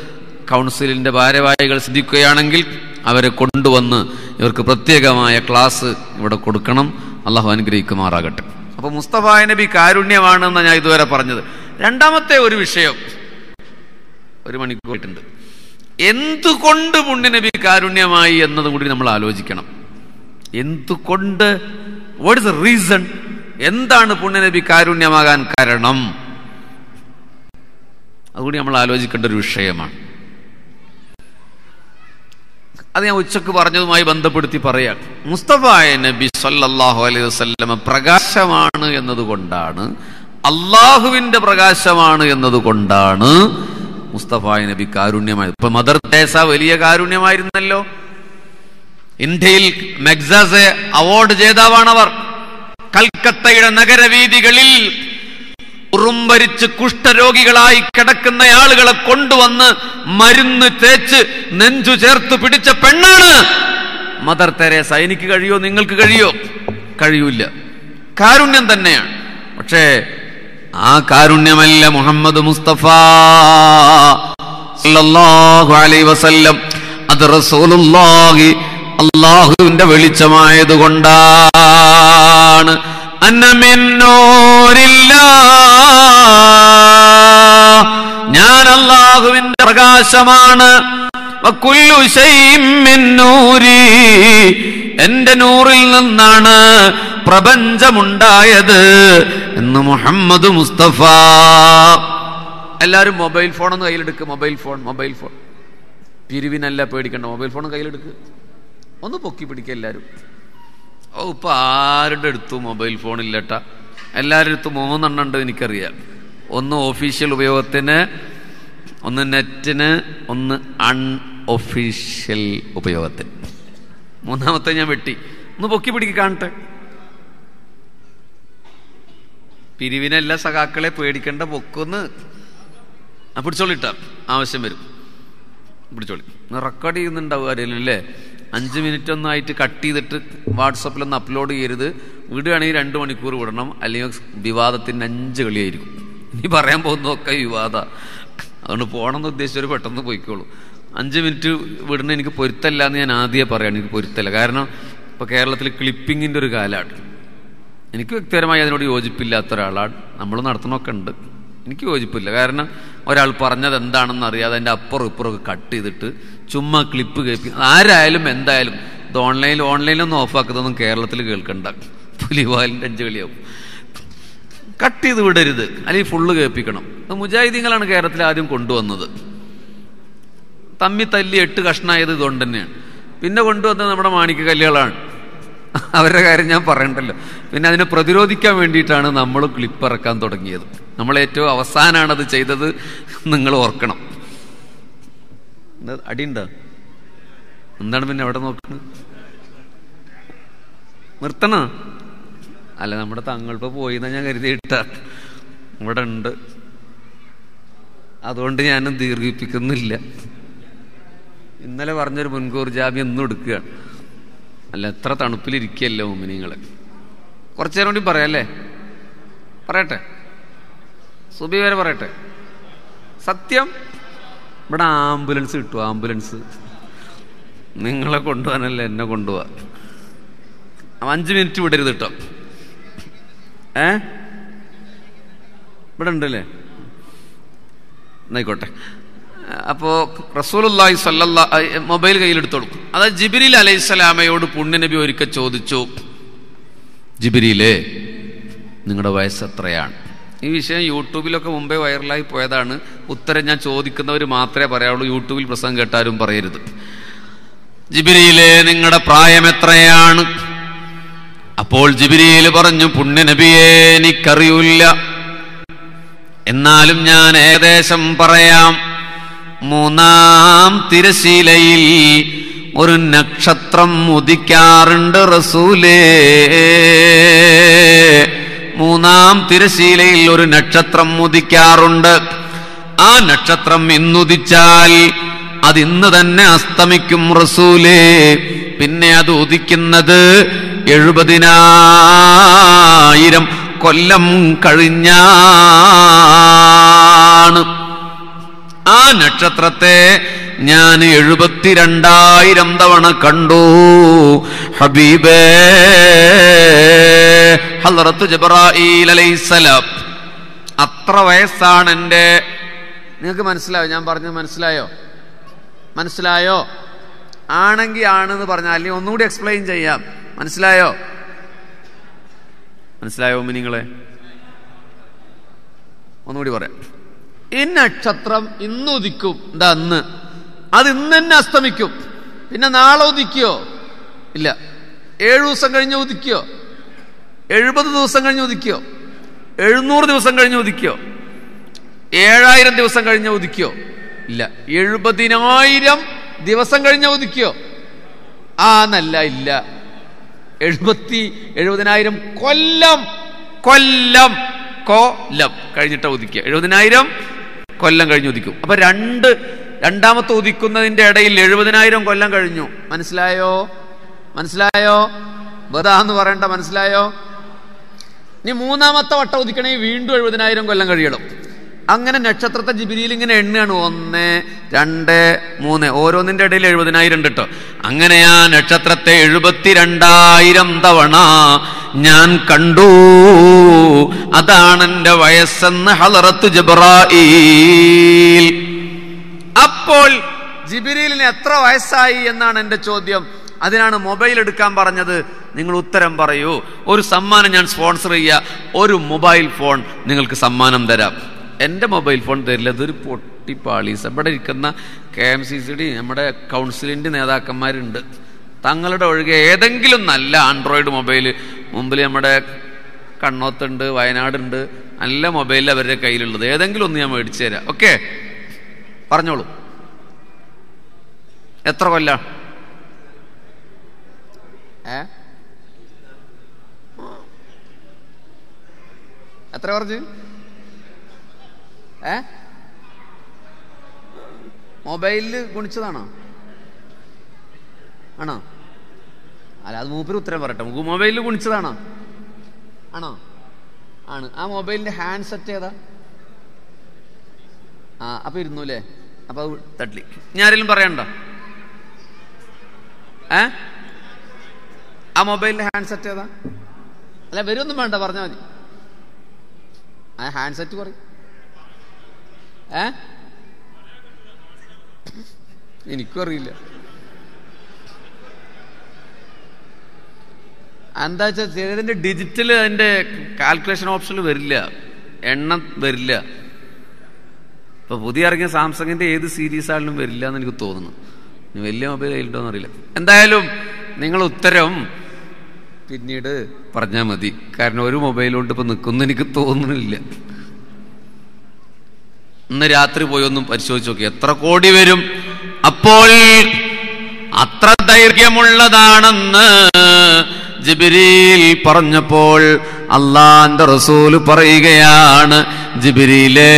കൗൺസിലിന്റെ ഭാരവാഹികൾ ശ്രദ്ധിക്കുകയാണെങ്കിൽ അവരെ കൊണ്ടുവന്ന് ഇവർക്ക് പ്രത്യേകമായ ക്ലാസ് ഇവിടെ കൊടുക്കണം അള്ളാഹു അനുഗ്രഹിക്കുമാറാകട്ടെ അപ്പൊ മുസ്തഫ നബി കാരുണ്യമാണെന്ന് ഞാൻ ഇതുവരെ പറഞ്ഞത് രണ്ടാമത്തെ ഒരു വിഷയം ഒരു മണിക്കൂറിട്ടുണ്ട് എന്തുകൊണ്ട് പുണ്യനബി കാരുണ്യമായി എന്നതും കൂടി നമ്മൾ ആലോചിക്കണം എന്തുകൊണ്ട് വാട്ട് ഇസ് റീസൺ എന്താണ് പുണ്യനബി കാരുണ്യമാകാൻ കാരണം അതുകൂടി നമ്മൾ ആലോചിക്കേണ്ട ഒരു വിഷയമാണ് അത് ഞാൻ ഉച്ചക്ക് പറഞ്ഞതുമായി ബന്ധപ്പെടുത്തി പറയാം മുസ്തഫായ നബി സല്ലല്ലാഹു അലൈഹി വസല്ലമ പ്രകാശമാണ് എന്നതുകൊണ്ടാണ് അള്ളാഹുവിന്റെ പ്രകാശമാണ് എന്നതുകൊണ്ടാണ് മുസ്തഫായ നബി കാരുണ്യമായത് ഇപ്പൊ മദർ തേസ വലിയ കാരുണ്യമായിരുന്നല്ലോ ഇന്ത്യയിൽ മെഗ്സാസ് അവാർഡ് ജേതാവാണവർ കൽക്കത്തയുടെ നഗരവീതികളിൽ ഉറുമ്പരിച്ച് കുഷ്ഠരോഗികളായി കിടക്കുന്ന ആളുകളെ കൊണ്ടുവന്ന് മരുന്ന് തേച്ച് നെഞ്ചു ചേർത്ത് പിടിച്ച പെണ്ണാണ് മദർ തെരേസ എനിക്ക് കഴിയോ നിങ്ങൾക്ക് കഴിയോ കഴിയൂല കാരുണ്യം തന്നെയാണ് പക്ഷേ ആ കാരുണ്യമല്ല മുഹമ്മദ് മുസ്തഫ സല്ലല്ലാഹു അലൈഹി വസല്ലം അത് റസൂലുള്ളാഹി അള്ളാഹുവിന്റെ വെളിച്ചമായത് കൊണ്ടാണ് അന്നമിന്നോരില്ല ഞാൻ അള്ളാഹുവിന്റെ പ്രകാശമാണ് വക്കുല്ലു ശൈഇൻ മിൻ നൂരി എന്റെ നൂറിൽ നിന്നാണ് പ്രപഞ്ചമുണ്ടായത് എന്ന് മുഹമ്മദ് മുസ്തഫ എല്ലാവരും മൊബൈൽ ഫോണൊന്ന് കയ്യിലെടുക്ക് മൊബൈൽ ഫോൺ മൊബൈൽ ഫോൺ പിരിവിനല്ല പേടിക്കണ്ട മൊബൈൽ ഫോൺ കയ്യിലെടുക്ക് ഒന്ന് പൊക്കി പിടിക്കുക എല്ലാവരും ഓ ഇപ്പൊ ആരുടെ അടുത്തു മൊബൈൽ ഫോൺ ഇല്ലട്ട എല്ലാവരുടെ അടുത്തും മൂന്നെണ്ണം ഉണ്ട് എനിക്കറിയാം ഒന്ന് ഒഫീഷ്യൽ ഉപയോഗത്തിന് ഒന്ന് നെറ്റിന് ഒന്ന് അൺ ഒഫീഷ്യൽ ഉപയോഗത്തിന് മൂന്നാമത്തെ ഞാൻ വെട്ടി ഒന്ന് പൊക്കി പിടിക്ക് കാണട്ടെ പിരിവിനല്ല സഖാക്കളെ പേടിക്കേണ്ട പൊക്കൊന്ന് ആ പിടിച്ചോളിട്ട ആവശ്യം വരും പിടിച്ചോളി റെക്കോർഡ് ചെയ്യുന്നുണ്ടാവും ആരെങ്കിലും അഞ്ച് മിനിറ്റ് ഒന്നായിട്ട് കട്ട് ചെയ്തിട്ട് വാട്സപ്പിലൊന്ന് അപ്ലോഡ് ചെയ്യരുത് വിടുകയാണെങ്കിൽ രണ്ട് മണിക്കൂർ വിടണം അല്ലെങ്കിൽ വിവാദത്തിന് അഞ്ച് കളിയായിരിക്കും ഇനി പറയാൻ പോകുന്നതൊക്കെ വിവാദ അതുകൊണ്ട് പോകണമെന്ന് ഉദ്ദേശിച്ചവർ പെട്ടെന്ന് പോയിക്കോളൂ അഞ്ച് മിനിറ്റ് വിടുന്ന എനിക്ക് പൊരുത്തല്ല എന്ന് ഞാൻ ആദ്യമേ പറയാണ് എനിക്ക് പൊരുത്തല്ല കാരണം ഇപ്പൊ കേരളത്തിൽ ക്ലിപ്പിങ്ങിന്റെ ഒരു കാലമാണ് എനിക്ക് വ്യക്തിപരമായി അതിനോട് യോജിപ്പില്ലാത്ത ഒരാളാണ് നമ്മൾ നടത്തണമൊക്കെ ഉണ്ട് എനിക്ക് യോജിപ്പില്ല കാരണം ഒരാൾ പറഞ്ഞത് എന്താണെന്ന് അറിയാതെ അതിൻ്റെ അപ്പുറം ഇപ്പുറം ഒക്കെ കട്ട് ചെയ്തിട്ട് ചുമ്മാ ക്ലിപ്പ് കേൾപ്പി ആരായാലും എന്തായാലും ഇത് ഓൺലൈനിൽ ഓൺലൈനിലൊന്നും ഓഫാക്കുന്നതൊന്നും കേരളത്തിൽ കേൾക്കണ്ട പുലിവാലിൻ്റെ അഞ്ച് കളിയാവും കട്ട് ചെയ്ത് വിടരുത് അല്ലെങ്കിൽ ഫുള്ള് കേൾപ്പിക്കണം അത് മുജാഹിദീങ്ങളാണ് കേരളത്തിൽ ആദ്യം കൊണ്ടുവന്നത് തമ്മി തല്ലി എട്ട് കഷ്ണമായത് ഇതുകൊണ്ട് തന്നെയാണ് പിന്നെ കൊണ്ടുവന്നത് നമ്മുടെ മാണിക്യ കല്യാളാണ് അവരുടെ കാര്യം ഞാൻ പറയണ്ടല്ലോ പിന്നെ അതിനെ പ്രതിരോധിക്കാൻ വേണ്ടിയിട്ടാണ് നമ്മൾ ക്ലിപ്പ് ഇറക്കാൻ തുടങ്ങിയത് നമ്മൾ ഏറ്റവും അവസാനമാണ് അത് ചെയ്തത് നിങ്ങൾ ഓർക്കണം എന്താ അടിയുണ്ടോ എന്താണ് പിന്നെ എവിടെ നോക്കുന്നത് നിർത്തണോ അല്ല നമ്മുടെ തങ്ങളിപ്പോ പോയി എന്നാ ഞാൻ കരുതിയിട്ട ഇവിടെ ഉണ്ട് അതുകൊണ്ട് ഞാനും ദീർഘിപ്പിക്കുന്നില്ല ഇന്നലെ പറഞ്ഞൊരു മുൻകൂർ ജാമ്യം ഒന്നും എടുക്കുകയാണ് അല്ല എത്ര തണുപ്പിലിരിക്കുകയല്ലോ ഉമ്മിനിങ്ങള് കുറച്ചു നേരം കൂടി പറയാം അല്ലേ പറയട്ടെ സുബി വരെ പറയട്ടെ സത്യം ഇവിടെ ആംബുലൻസ് കിട്ടും ആംബുലൻസ് നിങ്ങളെ കൊണ്ടുപോകാനല്ല എന്നെ കൊണ്ടുപോവാ അഞ്ച് മിനിറ്റ് വിടരുത് കേട്ടോ ഏ ഇവിടെ ഉണ്ടല്ലേ എന്നായിക്കോട്ടെ അപ്പോ റസൂലുല്ലാഹി സല്ലല്ലാ മൊബൈൽ കയ്യിലെടുത്തോളൂ അത് ജിബിരിൽ അലൈഹിസ്സലാമയോട് പുണ്യനബി ഒരിക്കൽ ചോദിച്ചു ജിബിരിയിലേ നിങ്ങളുടെ വയസ്സ് എത്രയാണ് ഈ വിഷയം യൂട്യൂബിലൊക്കെ മുമ്പേ വൈറലായി പോയതാണ് ഉത്തരം ഞാൻ ചോദിക്കുന്നവർ മാത്രമേ പറയാവുള്ളൂ യൂട്യൂബിൽ പ്രസംഗം കേട്ടാരും പറയരുത് ജിബിരിയിലെ നിങ്ങളുടെ പ്രായം എത്രയാണ് അപ്പോൾ ജിബിരിയിൽ പറഞ്ഞു പുണ്യനബിയെ എനിക്കറിയില്ല എന്നാലും ഞാൻ ഏകദേശം പറയാം മൂന്നാം തിരശീലയിൽ ഒരു നക്ഷത്രം ഉദിക്കാറുണ്ട് റസൂലേ മൂന്നാം തിരശീലയിൽ ഒരു നക്ഷത്രം ഉദിക്കാറുണ്ട് ആ നക്ഷത്രം ഇന്നുദിച്ചാൽ അത് ഇന്ന് തന്നെ അസ്തമിക്കും റസൂലേ പിന്നെ അത് ഉദിക്കുന്നത് എഴുപതിനായിരം കൊല്ലം കഴിഞ്ഞാണ് ആ നക്ഷത്രത്തെ ഞാൻ എഴുപത്തിരണ്ടായിരം തവണ കണ്ടു ഹബീബേ ഹലറത്ത് ജബ്രായിൽ അലൈസലാം അത്ര വയസ്സാണ് എൻ്റെ നിങ്ങൾക്ക് മനസ്സിലായോ ഞാൻ പറഞ്ഞത് മനസ്സിലായോ മനസ്സിലായോ ആണെങ്കിൽ ആണെന്ന് പറഞ്ഞാൽ അല്ലെങ്കിൽ ഒന്നുകൂടി എക്സ്പ്ലെയിൻ ചെയ്യാം മനസ്സിലായോ മനസ്സിലായോ നിങ്ങളെ ഒന്നുകൂടി പറയാം ഈ നക്ഷത്രം ഇന്ന് ഉദിക്കും എന്താ അന്ന് അത് ഇന്ന് തന്നെ അസ്തമിക്കും പിന്നെ നാളെ ഉദിക്കോ ഇല്ല ഏഴു ദിവസം കഴിഞ്ഞ് ഉദിക്കോ എഴുപത് ദിവസം കഴിഞ്ഞ് ഉദിക്കോ എഴുന്നൂറ് ദിവസം കഴിഞ്ഞ് ഉദിക്കോ ഏഴായിരം ദിവസം കഴിഞ്ഞ് ഉദിക്കോ ഇല്ല എഴുപതിനായിരം ദിവസം കഴിഞ്ഞ് ഉദിക്കോ ആ എന്നല്ല ഇല്ല എഴുപത്തി എഴുപതിനായിരം കൊല്ലം കൊല്ലം കൊല്ലം കഴിഞ്ഞിട്ട് ഉദിക്കുക എഴുപതിനായിരം കൊല്ലം കഴിഞ്ഞ് ഉദിക്കും അപ്പൊ രണ്ട് രണ്ടാമത്തെ ഉദിക്കുന്നതിന്റെ ഇടയിൽ എഴുപതിനായിരം കൊല്ലം കഴിഞ്ഞു മനസ്സിലായോ മനസ്സിലായോ ബദാന്ന് പറയണ്ട മനസ്സിലായോ ഇനി മൂന്നാമത്തെ വട്ടം ഉദിക്കണമെങ്കിൽ വീണ്ടും എഴുപതിനായിരം കൊല്ലം കഴിയണം അങ്ങനെ നക്ഷത്രത്തെ ജിബിരിയിൽ ഇങ്ങനെ എണ്ണയാണ് ഒന്ന് രണ്ട് മൂന്ന് ഓരോന്നിന്റെ ഇടയിൽ എഴുപതിനായിരം ഉണ്ട് കേട്ടോ അങ്ങനെ ആ നക്ഷത്രത്തെ എഴുപത്തിരണ്ടായിരം തവണ ഞാൻ കണ്ടു അതാണ് എന്റെ വയസ്സെന്ന് ഹലറത്ത് ജബ്രായിൽ അപ്പോൾ ജിബിരിലിന് എത്ര വയസ്സായി എന്നാണ് എന്റെ ചോദ്യം അതിനാണ് മൊബൈൽ എടുക്കാൻ പറഞ്ഞത് നിങ്ങൾ ഉത്തരം പറയൂ ഒരു സമ്മാനം ഞാൻ സ്പോൺസർ ചെയ്യുക ഒരു മൊബൈൽ ഫോൺ നിങ്ങൾക്ക് സമ്മാനം തരാം എൻ്റെ മൊബൈൽ ഫോൺ തരില്ല ഇതൊരു പൊട്ടിപ്പാളീസ് ഇവിടെ ഇരിക്കുന്ന K M C C D നമ്മുടെ കൗൺസിലിൻ്റെ നേതാക്കന്മാരുണ്ട് തങ്ങളുടെ ഒഴികെ ഏതെങ്കിലും നല്ല ആൻഡ്രോയിഡ് മൊബൈൽ മുമ്പിൽ നമ്മുടെ കണ്ണോത്തുണ്ട് വയനാടുണ്ട് നല്ല മൊബൈൽ അവരുടെ കയ്യിലുള്ളത് ഏതെങ്കിലും ഒന്ന് ഞാൻ മേടിച്ചു തരാം ഓക്കെ പറഞ്ഞോളൂ എത്ര കൊല്ല ഏ എത്ര പറഞ്ഞു ഏ മൊബൈലില് ഗുണിച്ചതാണോ ആണോ അല്ല അത് മൂപ്പര് ഉത്തരം പറയട്ടെ നമുക്ക് മൊബൈലിൽ ഗുണിച്ചതാണോ ആണോ ആണ് ആ മൊബൈലിന്റെ ഹാൻഡ് സെറ്റ് ഏതാ ആ അപ്പൊ ഇരുന്നു അല്ലേ അപ്പൊ അത് തട്ടി ഞാൻ ആരെങ്കിലും പറയണ്ട ഏ ആ മൊബൈലിന്റെ ഹാൻഡ് സെറ്റ് ഏതാ അല്ല വരുമൊന്നും വേണ്ട പറഞ്ഞാൽ മതി ആ ഹാൻഡ് സെറ്റ് പറയും ഏ എനിക്കും അറിയില്ല എന്താ വെച്ചാൽ ചിലതിന്റെ ഡിജിറ്റൽ അതിന്റെ കാൽക്കുലേഷൻ ഓപ്ഷനിൽ വരില്ല എണ്ണം വരില്ല ഇപ്പൊ പുതിയ ഇറങ്ങിയ സാംസങ്ങിന്റെ ഏത് സീരീസ് ആണെങ്കിലും വരില്ല എന്ന് എനിക്ക് തോന്നുന്നു ഇനി വലിയ മൊബൈൽ കയ്യിലുണ്ടോന്ന് അറിയില്ല എന്തായാലും നിങ്ങൾ ഉത്തരം പിന്നീട് പറഞ്ഞാൽ മതി കാരണം ഒരു മൊബൈൽ കൊണ്ട് ഇപ്പൊ നിൽക്കുന്നു എനിക്ക് തോന്നുന്നില്ല ഇന്ന് രാത്രി പോയി ഒന്നും പരിശോധിച്ച് നോക്കി എത്ര കോടി വരും അപ്പോൾ അത്ര ദൈർഘ്യമുള്ളതാണെന്ന് ജിബിരിയിൽ പറഞ്ഞപ്പോൾ അള്ളാന്റെ റസൂല് പറയുകയാണ് ജിബിരിയിലേ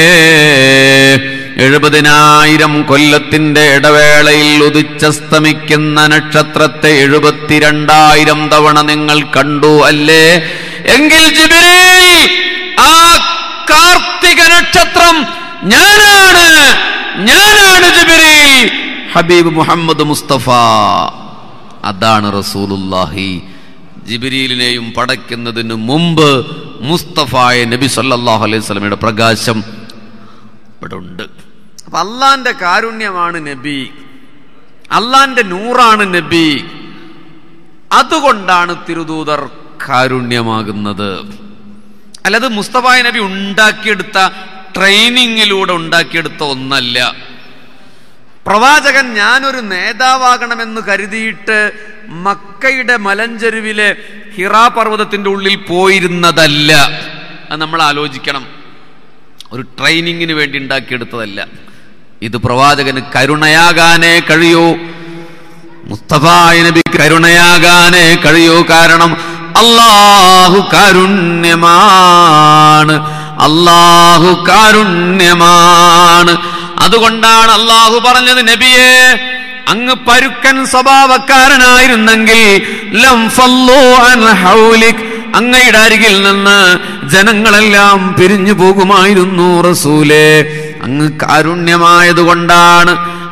എഴുപതിനായിരം കൊല്ലത്തിന്റെ ഇടവേളയിൽ ഉദിച്ചസ്തമിക്കുന്ന നക്ഷത്രത്തെ എഴുപത്തിരണ്ടായിരം തവണ നിങ്ങൾ കണ്ടു അല്ലേ എങ്കിൽ ജിബിരിൽ ആ കാർത്തിക നക്ഷത്രം ഞാനാണ് ഞാനാണ് ജിബിരിൽ ഹബീബ് മുഹമ്മദ് മുസ്തഫ അതാണ് റസൂലുല്ലാഹി ജിബിരിലിനെയും പടയ്ക്കുന്നതിന് മുമ്പ് മുസ്തഫായ നബി സല്ലല്ലാഹു അലൈഹി സ്വലമയുടെ പ്രകാശം ഇവിടെ ഉണ്ട് അപ്പൊ അള്ളാന്റെ കാരുണ്യമാണ് നബി അള്ളാന്റെ നൂറാണ് നബി അതുകൊണ്ടാണ് തിരുദൂതർ കാരുണ്യമാകുന്നത് അല്ലാതെ മുസ്തഫായ നബി ഉണ്ടാക്കിയെടുത്ത ട്രെയിനിങ്ങിലൂടെ ഉണ്ടാക്കിയെടുത്ത ഒന്നല്ല പ്രവാചകൻ ഞാനൊരു നേതാവാകണമെന്ന് കരുതിയിട്ട് മക്കയുടെ മലഞ്ചെരുവിലെ ഹിറാ പർവ്വതത്തിന്റെ ഉള്ളിൽ പോയിരുന്നതല്ല അത് നമ്മൾ ആലോചിക്കണം ഒരു ട്രെയിനിങ്ങിന് വേണ്ടി ഉണ്ടാക്കിയെടുത്തതല്ല ഇത് പ്രവാചകന് കരുണയാകാനേ കഴിയൂ മുസ്തഫായ നബി കരുണയാകാനേ കഴിയൂ കാരണം അള്ളാഹു കാരുണ്യമാണ് അള്ളാഹു കാരുണ്യമാണ് അതുകൊണ്ടാണ് അള്ളാഹു പറഞ്ഞത് നബിയെ അങ്ങ് പരുക്കൻ സ്വഭാവക്കാരനായിരുന്നെങ്കിൽ ലം ഫല്ലൂ അൻ ഹൗലിക് അങ്ങയുടെ അരികിൽ നിന്ന് ജനങ്ങളെല്ലാം പിരിഞ്ഞു പോകുമായിരുന്നു റസൂലേ അങ്ങ് കാരുണ്യമായതുകൊണ്ടാണ്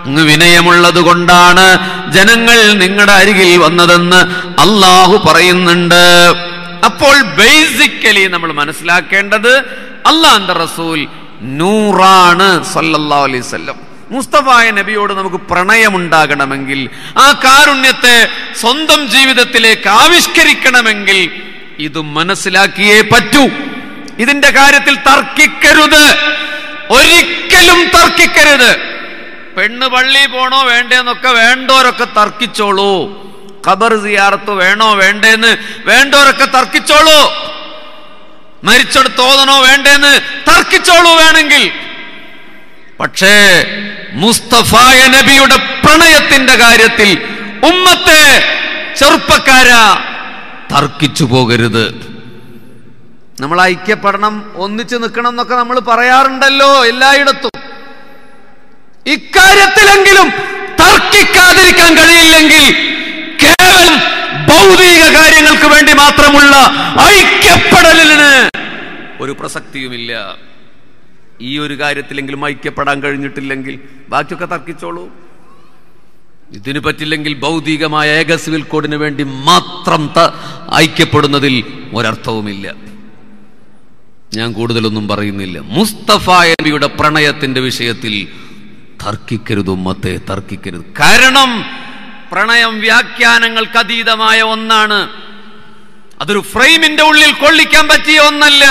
അങ്ങ് വിനയമുള്ളത് കൊണ്ടാണ് ജനങ്ങൾ നിങ്ങളുടെ അരികിൽ വന്നതെന്ന് അള്ളാഹു പറയുന്നുണ്ട് അപ്പോൾ ബേസിക്കലി നമ്മൾ മനസ്സിലാക്കേണ്ടത് അള്ളാന്റെ റസൂൽ നൂറാണ് സല്ലല്ലാഹു അലൈഹി വസല്ലം മുസ്തഫായ നബിയോട് നമുക്ക് പ്രണയമുണ്ടാകണമെങ്കിൽ ആ കാരുണ്യത്തെ സ്വന്തം ജീവിതത്തിലേക്ക് ആവിഷ്കരിക്കണമെങ്കിൽ ഇത് മനസ്സിലാക്കിയേ പറ്റൂ ഇതിന്റെ കാര്യത്തിൽ തർക്കിക്കരുത് ഒരിക്കലും തർക്കിക്കരുത് പെണ്ണ് പള്ളി പോണോ വേണ്ടേന്നൊക്കെ വേണ്ടോരൊക്കെ തർക്കിച്ചോളൂ ഖബർ സിയാറത്ത് വേണോ വേണ്ടേന്ന് വേണ്ടോരൊക്കെ തർക്കിച്ചോളൂ മരിച്ചെടുത്ത് തോന്നണോ വേണ്ടേന്ന് തർക്കിച്ചോളൂ വേണമെങ്കിൽ പക്ഷേ മുസ്തഫായ നബിയുടെ പ്രണയത്തിന്റെ കാര്യത്തിൽ ഉമ്മത്തെ ചെറുപ്പക്കാരാ തർക്കിച്ചു പോകരുത് നമ്മൾ ഐക്യപ്പെടണം ഒന്നിച്ചു നിൽക്കണം എന്നൊക്കെ നമ്മൾ പറയാറുണ്ടല്ലോ എല്ലായിടത്തും ഇക്കാര്യത്തിലെങ്കിലും തർക്കിക്കാതിരിക്കാൻ കഴിയില്ലെങ്കിൽ കേവലം ഭൗതിക കാര്യങ്ങൾക്ക് വേണ്ടി മാത്രമുള്ള ഐക്യപ്പെടലിന് ഒരു പ്രസക്തിയുമില്ല ഈ ഒരു കാര്യത്തിലെങ്കിലും ഐക്യപ്പെടാൻ കഴിഞ്ഞിട്ടില്ലെങ്കിൽ ബാക്കിയൊക്കെ തർക്കിച്ചോളൂ ഇതിന് പറ്റില്ലെങ്കിൽ ഭൗതികമായ ഏക സിവിൽ കോഡിന് വേണ്ടി മാത്രം ത- ഐക്യപ്പെടുന്നതിൽ ഒരർത്ഥവുമില്ല ഞാൻ കൂടുതലൊന്നും പറയുന്നില്ല മുസ്തഫ നബിയുടെ പ്രണയത്തിന്റെ വിഷയത്തിൽ തർക്കിക്കരുത് ഉമ്മത്തെ തർക്കിക്കരുത് കാരണം പ്രണയം വ്യാഖ്യാനങ്ങൾക്ക് അതീതമായ ഒന്നാണ് അതൊരു ഫ്രെയിമിന്റെ ഉള്ളിൽ കൊള്ളിക്കാൻ പറ്റിയ ഒന്നല്ല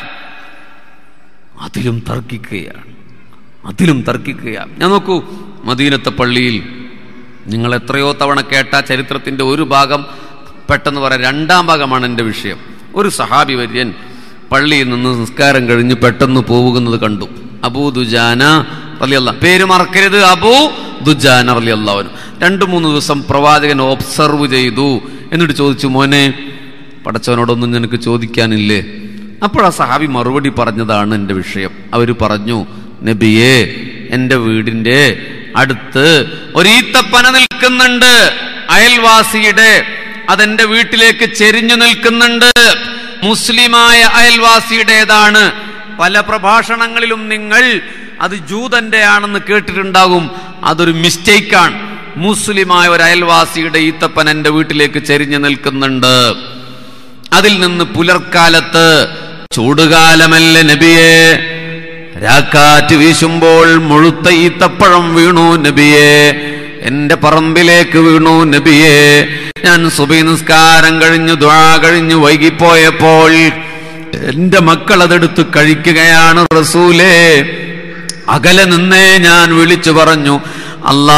അതിലും തർക്കിക്കുകയാണ് അതിലും തർക്കിക്കുകയാണ് ഞാൻ നോക്കൂ മദീനത്തെ പള്ളിയിൽ നിങ്ങൾ എത്രയോ തവണ കേട്ട ചരിത്രത്തിന്റെ ഒരു ഭാഗം പെട്ടെന്ന് പറയാം രണ്ടാം ഭാഗമാണ് എൻ്റെ വിഷയം ഒരു സഹാബി വര്യൻ പള്ളിയിൽ നിന്ന് നിസ്കാരം കഴിഞ്ഞ് പെട്ടെന്ന് പോകുന്നത് കണ്ടു അബൂ ദുജാന റലിയല്ല പേര് മറക്കരുത് അബൂ ദുജാന റലിയല്ലാവനും രണ്ടു മൂന്ന് ദിവസം പ്രവാചകൻ ഒബ്സർവ് ചെയ്തു എന്നിട്ട് ചോദിച്ചു മോനെ പടച്ചവനോടൊന്നും നിനക്ക് ചോദിക്കാനില്ലേ അപ്പോൾ ആ സഹാബി മറുപടി പറഞ്ഞതാണ് എൻ്റെ വിഷയം അവർ പറഞ്ഞു നബിയെ എൻ്റെ വീടിൻ്റെ അടുത്ത് ഒരു ഈത്തപ്പന നിൽക്കുന്നുണ്ട് അയൽവാസിയുടെ അതെന്റെ വീട്ടിലേക്ക് ചെരിഞ്ഞു നിൽക്കുന്നുണ്ട് മുസ്ലിമായ അയൽവാസിയുടേതാണ് പല പ്രഭാഷണങ്ങളിലും നിങ്ങൾ അത് ജൂതന്റെ ആണെന്ന് കേട്ടിട്ടുണ്ടാകും അതൊരു മിസ്റ്റേക്കാണ് മുസ്ലിമായ ഒരു അയൽവാസിയുടെ ഈത്തപ്പൻ എന്റെ വീട്ടിലേക്ക് ചെരിഞ്ഞു നിൽക്കുന്നുണ്ട് അതിൽ നിന്ന് പുലർക്കാലത്ത് ചൂടുകാലമല്ല നബിയെ രാക്കാറ്റ് വീശുമ്പോൾ മുഴുത്ത ഈത്തപ്പഴം വീണു നബിയെ എന്റെ പറമ്പിലേക്ക് വീണു നബിയെ ഞാൻ സുബി നിസ്കാരം കഴിഞ്ഞു ദ്വാ കഴിഞ്ഞു വൈകിപ്പോയപ്പോൾ എന്റെ മക്കൾ അതെടുത്ത് കഴിക്കുകയാണ് റസൂലേ അകലെ നിന്നേ ഞാൻ വിളിച്ചു പറഞ്ഞു അല്ലാ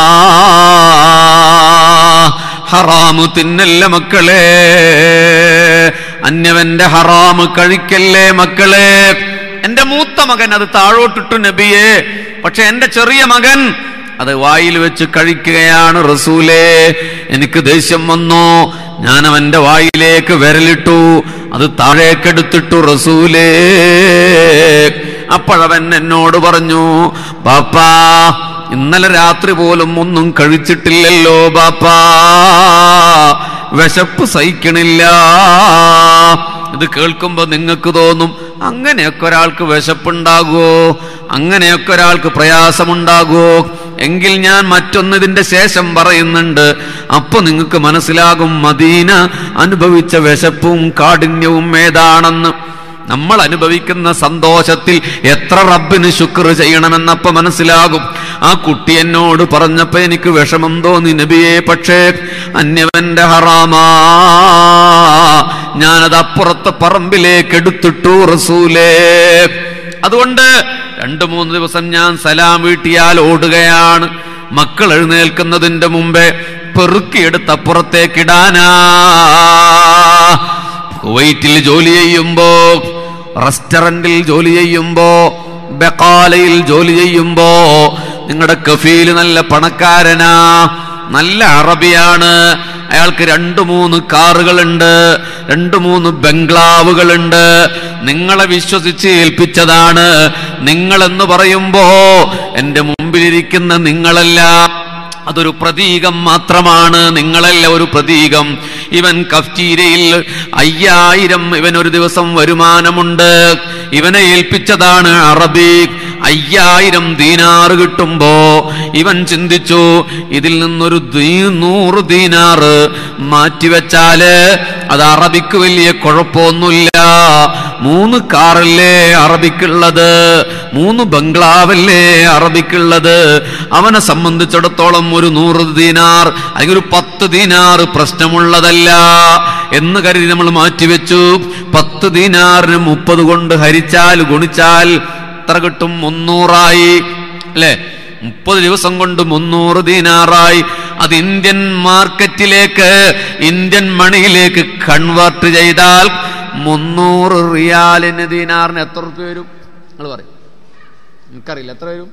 ഹറാമു തിന്നല്ല മക്കളെ അന്യവന്റെ ഹറാമ് കഴിക്കല്ലേ മക്കളെ എന്റെ മൂത്ത മകൻ അത് താഴോട്ടിട്ടു നബിയെ പക്ഷെ എന്റെ ചെറിയ മകൻ അത് വായിൽ വെച്ച് കഴിക്കുകയാണ് റസൂലേ എനിക്ക് ദേഷ്യം വന്നു ഞാൻ അവന്റെ വായിലേക്ക് വിരലിട്ടു അത് താഴേക്കെടുത്തിട്ടു റസൂലേ അപ്പോഴവൻ എന്നോട് പറഞ്ഞു ബാപ്പാ ഇന്നലെ രാത്രി പോലും ഒന്നും കഴിച്ചിട്ടില്ലല്ലോ ബാപ്പാ വിശപ്പ് സഹിക്കണില്ല ഇത് കേൾക്കുമ്പോ നിങ്ങൾക്ക് തോന്നും അങ്ങനെയൊക്കെ ഒരാൾക്ക് വിശപ്പുണ്ടാകുമോ അങ്ങനെയൊക്കെ ഒരാൾക്ക് പ്രയാസമുണ്ടാകുമോ എങ്കിൽ ഞാൻ മറ്റൊന്ന് ഇതിന്റെ ശേഷം പറയുന്നുണ്ട് അപ്പൊ നിങ്ങൾക്ക് മനസ്സിലാകും മദീന അനുഭവിച്ച വിശപ്പും കാഠിന്യവും ഏതാണെന്ന് നമ്മൾ അനുഭവിക്കുന്ന സന്തോഷത്തിൽ എത്ര റബ്ബിന് ശുക്ർ ചെയ്യണമെന്നപ്പ മനസ്സിലാകും ആ കുട്ടി എന്നോട് പറഞ്ഞപ്പോ എനിക്ക് വിഷമം തോന്നി നബിയെ പക്ഷേ അന്യവന്റെ ഹറാമാ ഞാനത് അപ്പുറത്തെ പറമ്പിലേക്ക് എടുത്തിട്ടു റസൂലേ അതുകൊണ്ട് രണ്ടു മൂന്ന് ദിവസം ഞാൻ സലാം വീട്ടിയാൽ ഓടുകയാണ് മക്കൾ എഴുന്നേൽക്കുന്നതിന്റെ മുമ്പേ പെറുക്കിയെടുത്ത് അപ്പുറത്തേക്കിടാനാ കുവൈറ്റിൽ ജോലി ചെയ്യുമ്പോ റെസ്റ്റോറന്റിൽ ജോലി ചെയ്യുമ്പോ ബക്കാലയിൽ ജോലി ചെയ്യുമ്പോ നിങ്ങളുടെ കഫീല് നല്ല പണക്കാരനാ നല്ല അറബിയാണ് അയാൾക്ക് രണ്ടു മൂന്ന് കാറുകളുണ്ട് രണ്ടു മൂന്ന് ബംഗ്ലാവുകളുണ്ട് നിങ്ങളെ വിശ്വസിച്ച് ഏൽപ്പിച്ചതാണ് നിങ്ങളെന്ന് പറയുമ്പോ എന്റെ മുമ്പിലിരിക്കുന്ന നിങ്ങളല്ല അതൊരു പ്രതീകം മാത്രമാണ് നിങ്ങളല്ല ഒരു പ്രതീകം ഇവൻ കഫ്റ്റീരയിൽ അയ്യായിരം ഇവൻ ഒരു ദിവസം വരുമാനമുണ്ട് ഇവനെ ഏൽപ്പിച്ചതാണ് അറബി അയ്യായിരം ദീനാറ് കിട്ടുമ്പോ ഇവൻ ചിന്തിച്ചു ഇതിൽ നിന്നൊരു ദീ- നൂറ് ദീനാറ് മാറ്റിവെച്ചാല് അത് അറബിക്ക് വലിയ കുഴപ്പമൊന്നുമില്ല മൂന്ന് കാറല്ലേ അറബിക്കുള്ളത് മൂന്ന് ബംഗ്ലാവല്ലേ അറബിക്കുള്ളത് അവനെ സംബന്ധിച്ചിടത്തോളം ഒരു നൂറ് ദീനാർ അല്ലെങ്കിൽ ഒരു പത്ത് ദീനാർ പ്രശ്നമുള്ളതല്ല എന്ന് കരുതി നമ്മൾ മാറ്റിവെച്ചു പത്ത് ദീനാറിന് മുപ്പത് കൊണ്ട് ഹരിച്ചാൽ ഗുണിച്ചാൽ എത്ര കിട്ടും മുന്നൂറായി അല്ലേ മുപ്പത് ദിവസം കൊണ്ട് മുന്നൂറ് ദീനാറായി അത് ഇന്ത്യൻ മാർക്കറ്റിലേക്ക് ഇന്ത്യൻ മണിയിലേക്ക് കൺവേർട്ട് ചെയ്താൽ മുന്നൂറ് റിയാലിന് ദീനാറിന് എത്ര റുപ്യ വരും നിങ്ങൾ പറയും എനിക്കറിയില്ല എത്ര വരും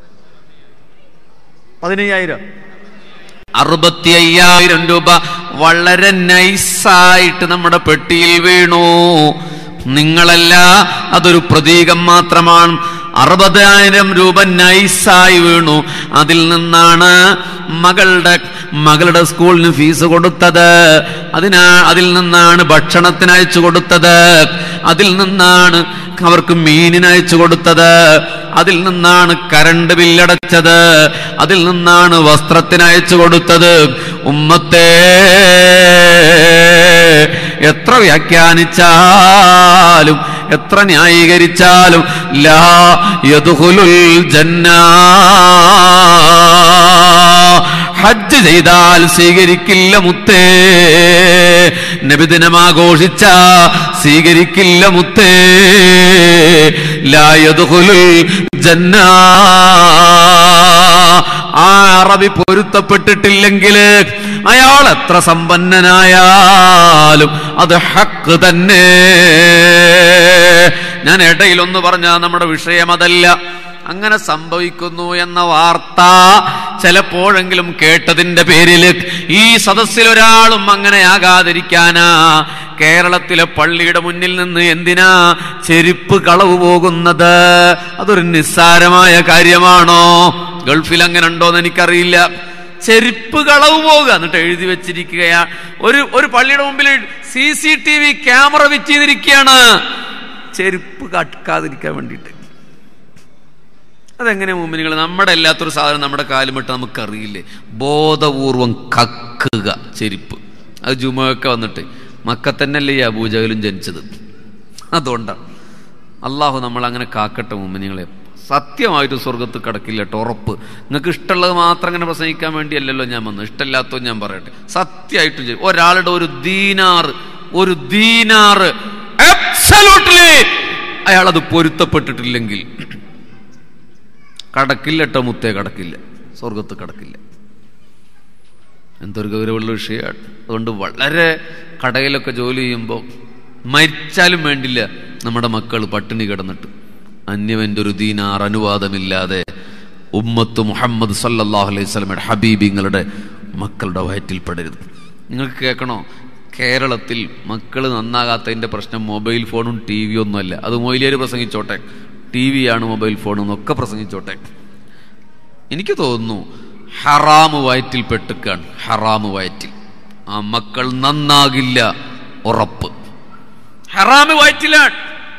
പതിനയ്യായിരം അറുപത്തി അയ്യായിരം രൂപ വളരെ നൈസായിട്ട് നമ്മുടെ പെട്ടിയിൽ വീണു നിങ്ങളല്ല അതൊരു പ്രതീകം മാത്രമാണ് അറുപതിനായിരം രൂപ നൈസായി വീണു അതിൽ നിന്നാണ് മകളുടെ മകളുടെ സ്കൂളിന് ഫീസ് കൊടുത്തത് അതിനാ അതിൽ നിന്നാണ് ഭക്ഷണത്തിന് അയച്ചു കൊടുത്തത് അതിൽ നിന്നാണ് അവർക്ക് മീനിന് അയച്ചു കൊടുത്തത് അതിൽ നിന്നാണ് കരണ്ട് ബില്ലടച്ചത് അതിൽ നിന്നാണ് വസ്ത്രത്തിന് അയച്ചു കൊടുത്തത് ഉമ്മത്തെ എത്ര വ്യാഖ്യാനിച്ചാലും എത്ര ന്യായീകരിച്ചാലും ലാ യദ്ഖുലുൽ ജന്ന ഹജ്ജ് ചെയ്താൽ സ്വീകരിക്കില്ല മുത്തേ നബിദിനം ആഘോഷിച്ച സ്വീകരിക്കില്ല മുത്തേ ലാ യദ്ഖുലുൽ ജന്ന ആ അറബി പൊരുത്തപ്പെട്ടിട്ടില്ലെങ്കിൽ അയാൾ എത്ര സമ്പന്നനായാലും അത് ഹക്ക് തന്നെ ഞാൻ ഇടയിലൊന്ന് പറഞ്ഞ നമ്മുടെ വിഷയം അതല്ല അങ്ങനെ സംഭവിക്കുന്നു എന്ന വാർത്ത ചിലപ്പോഴെങ്കിലും കേട്ടതിന്റെ പേരിൽ ഈ സദസ്സിൽ ഒരാളും അങ്ങനെ ആകാതിരിക്കാനാ കേരളത്തിലെ പള്ളിയുടെ മുന്നിൽ നിന്ന് എന്തിനാ ചെരുപ്പ് കളവ് പോകുന്നത് അതൊരു നിസ്സാരമായ കാര്യമാണോ ഗൾഫിൽ അങ്ങനെ ഉണ്ടോന്ന് എനിക്കറിയില്ല ചെരുപ്പ് കളവ് പോകുക എന്നിട്ട് എഴുതി വെച്ചിരിക്കുകയാ ഒരു ഒരു പള്ളിയുടെ മുമ്പിൽ C C T V camera വെച്ച് ചെയ്തിരിക്കുകയാണ് ചെരുപ്പ് കട്ടക്കാതിരിക്കാൻ വേണ്ടിയിട്ട് അതെങ്ങനെ മുമ്പിനുകൾ നമ്മുടെ അല്ലാത്തൊരു സാധനം നമ്മുടെ കാലുമിട്ട് നമുക്കറിയില്ലേ ബോധപൂർവം കക്കുക ചെരുപ്പ് അത് ജുമൊക്കെ വന്നിട്ട് മക്കത്തന്നല്ലേ ഈ അബൂജകലും ജനിച്ചത് അതുകൊണ്ടാണ് അള്ളാഹു നമ്മൾ അങ്ങനെ കാക്കട്ടെ മുമ്പിനിങ്ങളെ സത്യമായിട്ട് സ്വർഗത്ത് കിടക്കില്ല കേട്ടോ ഉറപ്പ് നിങ്ങൾക്ക് ഇഷ്ടമുള്ളത് മാത്രം അങ്ങനെ പ്രസംഗിക്കാൻ വേണ്ടിയല്ലല്ലോ ഞാൻ വന്നത് ഇഷ്ടമില്ലാത്തോ ഞാൻ പറയട്ടെ സത്യമായിട്ടും ചെയ്യും ഒരാളുടെ ഒരു ദീനാറ് ഒരു ദീനാറ് absolutely അയാളത് പൊരുത്തപ്പെട്ടിട്ടില്ലെങ്കിൽ കടക്കില്ല കേട്ടോ മുത്തേ കടക്കില്ല സ്വർഗത്ത് കടക്കില്ല എന്തൊരു ഗൗരവമുള്ള വിഷയമാണ് അതുകൊണ്ട് വളരെ കടയിലൊക്കെ ജോലി ചെയ്യുമ്പോൾ മരിച്ചാലും വേണ്ടില്ല നമ്മുടെ മക്കൾ പട്ടിണി കിടന്നിട്ട് അന്യവൻ്റെ ഒരു ദീനാർ അനുവാദമില്ലാതെ ഉമ്മത്ത് മുഹമ്മദ് സല്ലല്ലാഹു അലൈഹി സ്വലമയുടെ ഹബീബിങ്ങളുടെ മക്കളുടെ വയറ്റിൽ പെടരുത് നിങ്ങൾക്ക് കേൾക്കണോ കേരളത്തിൽ മക്കൾ നന്നാകാത്തതിൻ്റെ പ്രശ്നം മൊബൈൽ ഫോണും ടി വിയും ഒന്നുമല്ല അത് മൊയിലേര് പ്രസംഗിച്ചോട്ടെ ടി വിയാണ് മൊബൈൽ ഫോണും എന്നൊക്കെ പ്രസംഗിച്ചോട്ടെ എനിക്ക് തോന്നുന്നു ഹറാമ് വയറ്റിൽ പെട്ടുക്കാണ് ഹറാമ് വയറ്റിൽ ആ മക്കൾ നന്നാകില്ല ഉറപ്പ് ഹറാമ് വയറ്റിലാണ്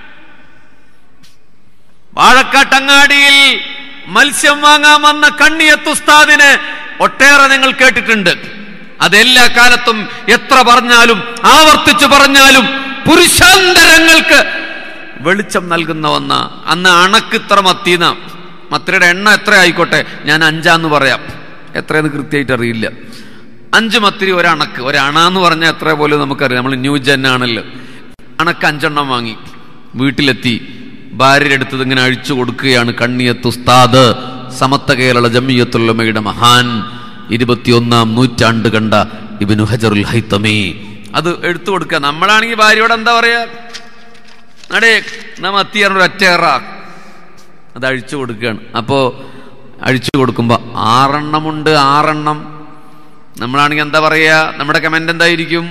വാഴക്കാട്ടങ്ങാടിയിൽ മത്സ്യം വാങ്ങാൻ വന്ന കണ്ണിയത്തുസ്താദിന് ഒട്ടേറെ നിങ്ങൾ കേട്ടിട്ടുണ്ട് അതെല്ലാ കാലത്തും എത്ര പറഞ്ഞാലും ആവർത്തിച്ചു പറഞ്ഞാലും പുരുഷാന്തരങ്ങൾക്ക് വെളിച്ചം നൽകുന്ന ഒന്ന അന്ന് അണക്ക് ഇത്ര മത്തീന മത്തിയുടെ എണ്ണ എത്ര ആയിക്കോട്ടെ ഞാൻ അഞ്ചാന്ന് പറയാം എത്രയെന്ന് കൃത്യമായിട്ട് അറിയില്ല അഞ്ച് മത്തിരി ഒരണക്ക് ഒരണ എന്ന് പറഞ്ഞാൽ എത്ര പോലും നമുക്കറിയാം നമ്മൾ ന്യൂ ജെൻ ആണല്ലോ അണക്ക് അഞ്ചെണ്ണം വാങ്ങി വീട്ടിലെത്തി ഭാര്യയുടെ അടുത്തത് ഇങ്ങനെ അഴിച്ചു കൊടുക്കുകയാണ് കണ്ണിയത്ത് ഉസ്താദ് സമത്ത കേരള ജമ്മിയത്തുള്ളമയുടെ മഹാൻ ഇരുപത്തിയൊന്നാം നൂറ്റാണ്ട് കണ്ട ഇബിനു ഹജറുൽ ഹൈത്തമി അത് എടുത്തു കൊടുക്കുക നമ്മളാണെങ്കിൽ ഭാര്യയോട് എന്താ പറയാ നടേ നാം അത്തിയാറിന് ഒറ്റയേറ അത് അഴിച്ചു കൊടുക്കുകയാണ് അപ്പോ അഴിച്ചു കൊടുക്കുമ്പോ ആറെണ്ണമുണ്ട് ആറെണ്ണം നമ്മളാണെങ്കിൽ എന്താ പറയാ നമ്മുടെ കമന്റ് എന്തായിരിക്കും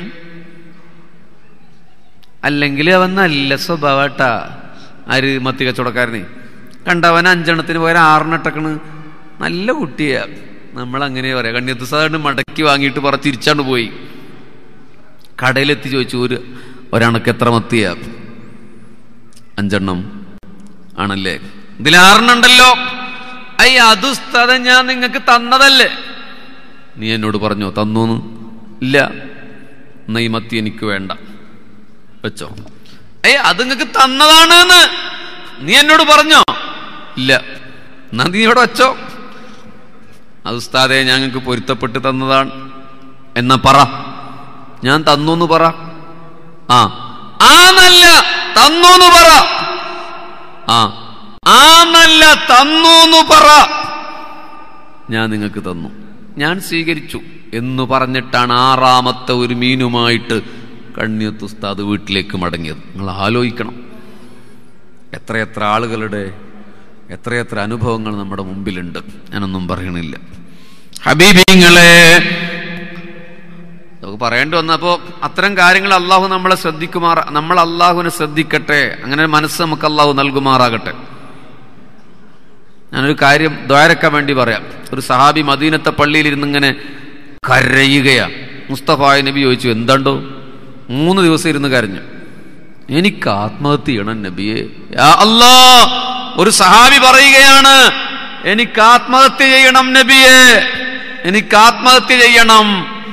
അല്ലെങ്കിൽ അവൻ നല്ല സ്വഭാവട്ടാ ആര് മത്തി കച്ചവടക്കാരനെ കണ്ടവൻ അഞ്ചെണ്ണത്തിന് പകരം ആറെണ്ണട്ടക്കണ് നല്ല കുട്ടിയാ നമ്മൾ അങ്ങനെ പറയാം കണ്ണിയത്ത് സാധാരണ മടക്കി വാങ്ങിയിട്ട് പറ തിരിച്ചാണ്ട് പോയി കടയിലെത്തി ചോദിച്ചു ഒരു ഒരണക്ക് എത്ര മത്തിയാ അഞ്ചെണ്ണം ആണല്ലേ ഇതിലാറിനുണ്ടല്ലോ അയ്യ അത് ഉസ്താദെ ഞാൻ നിങ്ങൾക്ക് തന്നതല്ലേ നീ എന്നോട് പറഞ്ഞോ തന്നൂന്ന് ഇല്ല എന്നാ ഈ മത്തി എനിക്ക് വേണ്ട വെച്ചോ ഏയ് അത് നിങ്ങൾക്ക് തന്നതാണ് നീ എന്നോട് പറഞ്ഞോ ഇല്ല എന്നാ നീ ഇവിടെ വെച്ചോ അത് ഉസ്താദെ ഞങ്ങൾക്ക് പൊരുത്തപ്പെട്ട് തന്നതാണ് എന്നാ പറ ഞാൻ തന്നു പറ ആ ആ നല്ല തന്നു പറ ആ ആ നല്ല തന്നു പറ ഞാൻ നിങ്ങൾക്ക് തന്നു ഞാൻ സ്വീകരിച്ചു എന്ന് പറഞ്ഞിട്ടാണ് ആറാമത്തെ ഒരു മീനുമായിട്ട് കണ്ണിയത്ത് ഉസ്താദ് വീട്ടിലേക്ക് മടങ്ങിയത് നിങ്ങൾ ആലോചിക്കണം എത്രയെത്ര ആളുകളുടെ എത്രയെത്ര അനുഭവങ്ങൾ നമ്മുടെ മുമ്പിലുണ്ട് ഞാനൊന്നും പറയണില്ല ഹബീബിങ്ങളെ നമുക്ക് പറയേണ്ടി വന്നപ്പോ അത്തരം കാര്യങ്ങൾ അള്ളാഹു നമ്മളെ ശ്രദ്ധിക്കുമാറ നമ്മൾ അള്ളാഹുവിനെ ശ്രദ്ധിക്കട്ടെ അങ്ങനെ മനസ്സ് നമുക്ക് അള്ളാഹു നൽകുമാറാകട്ടെ ഞാനൊരു കാര്യം ദ്വാരക്കാൻ വേണ്ടി പറയാം ഒരു സഹാബി മദീനത്തെ പള്ളിയിൽ ഇരുന്ന് ഇങ്ങനെ കരയുകയാ മുസ്തഫായ നബി ചോദിച്ചു എന്താണ്ടോ മൂന്ന് ദിവസം ഇരുന്ന് കരഞ്ഞു എനിക്ക് ആത്മഹത്യ ചെയ്യണം നബിയെ യാ അല്ലാ ഒരു സഹാബി പറയുകയാണ് എനിക്ക് ആത്മഹത്യ ചെയ്യണം നബിയെ എനിക്ക് ആത്മഹത്യ ചെയ്യണം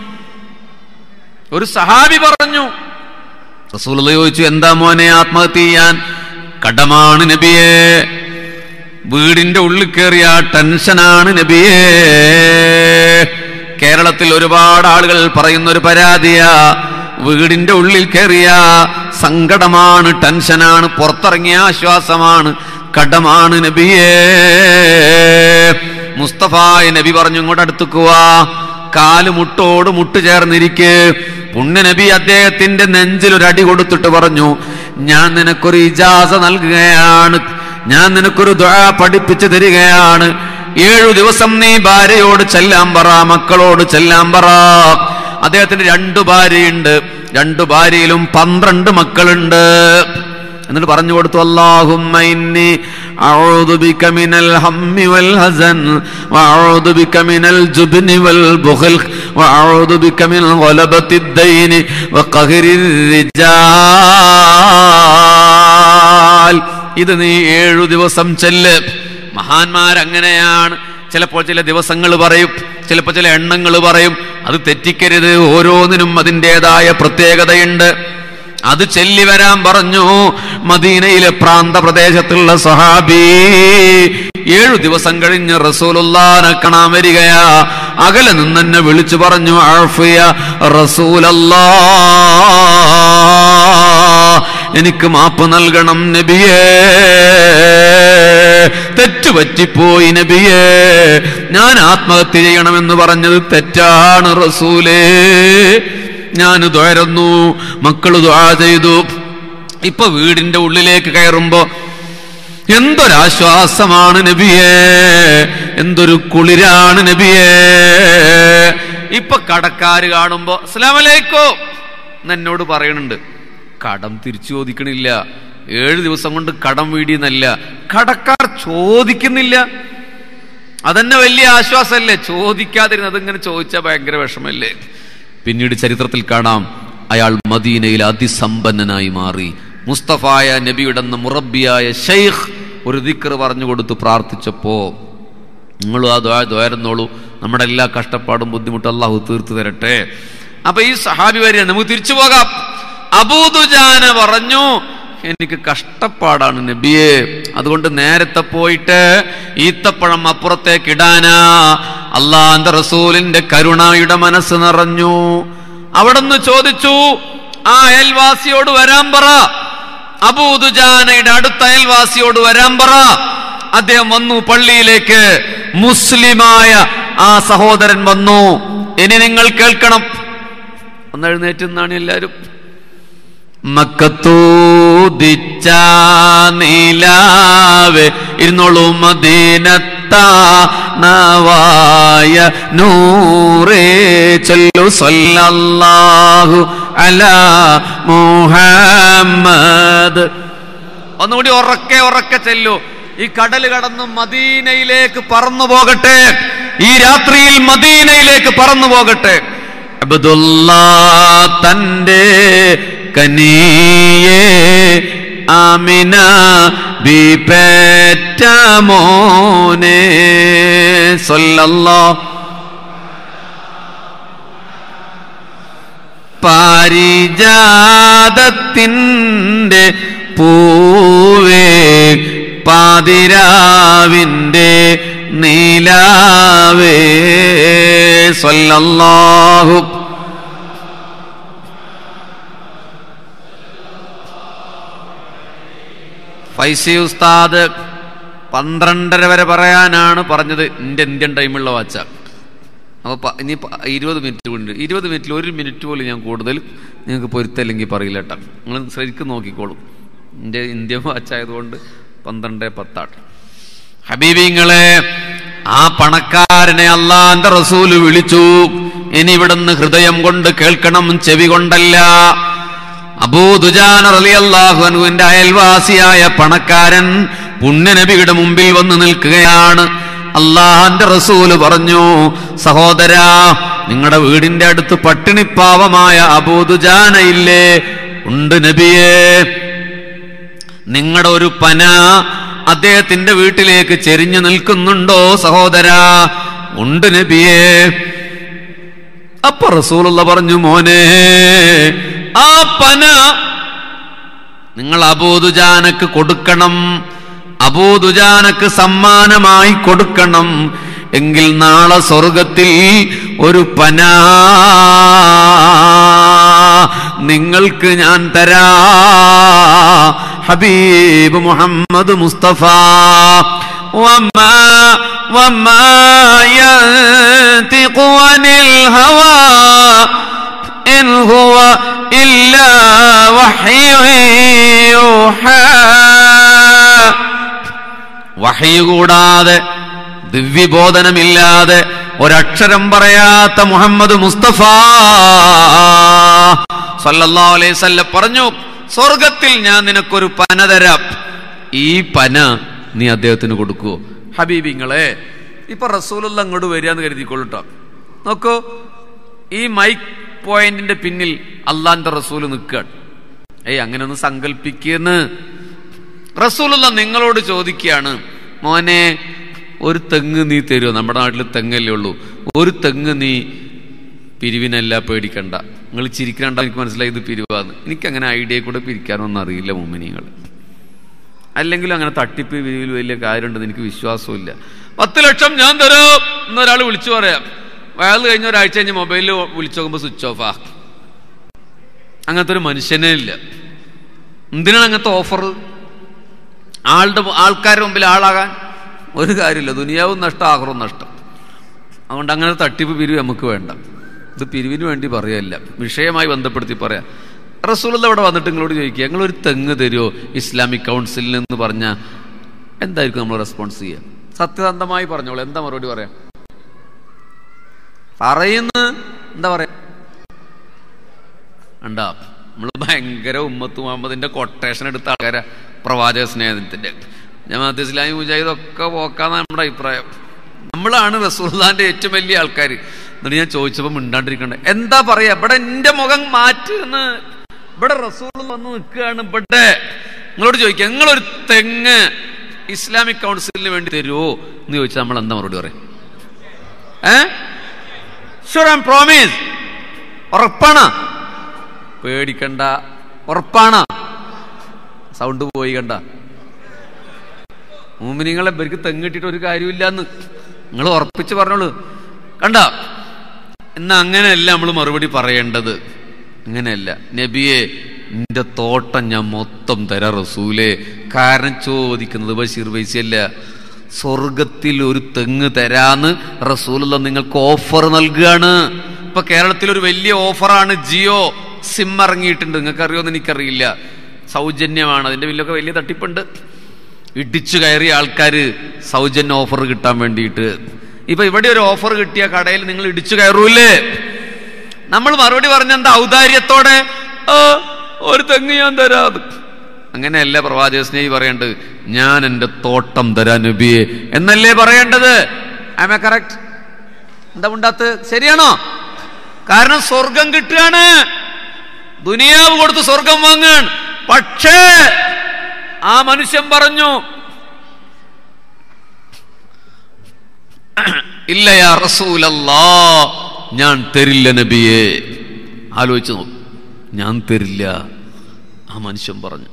ഒരു സഹാബി പറഞ്ഞു റസൂൽ ചോദിച്ചു എന്താ മോനെ ആത്മഹത്യ ചെയ്യാൻ കടമാണ് നബിയെ വീടിന്റെ ഉള്ളിൽ കയറിയ ടെൻഷനാണ് നബിയേ കേരളത്തിൽ ഒരുപാട് ആളുകൾ പറയുന്ന ഒരു പരാതിയാ വീടിന്റെ ഉള്ളിൽ കയറിയ സങ്കടമാണ് ടെൻഷനാണ് പുറത്തിറങ്ങിയ ആശ്വാസമാണ് കടമാണ് നബിയേ മുസ്തഫായ നബി പറഞ്ഞു ഇങ്ങോട്ട് അടുത്തുക്കുക കാല് മുട്ടോട് മുട്ട് ചേർന്നിരിക്ക് പുണ്യ നബി അദ്ദേഹത്തിന്റെ നെഞ്ചിൽ ഒരു അടി കൊടുത്തിട്ട് പറഞ്ഞു ഞാൻ നിനക്കൊരു ഇജാസ നൽകുകയാണ് ഞാൻ നിനക്കൊരു ദ്വാ പഠിപ്പിച്ചു തരികയാണ് ഏഴു ദിവസം നീ ഭാര്യയോട് ചെല്ലാൻ പറ മക്കളോട് ചെല്ലാൻ പറ അദ്ദേഹത്തിന് രണ്ടു ഭാര്യയുണ്ട് രണ്ടു ഭാര്യയിലും പന്ത്രണ്ട് മക്കളുണ്ട് എന്നിട്ട് പറഞ്ഞു കൊടുത്തു അല്ലാഹുമ്മ ഇന്നി അഊദു ബിക മിനൽ ഹമ്മി വൽ ഹസൻ വഅഊദു ബിക മിനൽ ജുബ്നി വൽ ബുഖൽ വഅഊദു ബിക മിൻ ഗലബത്തി ദൈനി വഖഹരി റിജാൽ ഇത് നീ ഏഴു ദിവസം ചെല്ല് മഹാന്മാരങ്ങനെയാണ് ചിലപ്പോൾ ചില ദിവസങ്ങൾ പറയും ചിലപ്പോൾ ചില എണ്ണങ്ങൾ പറയും അത് തെറ്റിക്കരുത് ഓരോന്നിനും അതിൻ്റെതായ പ്രത്യേകതയുണ്ട് അത് ചെല്ലി വരാൻ പറഞ്ഞു മദീനയിലെ പ്രാന്ത പ്രദേശത്തുള്ള സഹാബി ഏഴു ദിവസം കഴിഞ്ഞ് റസൂലുല്ലാനെ കാണാൻ വരികയാ അകലെ നിന്നെന്നെ വിളിച്ചു പറഞ്ഞു ആഫിയ റസൂലല്ലാ എനിക്ക് മാപ്പ് നൽകണം നബിയേ തെറ്റുപറ്റിപ്പോയി നബിയേ ഞാൻ ആത്മഹത്യ ചെയ്യണമെന്ന് പറഞ്ഞത് തെറ്റാണ് റസൂലേ ഞാൻ ദ്വരന്നു മക്കൾ ദ്വാ ചെയ്തു ഇപ്പൊ വീടിന്റെ ഉള്ളിലേക്ക് കയറുമ്പോ എന്തൊരാശ്വാസമാണ് നബിയേ എന്തൊരു കുളിരാണ് നബിയേ ഇപ്പൊ കടക്കാര് കാണുമ്പോ അസ്സലാമലൈക്കോ എന്നോട് പറയണുണ്ട് കടം തിരിച്ചു ചോദിക്കണില്ല ഏഴ് ദിവസം കൊണ്ട് കടം വീടിയെന്നല്ല കടക്കാർ ചോദിക്കുന്നില്ല അതന്നെ വലിയ ആശ്വാസമല്ലേ ചോദിക്കാതിരുന്നത് ഇങ്ങനെ ചോദിച്ചാൽ ഭയങ്കര വിഷമല്ലേ പിന്നീട് ചരിത്രത്തിൽ കാണാം അയാൾ മദീനയിൽ അതിസമ്പന്നനായി മാറി മുസ്തഫായ നബിയുടെ അന്ന് മുറബിയായ ഷെയ്ഖ് ഒരു ദിക്കർ പറഞ്ഞു കൊടുത്ത് പ്രാർത്ഥിച്ചപ്പോ നിങ്ങളും ആ ദ്വാ ദ്വാരുന്നോളൂ നമ്മുടെ എല്ലാ കഷ്ടപ്പാടും ബുദ്ധിമുട്ടും അള്ളാഹു തീർത്തു തരട്ടെ അപ്പൊ ഈ സഹാബി വരികയാണ് നമുക്ക് തിരിച്ചു പോകാം അബൂദുജാന പറഞ്ഞു എനിക്ക് കഷ്ടപ്പാടാണ് നബിയെ അതുകൊണ്ട് നേരത്തെ പോയിട്ട് ഈത്തപ്പഴം അപ്പുറത്തേക്ക് ഇടാനാ അള്ളാന്റെ റസൂലിന്റെ കരുണയുടെ മനസ്സ് നിറഞ്ഞു അവിടുന്ന് ചോദിച്ചു ആ അയൽവാസിയോട് വരാൻ പറ അബൂദുജാനയുടെ അടുത്ത അയൽവാസിയോട് വരാൻ പറ അദ്ദേഹം വന്നു പള്ളിയിലേക്ക് മുസ്ലിമായ ആ സഹോദരൻ വന്നു ഇനി നിങ്ങൾ കേൾക്കണം ഒന്ന് എഴുന്നേറ്റുന്നാണ് എല്ലാവരും മക്കത്തൂതിച്ച നീലാവെ ഇരുന്നോളൂ മദീനത്ത നവായ നൂറേ ചൊല്ലു സല്ലല്ലാഹു അലാ മുഹമ്മദ് ഒന്നുകൂടി ഉറക്കെ ഉറക്കെ ചെല്ലു ഈ കടൽ കടന്ന് മദീനയിലേക്ക് പറന്നു പോകട്ടെ ഈ രാത്രിയിൽ മദീനയിലേക്ക് പറന്നു പോകട്ടെ അബ്ദുള്ള തന്റെ കനിയേ ആമിന ബിപേറ്റ മോനെ സൊല്ലല്ലോ പാരിജാതത്തിൻ്റെ പൂവേ പാതിരാവിൻ്റെ നീലാവേ സല്ലല്ലാഹു ഫൈസി ഉസ്താദ് പന്ത്രണ്ടര വരെ പറയാനാണ് പറഞ്ഞത് എൻ്റെ ഇന്ത്യൻ ടൈമുള്ള വാച്ച അപ്പോൾ ഇനി പ- ഇരുപത് മിനിറ്റ് കൊണ്ട് ഇരുപത് മിനിറ്റിൽ ഒരു മിനിറ്റ് പോലും ഞാൻ കൂടുതൽ നിങ്ങൾക്ക് പൊരുത്തല്ലെങ്കിൽ പറയില്ല കേട്ടോ നിങ്ങൾ ശരിക്കും നോക്കിക്കോളും എൻ്റെ ഇന്ത്യൻ വാച്ചായതുകൊണ്ട് പന്ത്രണ്ട് പത്താണ് ഹബീബിങ്ങളെ ആ പണക്കാരനെ അള്ളാന്റെ റസൂല് വിളിച്ചു ഇനി ഇവിടുന്ന് ഹൃദയം കൊണ്ട് കേൾക്കണം ചെവി കൊണ്ടല്ല അബൂദുജാൻ റളിയല്ലാഹു അൻഹുവിന്റെ അയൽവാസിയായ പണക്കാരൻ പുണ്യനബിയുടെ മുമ്പിൽ വന്ന് നിൽക്കുകയാണ് അള്ളാഹന്റെ റസൂല് പറഞ്ഞു സഹോദരാ നിങ്ങളുടെ വീടിന്റെ അടുത്ത് പട്ടിണിപ്പാവമായ അബൂദുജാന ഇല്ലേ ഉണ്ട് നബിയേ നിങ്ങളുടെ ഒരു പന അദ്ദേഹത്തിന്റെ വീട്ടിലേക്ക് ചെരിഞ്ഞു നിൽക്കുന്നുണ്ടോ സഹോദരാ ഉണ്ട് നബിയേ അപ്പൊ റസൂലുള്ള പറഞ്ഞു മോനെ ആ പന നിങ്ങൾ അബൂദുജാനക്ക് കൊടുക്കണം അബൂദുജാനക്ക് സമ്മാനമായി കൊടുക്കണം എങ്കിൽ നാളെ സ്വർഗത്തിൽ ഒരു പന നിങ്ങൾക്ക് ഞാൻ തരാ ഹബീബ് മുഹമ്മദ് മുസ്തഫ وما وما ينطق عن الهوى إن هو إلا وحي يوحى വഹി കൂടാതെ ദിവ്യബോധനമില്ലാതെ ഒരക്ഷരം പറയാത്ത മുഹമ്മദ് മുസ്തഫ സല്ലല്ലാഹു അലൈഹി വസല്ലം പറഞ്ഞു സ്വർഗത്തിൽ ഞാൻ നിനക്കൊരു പന തരാം ഈ പന നീ അദ്ദേഹത്തിന് കൊടുക്കുവോ ഹബീബിങ്ങളെ ഇപ്പൊ റസൂലുള്ള അങ്ങോട്ട് വരിക എന്ന് കരുതിക്കൊള്ളട്ടോ നോക്കൂ ഈ മൈക്ക് പോയിന്റിന്റെ പിന്നിൽ അള്ളാന്റെ റസൂല് നിൽക്കുകയാണ് ഏയ് അങ്ങനെ ഒന്ന് സങ്കല്പിക്കുന്നു റസൂലുള്ള നിങ്ങളോട് ചോദിക്കുകയാണ് മോനെ ഒരു തെങ്ങ് നീ തരുമോ നമ്മുടെ നാട്ടിൽ തെങ്ങല്ലേ ഉള്ളൂ ഒരു തെങ്ങ് നീ പിരിവിനല്ല പേടിക്കണ്ട നിങ്ങൾ ചിരിക്കണ്ട എനിക്ക് മനസ്സിലായി ഇത് പിരിവാന്ന് എനിക്ക് അങ്ങനെ ഐഡിയ കൂടെ പിരിക്കാനൊന്നും അറിയില്ല മുമ്മിനിങ്ങൾ അല്ലെങ്കിലും അങ്ങനെ തട്ടിപ്പ് പിരിവിൽ വലിയ കാര്യമുണ്ടെന്ന് എനിക്ക് വിശ്വാസമില്ല പത്ത് ലക്ഷം ഞാൻ തരാം എന്നൊരാൾ വിളിച്ചു പറയാം അയാൾ കഴിഞ്ഞ ഒരാഴ്ച കഴിഞ്ഞ് മൊബൈലിൽ വിളിച്ചു നോക്കുമ്പോൾ സ്വിച്ച് ഓഫാ അങ്ങനത്തെ ഒരു മനുഷ്യനേ ഇല്ല എന്തിനാണ് അങ്ങനത്തെ ഓഫർ ആളുടെ ആൾക്കാരുടെ മുമ്പിൽ ആളാകാൻ ഒരു കാര്യമില്ല ദുനിയാവും നഷ്ടം ആഹ്റവും നഷ്ടം അതുകൊണ്ട് അങ്ങനെ തട്ടിപ്പ് പിരിവ് നമുക്ക് വേണ്ട ഇത് പിരിവിന് വേണ്ടി പറയല്ല വിഷയമായി ബന്ധപ്പെടുത്തി പറയാം റസൂലുള്ള ഇവിടെ വന്നിട്ട് നിങ്ങളോട് ചോദിക്കുക നിങ്ങളൊരു തെങ്ങ് തരുമോ ഇസ്ലാമിക് കൗൺസിലിൽ എന്ന് പറഞ്ഞാൽ എന്തായിരിക്കും നമ്മൾ റെസ്പോൺസ് ചെയ്യുക സത്യസന്ധമായി പറഞ്ഞോളൂ എന്താ മറുപടി പറയാം പറയുന്ന എന്താ പറയാ ഉണ്ടാ നമ്മൾ ഭയങ്കര ഉമ്മത്ത് മുഹമ്മദിന്റെ കൊട്ടേഷൻ എടുത്ത ആൾക്കാരെ പ്രവാചക സ്നേഹത്തിന്റെ ജമാഅത്ത് ഇസ്ലാമി മുജാഹിദൊക്കെ പോക്കാന്നാണ് നമ്മുടെ അഭിപ്രായം നമ്മളാണ് റസൂൽദാന്റെ ഏറ്റവും വലിയ ആൾക്കാർ എന്നിട്ട് ഞാൻ ചോദിച്ചപ്പോൾ മിണ്ടാണ്ടിരിക്കണ്ടേ എന്താ പറയാ ഇവിടെ എന്റെ മുഖം മാറ്റുന്ന് ഇവിടെ റസൂൽ വന്ന് നിൽക്കുകയാണ് ഇവിടെ നിങ്ങളോട് ചോദിക്കുക നിങ്ങളൊരു തെങ്ങ് ഇസ്ലാമിക് കൗൺസിലിന് വേണ്ടി തരുമോ എന്ന് ചോദിച്ചാൽ നമ്മൾ എന്താ മറുപടി പറയും ഏ ഷുർ ആം പ്രോമിസ് ഉറപ്പാണ് പേടിക്കണ്ട ഉറപ്പാണ് സൗണ്ട് പോയി കണ്ട മൂമിനിങ്ങളെ ഇവർക്ക് തെങ്ങിട്ടിട്ട് ഒരു കാര്യമില്ലെന്ന് നിങ്ങൾ ഉറപ്പിച്ച് പറഞ്ഞോളൂ കണ്ട എന്നാ അങ്ങനെയല്ല നമ്മൾ മറുപടി പറയേണ്ടത് അങ്ങനെയല്ല നബിയെ നിന്റെ തോട്ടം ഞാൻ മൊത്തം തരാം റസൂലേ കാരണം ചോദിക്കുന്നത് ബഷീർ വൈസിയല്ല സ്വർഗത്തിൽ ഒരു തെങ്ങ് തരാന്ന് റസൂലുള്ള നിങ്ങൾക്ക് ഓഫർ നൽകുകയാണ് ഇപ്പൊ കേരളത്തിൽ ഒരു വലിയ ഓഫറാണ് ജിയോ സിം ഇറങ്ങിയിട്ടുണ്ട് നിങ്ങൾക്ക് അറിയുമെന്ന് എനിക്കറിയില്ല സൗജന്യമാണ് അതിന്റെ ബില്ലൊക്കെ വലിയ തട്ടിപ്പുണ്ട് ഇടിച്ചു കയറിയ ആൾക്കാര് സൗജന്യ ഓഫർ കിട്ടാൻ വേണ്ടിയിട്ട് ഇപ്പൊ ഇവിടെ ഒരു ഓഫർ കിട്ടിയ കടയിൽ നിങ്ങൾ ഇടിച്ചു കയറൂലേ നമ്മൾ മറുപടി പറഞ്ഞ എന്താ ഔദാര്യത്തോടെ "ആ, ഒരു തെങ്ങ് ഞാൻ തരാം അങ്ങനെയല്ല പ്രവാചക സ്നേഹി പറയേണ്ടത് ഞാൻ എന്റെ തോട്ടം തരാൻ നബിയെ എന്നല്ലേ പറയേണ്ടത് ആമ കറക്റ്റ് എന്താ ഉണ്ടാത്ത് ശരിയാണോ കാരണം സ്വർഗം കിട്ടുകയാണ് ദുനിയാവ് കൊടുത്ത് സ്വർഗം വാങ്ങാൻ പക്ഷേ ആ മനുഷ്യൻ പറഞ്ഞു ഇല്ല യാ റസൂലല്ലാ ഞാൻ തരില്ല നബിയെ ആലോചിച്ച് നോക്കും ഞാൻ തരില്ല ആ മനുഷ്യൻ പറഞ്ഞു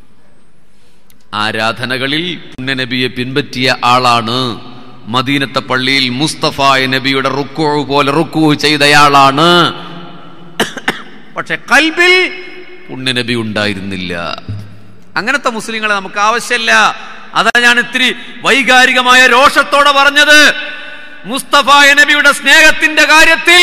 ആരാധനകളിൽ പുണ്യനബിയെ പിൻപറ്റിയ ആളാണ് മദീനത്തെ പള്ളിയിൽ മുസ്തഫായ നബിയുടെ റുക്കു പോലെ റുക്കു ചെയ്തയാളാണ് പക്ഷെ കൽബിൽ പുണ്യനബി ഉണ്ടായിരുന്നില്ല അങ്ങനത്തെ മുസ്ലിങ്ങളെ നമുക്ക് ആവശ്യമില്ല അതാ ഞാൻ ഇത്തിരി വൈകാരികമായ രോഷത്തോടെ പറഞ്ഞത് മുസ്തഫായ നബിയുടെ സ്നേഹത്തിന്റെ കാര്യത്തിൽ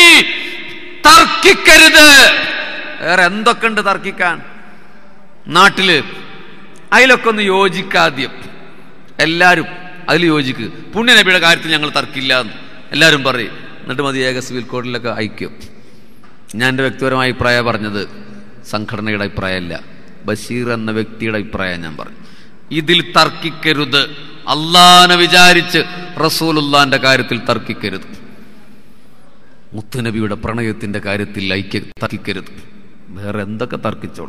തർക്കിക്കരുത് വേറെ എന്തൊക്കെ ഉണ്ട് തർക്കിക്കാൻ നാട്ടില് അതിലൊക്കെ ഒന്ന് യോജിക്കാദ്യം എല്ലാവരും അതിൽ യോജിക്ക് പുണ്യനബിയുടെ കാര്യത്തിൽ ഞങ്ങൾ തർക്കില്ല എന്ന് എല്ലാവരും പറയും എന്നിട്ട് മതി ഏക സിവിൽ കോഡിലൊക്കെ ഐക്യം ഞാൻ എൻ്റെ വ്യക്തിപരമായ അഭിപ്രായം പറഞ്ഞത് സംഘടനയുടെ അഭിപ്രായമല്ല ബഷീർ എന്ന വ്യക്തിയുടെ അഭിപ്രായം ഞാൻ പറഞ്ഞു ഇതിൽ തർക്കിക്കരുത് അള്ളാനെ വിചാരിച്ച് റസൂലുല്ലാന്റെ കാര്യത്തിൽ തർക്കിക്കരുത് മുത്തുനബിയുടെ പ്രണയത്തിന്റെ കാര്യത്തിൽ ഐക്യ തർക്കിക്കരുത് വേറെ എന്തൊക്കെ തർക്കിച്ചോളൂ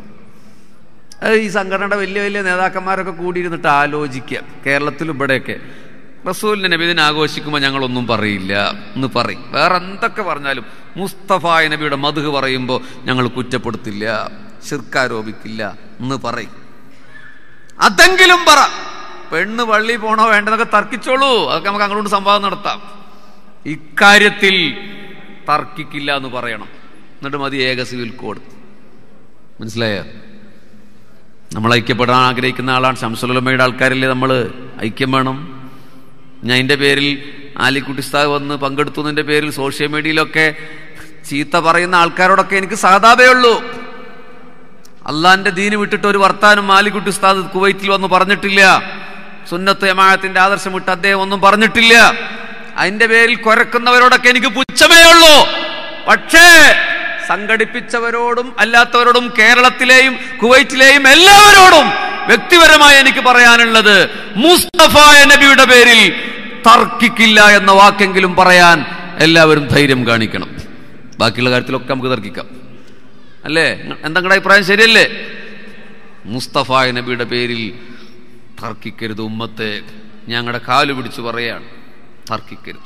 അത് ഈ സംഘടനയുടെ വലിയ വലിയ നേതാക്കന്മാരൊക്കെ കൂടിയിരുന്നിട്ട് ആലോചിക്കുക കേരളത്തിലും ഇവിടെയൊക്കെ റസൂലിന്റെ നബിദിനെ ആഘോഷിക്കുമ്പോൾ ഞങ്ങളൊന്നും പറയില്ല എന്ന് പറയും വേറെ എന്തൊക്കെ പറഞ്ഞാലും മുസ്തഫായ നബിയുടെ മധു പറയുമ്പോൾ ഞങ്ങൾ കുറ്റപ്പെടുത്തില്ല ശിർക്കാരോപിക്കില്ല എന്ന് പറയും അതെങ്കിലും പറ പെണ്ണ് പള്ളി പോണോ വേണ്ടെന്നൊക്കെ തർക്കിച്ചോളൂ അതൊക്കെ നമുക്ക് അങ്ങോട്ട് സംവാദം നടത്താം ഇക്കാര്യത്തിൽ തർക്കിക്കില്ല എന്ന് പറയണം എന്നിട്ട് മതി ഏക സിവിൽ കോഡ് മനസ്സിലായോ നമ്മൾ ഐക്യപ്പെടാൻ ആഗ്രഹിക്കുന്ന ആളാണ് ശംസുലമയുടെ ആൾക്കാരല്ലേ നമ്മൾ ഐക്യം വേണം ഞാൻ അതിൻ്റെ പേരിൽ ആലിക്കുട്ടി ഉസ്താദ് വന്ന് പങ്കെടുത്തതിൻ്റെ പേരിൽ സോഷ്യൽ മീഡിയയിലൊക്കെ ചീത്ത പറയുന്ന ആൾക്കാരോടൊക്കെ എനിക്ക് സഹതാപേ ഉള്ളൂ അള്ളാന്റെ ദീന് വിട്ടിട്ട് ഒരു വർത്താനം ആലിക്കുട്ടി ഉസ്താദ് കുവൈറ്റിൽ വന്ന് പറഞ്ഞിട്ടില്ല സുന്നത്ത് ജമാഅത്തിന്റെ ആദർശം വിട്ട് അദ്ദേഹം ഒന്നും പറഞ്ഞിട്ടില്ല അതിന്റെ പേരിൽ കുരക്കുന്നവരോടൊക്കെ എനിക്ക് പുച്ഛമേ ഉള്ളൂ പക്ഷേ സംഘടിപ്പിച്ചവരോടും അല്ലാത്തവരോടും കേരളത്തിലെയും കുവൈറ്റിലെയും എല്ലാവരോടും വ്യക്തിപരമായി എനിക്ക് പറയാനുള്ളത് മുസ്തഫായ നബിയുടെ പേരിൽ തർക്കിക്കില്ല എന്ന വാക്കെങ്കിലും പറയാൻ എല്ലാവരും ധൈര്യം കാണിക്കണം ബാക്കിയുള്ള കാര്യത്തിലൊക്കെ നമുക്ക് തർക്കിക്കാം അല്ലേ എന്താ നിങ്ങളുടെ അഭിപ്രായം ശരിയല്ലേ മുസ്തഫായ നബിയുടെ പേരിൽ തർക്കിക്കരുത് ഉമ്മത്തെ ഞങ്ങളുടെ കാല് പിടിച്ചു പറയാണ് തർക്കിക്കരുത്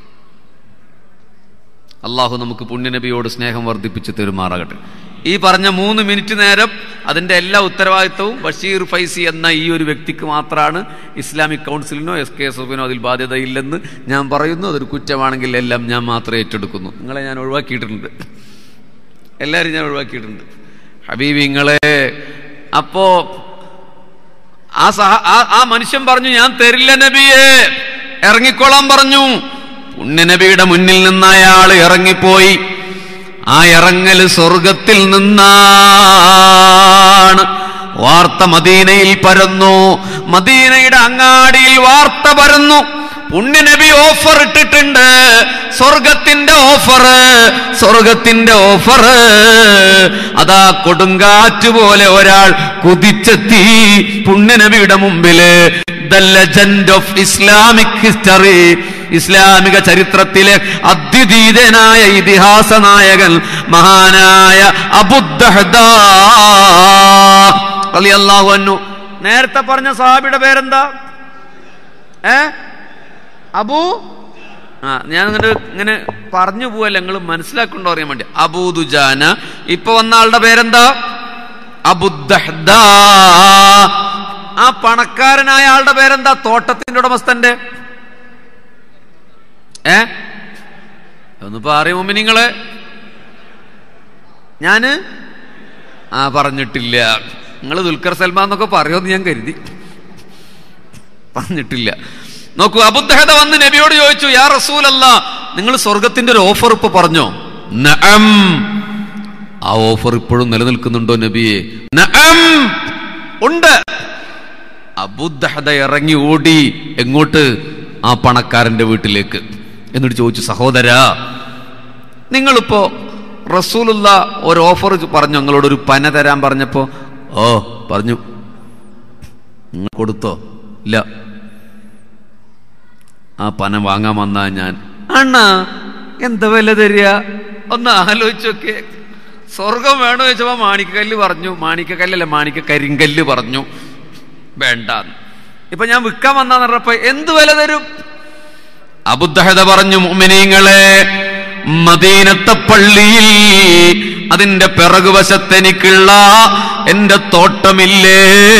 അള്ളാഹു നമുക്ക് പുണ്യനബിയോട് സ്നേഹം വർദ്ധിപ്പിച്ച് തെരുമാറാകട്ടെ ഈ പറഞ്ഞ മൂന്ന് മിനിറ്റ് നേരം അതിന്റെ എല്ലാ ഉത്തരവാദിത്വവും ബഷീർ ഫൈസി എന്ന ഈ ഒരു വ്യക്തിക്ക് മാത്രമാണ് ഇസ്ലാമിക് കൗൺസിലിനോ എസ് കെ എസ് എഫിനോ അതിൽ ബാധ്യതയില്ലെന്ന് ഞാൻ പറയുന്നു അതൊരു കുറ്റമാണെങ്കിൽ എല്ലാം ഞാൻ മാത്രമേ ഏറ്റെടുക്കുന്നു നിങ്ങളെ ഞാൻ ഒഴിവാക്കിയിട്ടുണ്ട് എല്ലാവരും ഞാൻ ഒഴിവാക്കിയിട്ടുണ്ട് ഹബീബി നിങ്ങളെ അപ്പോ ആ സഹ ആ- ആ മനുഷ്യൻ പറഞ്ഞു ഞാൻ തരില്ല നബിയെ ഇറങ്ങിക്കോളാൻ പറഞ്ഞു പുണ്യനബിയുടെ മുന്നിൽ നിന്ന് അയാൾ ഇറങ്ങിപ്പോയി ആ ഇറങ്ങല് സ്വർഗത്തിൽ നിന്നാണ് വാർത്ത മദീനയിൽ പരന്നു മദീനയുടെ അങ്ങാടിയിൽ വാർത്ത പരന്നു പുണ്യനബി ഓഫർ ഇട്ടിട്ടുണ്ട് സ്വർഗത്തിന്റെ ഓഫർ സ്വർഗത്തിന്റെ ഓഫർ അതാ കൊടുങ്കാറ്റ് പോലെ ഒരാൾ കുതിച്ചെത്തി പുണ്യനബിയുടെ മുമ്പില് the legend of Islamic history ഇസ്ലാമിക ചരിത്രത്തിലെ അദ്വിതീതനായ ഇതിഹാസ നായകൻ മഹാനായ അബുദ്ദഹദാ റളിയല്ലാഹു അൻഹു നേരത്തെ പറഞ്ഞ സഹാബിയുടെ പേരെന്താ ഏ അബൂ ആ ഞാൻ ഇങ്ങനെ ഇങ്ങനെ പറഞ്ഞു പോവല്ല നിങ്ങൾ മനസ്സിലാക്കണ്ടോ അറിയാൻ വേണ്ടി അബൂദുജാന ഇപ്പൊ വന്ന ആളുടെ പേരെന്താ അബുദ്ദഹദാ ആ പണക്കാരനായ ആളുടെ പേരെന്താ തോട്ടത്തിന്റെ ഉടമസ്ഥന്റെ ഏ ഒന്ന് പറയും മുമ്പ് നിങ്ങള് ഞാന് ആ പറഞ്ഞിട്ടില്ല നിങ്ങൾ ദുൽഖർ സൽമാൻ എന്നൊക്കെ പറയുമെന്ന് ഞാൻ കരുതി പറഞ്ഞിട്ടില്ല നോക്കൂ അബുദ്ധഹത വന്ന് നബിയോട് ചോദിച്ചു യാ റസൂലല്ല നിങ്ങൾ സ്വർഗത്തിന്റെ ഒരു ഓഫർ ഇപ്പൊ പറഞ്ഞോ നഅം ആ ഓഫർ ഇപ്പോഴും നിലനിൽക്കുന്നുണ്ടോ നബിയെ നഅം ഉണ്ട് അബുദ്ധഹത ഇറങ്ങി ഓടി എങ്ങോട്ട് ആ പണക്കാരന്റെ വീട്ടിലേക്ക് എന്നിട്ട് ചോദിച്ചു സഹോദരാ നിങ്ങളിപ്പോ റസൂലുള്ള ഒരു ഓഫർ പറഞ്ഞു നിങ്ങളോട് ഒരു പന തരാൻ പറഞ്ഞപ്പോ ഓ പറഞ്ഞു നിങ്ങൾ കൊടുത്തോ ഇല്ല ആ പന വാങ്ങാൻ വന്നാ ഞാൻ അണ്ണാ എന്താ വില തരിക ഒന്ന് ആലോചിച്ചൊക്കെ സ്വർഗം വേണോ ചോദിച്ചപ്പോ മാണിക്കക്കല്ല് പറഞ്ഞു മാണിക്കക്കല്ലല്ല മാണിക്ക കരിങ്കല്ല് പറഞ്ഞു വേണ്ട ഇപ്പൊ ഞാൻ വിൽക്കാൻ വന്നാന്ന് പറഞ്ഞപ്പോ എന്ത് വില തരും അബുദഹദ പറഞ്ഞു മുഅ്മിനീങ്ങളെ മദീനത്തെ പള്ളിയിൽ അതിന്റെ പിറകുവശത്തെനിക്കുള്ള എന്റെ തോട്ടമില്ലേ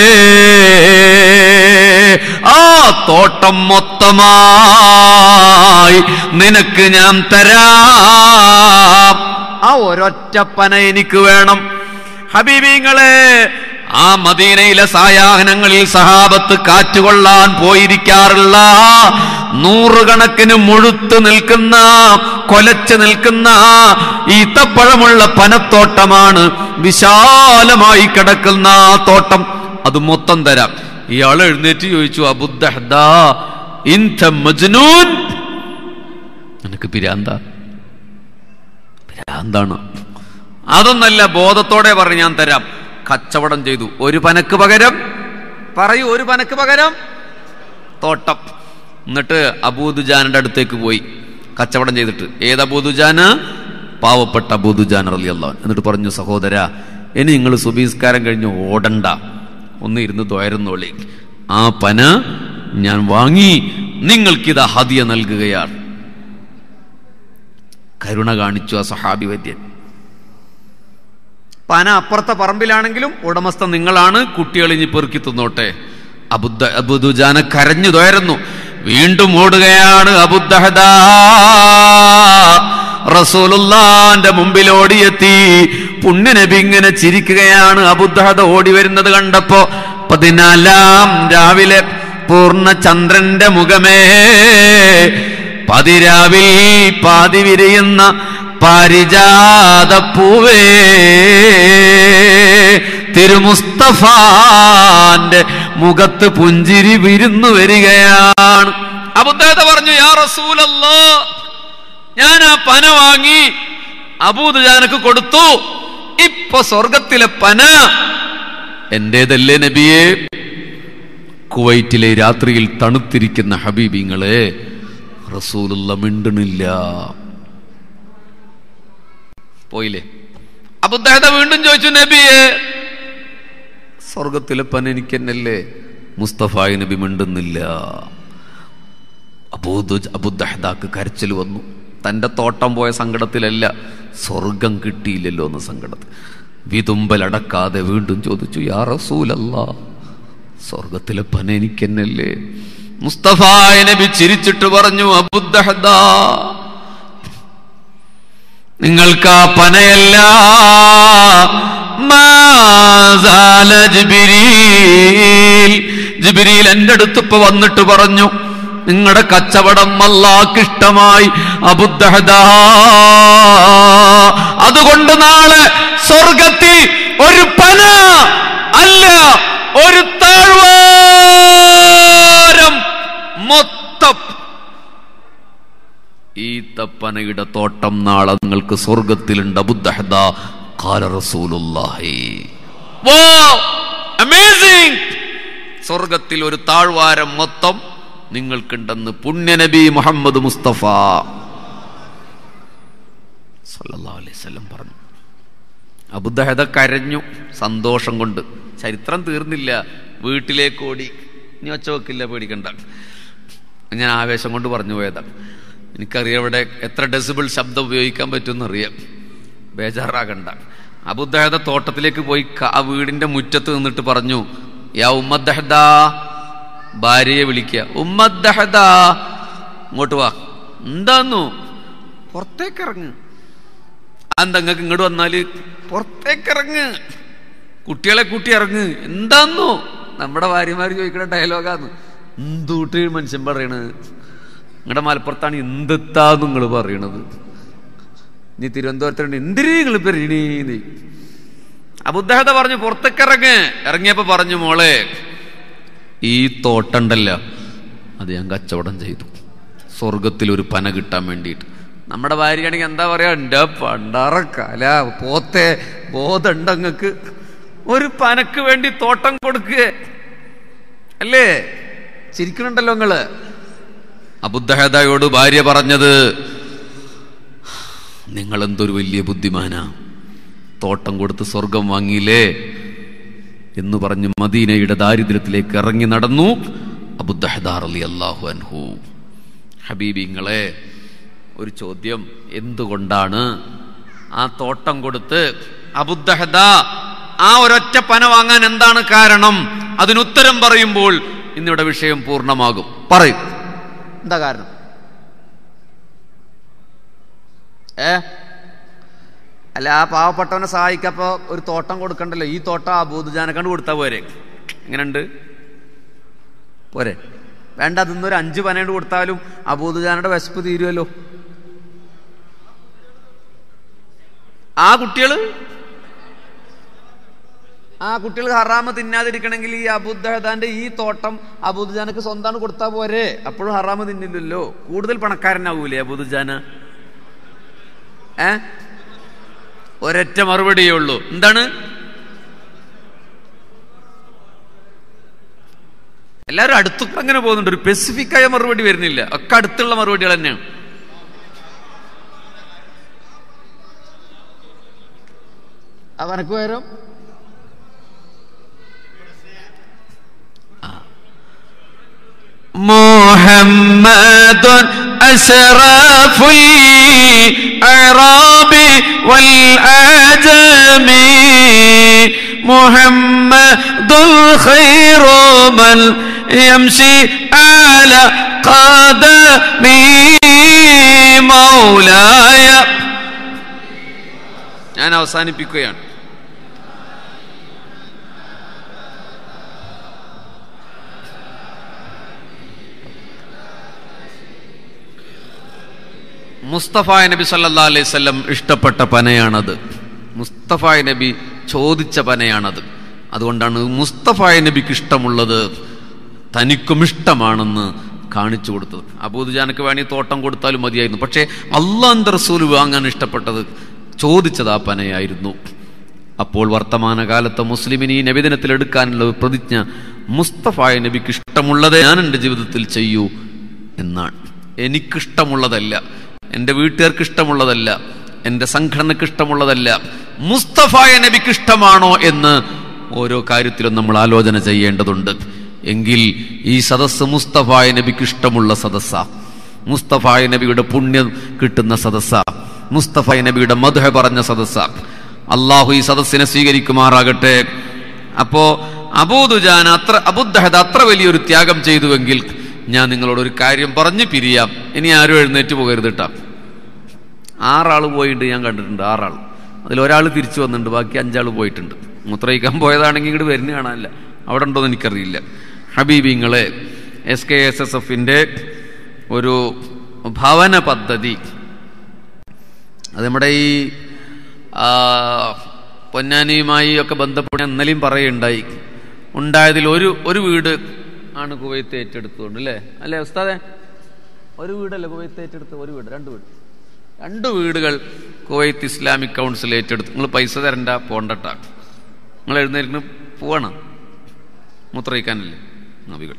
ആ തോട്ടം മൊത്തമായി നിനക്ക് ഞാൻ തരാം ആ ഒരൊറ്റ പന എനിക്ക് വേണം ഹബീബിങ്ങളെ ആ മദീനയിലെ സായാഹനങ്ങളിൽ സഹാബത്ത് കാറ്റുകൊള്ളാൻ പോയിരിക്കാറുള്ള നൂറുകണക്കിന് മുഴുത്ത് നിൽക്കുന്ന കൊലച്ച് നിൽക്കുന്ന ഈത്തപ്പഴമുള്ള പനത്തോട്ടമാണ് വിശാലമായി കിടക്കുന്ന ആ തോട്ടം അത് മൊത്തം തരാം ഇയാൾ എഴുന്നേറ്റ് ചോദിച്ചു അബുദ്ദഹദ ഇൻത മജ്നൂൻ നിനക്ക് പിരാന്ത പിരാന്താണ് അതൊന്നല്ല ബോധത്തോടെ പറഞ്ഞ് ഞാൻ തരാം കച്ചവടം ചെയ്തു ഒരു പനക്ക് പകരം പറയൂ ഒരു പനക്ക് പകരം തോട്ടം എന്നിട്ട് അബൂദുജാനിന്റെ അടുത്തേക്ക് പോയി കച്ചവടം ചെയ്തിട്ട് ഏത് അബൂദുജാന് പാവപ്പെട്ട അബൂദുജാൻ അലി അള്ളാഹ് എന്നിട്ട് പറഞ്ഞു സഹോദര ഇനി നിങ്ങൾ സുബീസ്കാരം കഴിഞ്ഞ് ഓടണ്ട ഒന്ന് ഇരുന്ന് ദ്വയരുന്നോളി ആ പന ഞാൻ വാങ്ങി നിങ്ങൾക്കിത് ഹദിയ നൽകുകയാണ് കരുണ കാണിച്ചു ആ സഹാബി വൈദ്യൻ പന അപ്പുറത്തെ പറമ്പിലാണെങ്കിലും ഉടമസ്ഥ നിങ്ങളാണ് കുട്ടികൾ ഇനി പെറുക്കി തിന്നോട്ടെ അബുദ്ധ അബുദുജാന കരഞ്ഞു തോരുന്നു വീണ്ടും ഓടുകയാണ് അബുദ്ധഹദ റസൂലുള്ളാന്റെ മുമ്പിൽ ഓടിയെത്തി പുണ്യനബി ഇങ്ങനെ ചിരിക്കുകയാണ് അബുദ്ധഹദ ഓടി വരുന്നത് കണ്ടപ്പോ പതിനാലാം രാവിലെ പൂർണ്ണ ചന്ദ്രന്റെ മുഖമേ പതിരാവിൽ പാതി വിരിയുന്ന പാരിജാത പൂവേ തിരുമുസ്തഫാന്റെ മുഖത്ത് പുഞ്ചിരി വിരുന്നു വരികയാണ് അബുദ്ധേത പറഞ്ഞു യാ റസൂലല്ലോ ഞാൻ ആ പന വാങ്ങി അബൂദുജാനക്ക് കൊടുത്തു ഇപ്പൊ സ്വർഗത്തിലെ പന എന്റേതല്ലേ നബിയെ കുവൈറ്റിലെ രാത്രിയിൽ തണുത്തിരിക്കുന്ന ഹബീബിങ്ങളെ റസൂലുള്ള മിണ്ടണില്ല പോയില്ലേ അബുദ്ധഹത വീണ്ടും ചോദിച്ചു നബിയെ സ്വർഗത്തിലെ പന എനിക്ക് എന്നല്ലേ മുസ്തഫായി നബി മിണ്ടുന്നില്ല അബൂദ് അബുദ്ധഹദാക്ക് കരച്ചിൽ വന്നു തന്റെ തോട്ടം പോയ സങ്കടത്തിലല്ല സ്വർഗം കിട്ടിയില്ലല്ലോ എന്ന സങ്കടത്തിൽ വിതുമ്പലടക്കാതെ വീണ്ടും ചോദിച്ചു യാ റസൂലല്ല സ്വർഗത്തിലെ പന എനിക്കെന്നല്ലേ മുസ്തഫായ നബി ചിരിച്ചിട്ട് പറഞ്ഞു അബുദ്ധഹദ നിങ്ങൾക്ക് ആ പനയല്ല മാസാല ജിബിരീൽ ജിബിരിയിൽ എന്റെ അടുത്ത് ഇപ്പൊ വന്നിട്ട് പറഞ്ഞു നിങ്ങളുടെ കച്ചവടം അല്ലാക്കിഷ്ടമായി അബുദ്ധഹദ അതുകൊണ്ട് നാളെ സ്വർഗത്തിൽ ഒരു പന അല്ല ഒരു താഴ്വാരം മൊത്തം ഈ തപ്പനയുടെ തോട്ടം നാളെ നിങ്ങൾക്ക് സ്വർഗത്തിലുണ്ട് അബുദ്ധഹദ കാല റസൂലുള്ളാഹി അമേസിംഗ് സ്വർഗത്തിൽ ഒരു താഴ്വാരം മൊത്തം നിങ്ങൾക്കുണ്ടെന്ന് പുണ്യനബി മുഹമ്മദ് മുസ്തഫ സല്ലല്ലാഹു അലൈഹി വസല്ലം പറഞ്ഞു അബുദ്ധഹദ കരഞ്ഞു സന്തോഷം കൊണ്ട് ചരിത്രം തീർന്നില്ല വീട്ടിലേക്ക് ഓടി ഇനി ഒച്ച വെക്കില്ല പേടിക്കണ്ട ഞാൻ ആവേശം കൊണ്ട് പറഞ്ഞു പോയതാണ് എനിക്കറിയാം ഇവിടെ എത്ര ഡെസിബിൾ ശബ്ദം ഉപയോഗിക്കാൻ പറ്റുമെന്നറിയാം ബേജാറാകണ്ട അബുദ്ധഹദ തോട്ടത്തിലേക്ക് പോയി ക- ആ വീടിന്റെ മുറ്റത്ത് നിന്നിട്ട് പറഞ്ഞു യാ ഉമ്മദ്ദഹദ ഭാര്യയെ വിളിക്കുക ഉമ്മദ്ദഹദ ഇങ്ങോട്ട് വാ എന്താന്നു പുറത്തേക്ക് ഇറങ്ങ് എന്താ നിങ്ങൾക്ക് ഇങ്ങോട്ട് വന്നാല് പുറത്തേക്ക് ഇറങ്ങ് കുട്ടികളെ കൂട്ടി ഇറങ്ങ് എന്താന്നു നമ്മുടെ ഭാര്യമാര് ചോദിക്കുന്ന ഡയലോഗാന്ന് എന്തൂട്ട് മനുഷ്യൻ പറയണത് നിങ്ങളുടെ മലപ്പുറത്താണ് എന്തെത്താന്ന് നിങ്ങൾ പറയണത് നീ തിരുവനന്തപുരത്തുണ്ട് എന്തിനു നിങ്ങൾ പെരീണീന്ന് അബുദ്ധഹത പറഞ്ഞു പുറത്തേക്ക് ഇറങ്ങ് ഇറങ്ങിയപ്പോ പറഞ്ഞു മോളെ ഈ തോട്ടണ്ടല്ല അത് ഞാൻ കച്ചവടം ചെയ്തു സ്വർഗത്തിൽ ഒരു പന കിട്ടാൻ വേണ്ടിയിട്ട് നമ്മുടെ ഭാര്യയാണെങ്കിൽ എന്താ പറയാ എൻ്റെ പണ്ടാറ കല പോത്തെ ബോധമുണ്ടങ്ങക്ക് ഒരു പനക്ക് വേണ്ടി തോട്ടം കൊടുക്കുക അല്ലേ ചിരിക്കണുണ്ടല്ലോ നിങ്ങള് അബുദ്ധഹദയോട് ഭാര്യ പറഞ്ഞത് നിങ്ങൾ എന്തൊരു വലിയ ബുദ്ധിമാനാ തോട്ടം കൊടുത്ത് സ്വർഗം വാങ്ങിയില്ലേ എന്ന് പറഞ്ഞ് മദീനയുടെ ദാരിദ്ര്യത്തിലേക്ക് ഇറങ്ങി നടന്നു അബുദ്ധഹദാർ അലി അള്ളാഹു അൻഹു ഹബീബിങ്ങളെ ഒരു ചോദ്യം എന്തുകൊണ്ടാണ് ആ തോട്ടം കൊടുത്ത് അബുദ്ദഹദ ആ ഒരൊറ്റ പന വാങ്ങാൻ എന്താണ് കാരണം അതിനുത്തരം പറയുമ്പോൾ ഇന്നിവിടെ വിഷയം പൂർണ്ണമാകും പറയും എന്താ കാരണം ഏ അല്ല ആ പാവപ്പെട്ടവനെ സഹായിക്കപ്പോ ഒരു തോട്ടം കൊടുക്കണ്ടല്ലോ ഈ തോട്ടം അബൂദുജാനക്കണ്ട് കൊടുത്താൽ പോരെ എങ്ങനെയുണ്ട് പോരെ വേണ്ട അതിന്നൊരു അഞ്ച് പനയുണ്ട് കൊടുത്താലും അബൂദുജാനയുടെ വിശപ്പ് തീരുമല്ലോ ആ കുട്ടികള് ആ കുട്ടികൾ ഹറാമ് തിന്നാതിരിക്കണമെങ്കിൽ ഈ അബുദ്ദഹദാന്റെ ഈ തോട്ടം അബൂദുജാനക്ക് സ്വന്തമാണ് കൊടുത്താൽ പോരെ അപ്പോഴും ഹറാമ് തിന്നില്ലല്ലോ കൂടുതൽ പണക്കാരനാവൂലേ അബൂദുജാന ഏ ഒരൊറ്റ മറുപടിയേ ഉള്ളൂ എന്താണ് എല്ലാവരും അടുത്തൊക്കെ അങ്ങനെ പോകുന്നുണ്ട് ഒരു സ്പെസിഫിക് ആയ മറുപടി വരുന്നില്ല ഒക്കെ അടുത്തുള്ള മറുപടികൾ തന്നെയാണ് അവനക്ക് വരും محمد أشرف الأعراب والأعجم محمد خير من يمشي على قدمي مولاي ഞാൻ അവസാനിപ്പിക്കുകയാണ് മുസ്തഫ നബി സല്ലാ അലൈഹി സ്വല്ലം ഇഷ്ടപ്പെട്ട പനയാണത് മുസ്തഫ നബി ചോദിച്ച പനയാണത് അതുകൊണ്ടാണ് മുസ്തഫ നബിക്ക് ഇഷ്ടമുള്ളത് തനിക്കും ഇഷ്ടമാണെന്ന് കാണിച്ചു കൊടുത്തത് അബൂദുജാനക്ക് വേണ്ടി തോട്ടം കൊടുത്താലും മതിയായിരുന്നു പക്ഷേ അള്ളാന്റെ റസൂൽ വാങ്ങാൻ ഇഷ്ടപ്പെട്ടത് ചോദിച്ചത് ആ പനയായിരുന്നു അപ്പോൾ വർത്തമാനകാലത്ത് മുസ്ലിമിന് ഈ നബിദിനത്തിൽ എടുക്കാനുള്ള ഒരു പ്രതിജ്ഞ മുസ്തഫായ നബിക്ക് ഇഷ്ടമുള്ളത് ഞാൻ എൻ്റെ ജീവിതത്തിൽ ചെയ്യൂ എന്നാണ് എനിക്കിഷ്ടമുള്ളതല്ല എൻ്റെ വീട്ടുകാർക്ക് ഇഷ്ടമുള്ളതല്ല എൻ്റെ സംഘടനക്ക് ഇഷ്ടമുള്ളതല്ല മുസ്തഫായ നബിക്ക് ഇഷ്ടമാണോ എന്ന് ഓരോ കാര്യത്തിലും നമ്മൾ ആലോചന ചെയ്യേണ്ടതുണ്ട് എങ്കിൽ ഈ സദസ്സ് മുസ്തഫായ നബിക്ക് ഇഷ്ടമുള്ള സദസ്സ മുസ്തഫായ നബിയുടെ പുണ്യം കിട്ടുന്ന സദസ്സ മുസ്തഫായ നബിയുടെ മധുഹ പറഞ്ഞ സദസ്സ അള്ളാഹു ഈ സദസ്സിനെ സ്വീകരിക്കുമാറാകട്ടെ അപ്പോ അബൂദുജാൻ അത്ര അബുദ്ദഹദ് അത്ര വലിയൊരു ത്യാഗം ചെയ്തുവെങ്കിൽ ഞാൻ നിങ്ങളോട് ഒരു കാര്യം പറഞ്ഞു പിരിയാം ഇനി ആരും എഴുന്നേറ്റ് പോകരുത് കേട്ടാ ആറാൾ പോയിട്ടുണ്ട് ഞാൻ കണ്ടിട്ടുണ്ട് ആറാൾ അതിൽ ഒരാൾ തിരിച്ചു വന്നിട്ടുണ്ട് ബാക്കി അഞ്ചാൾ പോയിട്ടുണ്ട് മൂത്രയിക്കാൻ പോയതാണെങ്കിൽ ഇങ്ങോട്ട് വരുന്ന കാണാനില്ല അവിടെ ഉണ്ടോന്ന് എനിക്കറിയില്ല ഹബീബിങ്ങളെ എസ് കെ എസ് എസ് എഫിന്റെ ഒരു ഭവന പദ്ധതി അത് നമ്മുടെ ഈ ആ, പൊന്നാനിയുമായി ഒക്കെ ബന്ധപ്പെട്ട് ഇന്നലെയും പറയുണ്ടായി ഉണ്ടായതിൽ ഒരു ഒരു വീട് ആണ് കുവൈത്ത് ഏറ്റെടുത്തുകൊണ്ട് അല്ലേ അല്ലേ ഉസ്താദെ ഒരു വീടല്ലേ കുവൈത്ത് ഏറ്റെടുത്ത് ഒരു വീട് രണ്ട് വീട് രണ്ട് വീടുകൾ കുവൈത്ത് ഇസ്ലാമിക് കൗൺസിൽ ഏറ്റെടുത്തു നിങ്ങൾ പൈസ തരണ്ട പോണ്ടട്ട നിങ്ങൾ എഴുന്നേൽക്കുന്ന പോവാണ് മൂത്രയിക്കാനല്ലേ നബികൾ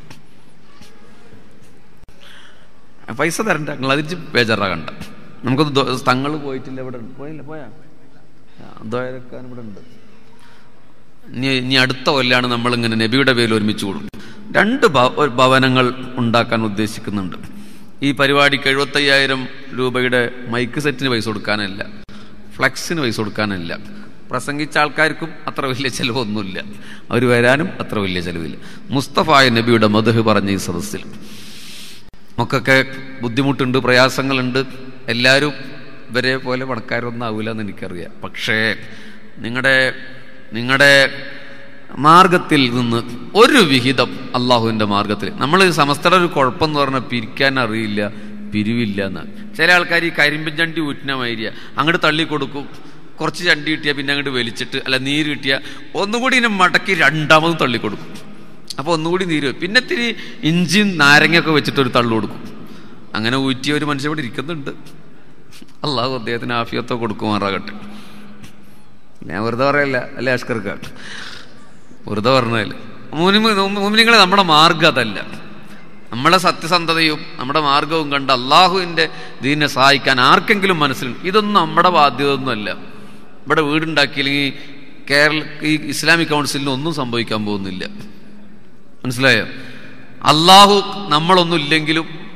പൈസ തരണ്ട നിങ്ങൾ അതിച്ച് ബേജാറാകണ്ട നമുക്ക് തങ്ങൾ പോയിട്ടില്ല ഇവിടെ ഉണ്ട്. പോയില്ല പോയാ ദ്വയരക്കാൻ ഇവിടെ ഉണ്ട് ഇനി ഇനി അടുത്ത കൊല്ലാണ് നമ്മൾ ഇങ്ങനെ നബിയുടെ പേരിൽ ഒരുമിച്ച് കൂടും രണ്ട് ഭ- ഭവനങ്ങൾ ഉണ്ടാക്കാൻ ഉദ്ദേശിക്കുന്നുണ്ട് ഈ പരിപാടിക്ക് എഴുപത്തയ്യായിരം രൂപയുടെ മൈക്ക് സെറ്റിന് പൈസ കൊടുക്കാനല്ല ഫ്ലക്സിന് പൈസ കൊടുക്കാനല്ല പ്രസംഗിച്ച ആൾക്കാർക്കും അത്ര വലിയ ചെലവൊന്നുമില്ല അവർ വരാനും അത്ര വലിയ ചെലവില്ല മുസ്തഫായ നബിയുടെ മധു പറഞ്ഞ ഈ സദസ്സിൽ നമുക്കൊക്കെ ബുദ്ധിമുട്ടുണ്ട് പ്രയാസങ്ങളുണ്ട് എല്ലാവരും ഇവരെ പോലെ പണക്കാരൊന്നും ആവില്ല എന്ന് എനിക്കറിയാം പക്ഷേ നിങ്ങളുടെ നിങ്ങളുടെ മാർഗത്തിൽ നിന്ന് ഒരു വിഹിതം അള്ളാഹുവിൻ്റെ മാർഗത്തിൽ നമ്മൾ സമസ്തയുടെ ഒരു കുഴപ്പം എന്ന് പറഞ്ഞാൽ പിരിക്കാൻ അറിയില്ല പിരിവില്ല എന്ന് ചില ആൾക്കാർ ഈ കരിമ്പിൻ ചണ്ടി ഊറ്റിന മാതിരിയ അങ്ങോട്ട് തള്ളി കൊടുക്കും കുറച്ച് ചണ്ടി കിട്ടിയാൽ പിന്നെ അങ്ങോട്ട് വലിച്ചിട്ട് അല്ല നീര് കിട്ടിയാൽ ഒന്നുകൂടി ഇതിനെ മടക്കി രണ്ടാമതും തള്ളി കൊടുക്കും അപ്പോൾ ഒന്നുകൂടി നീര് വരും. പിന്നെ ഇത്തിരി ഇഞ്ചിയും നാരങ്ങയൊക്കെ വെച്ചിട്ട് ഒരു തള്ളു കൊടുക്കും അങ്ങനെ ഊറ്റിയ ഒരു മനുഷ്യൻ ഇവിടെ ഇരിക്കുന്നുണ്ട് അള്ളാഹു അദ്ദേഹത്തിന് ആഫിയത്തോ കൊടുക്കുമാറാകട്ടെ ഞാൻ വെറുതെ പറയല്ല അല്ലേ അഷ്കർക്ക വെറുതെ പറഞ്ഞതല്ല മൂമിനിങ്ങളെ നമ്മുടെ മാർഗം അതല്ല നമ്മളെ സത്യസന്ധതയും നമ്മുടെ മാർഗവും കണ്ട് അള്ളാഹുവിൻ്റെ ദീനെ സഹായിക്കാൻ ആർക്കെങ്കിലും മനസ്സിലുണ്ട് ഇതൊന്നും നമ്മുടെ ബാധ്യത ഒന്നുമല്ല ഇവിടെ വീടുണ്ടാക്കിയില്ലെങ്കിൽ കേരള ഈ ഇസ്ലാമിക് കൗൺസിലിന് ഒന്നും സംഭവിക്കാൻ പോകുന്നില്ല മനസ്സിലായോ അള്ളാഹു നമ്മളൊന്നും ഇല്ലെങ്കിലും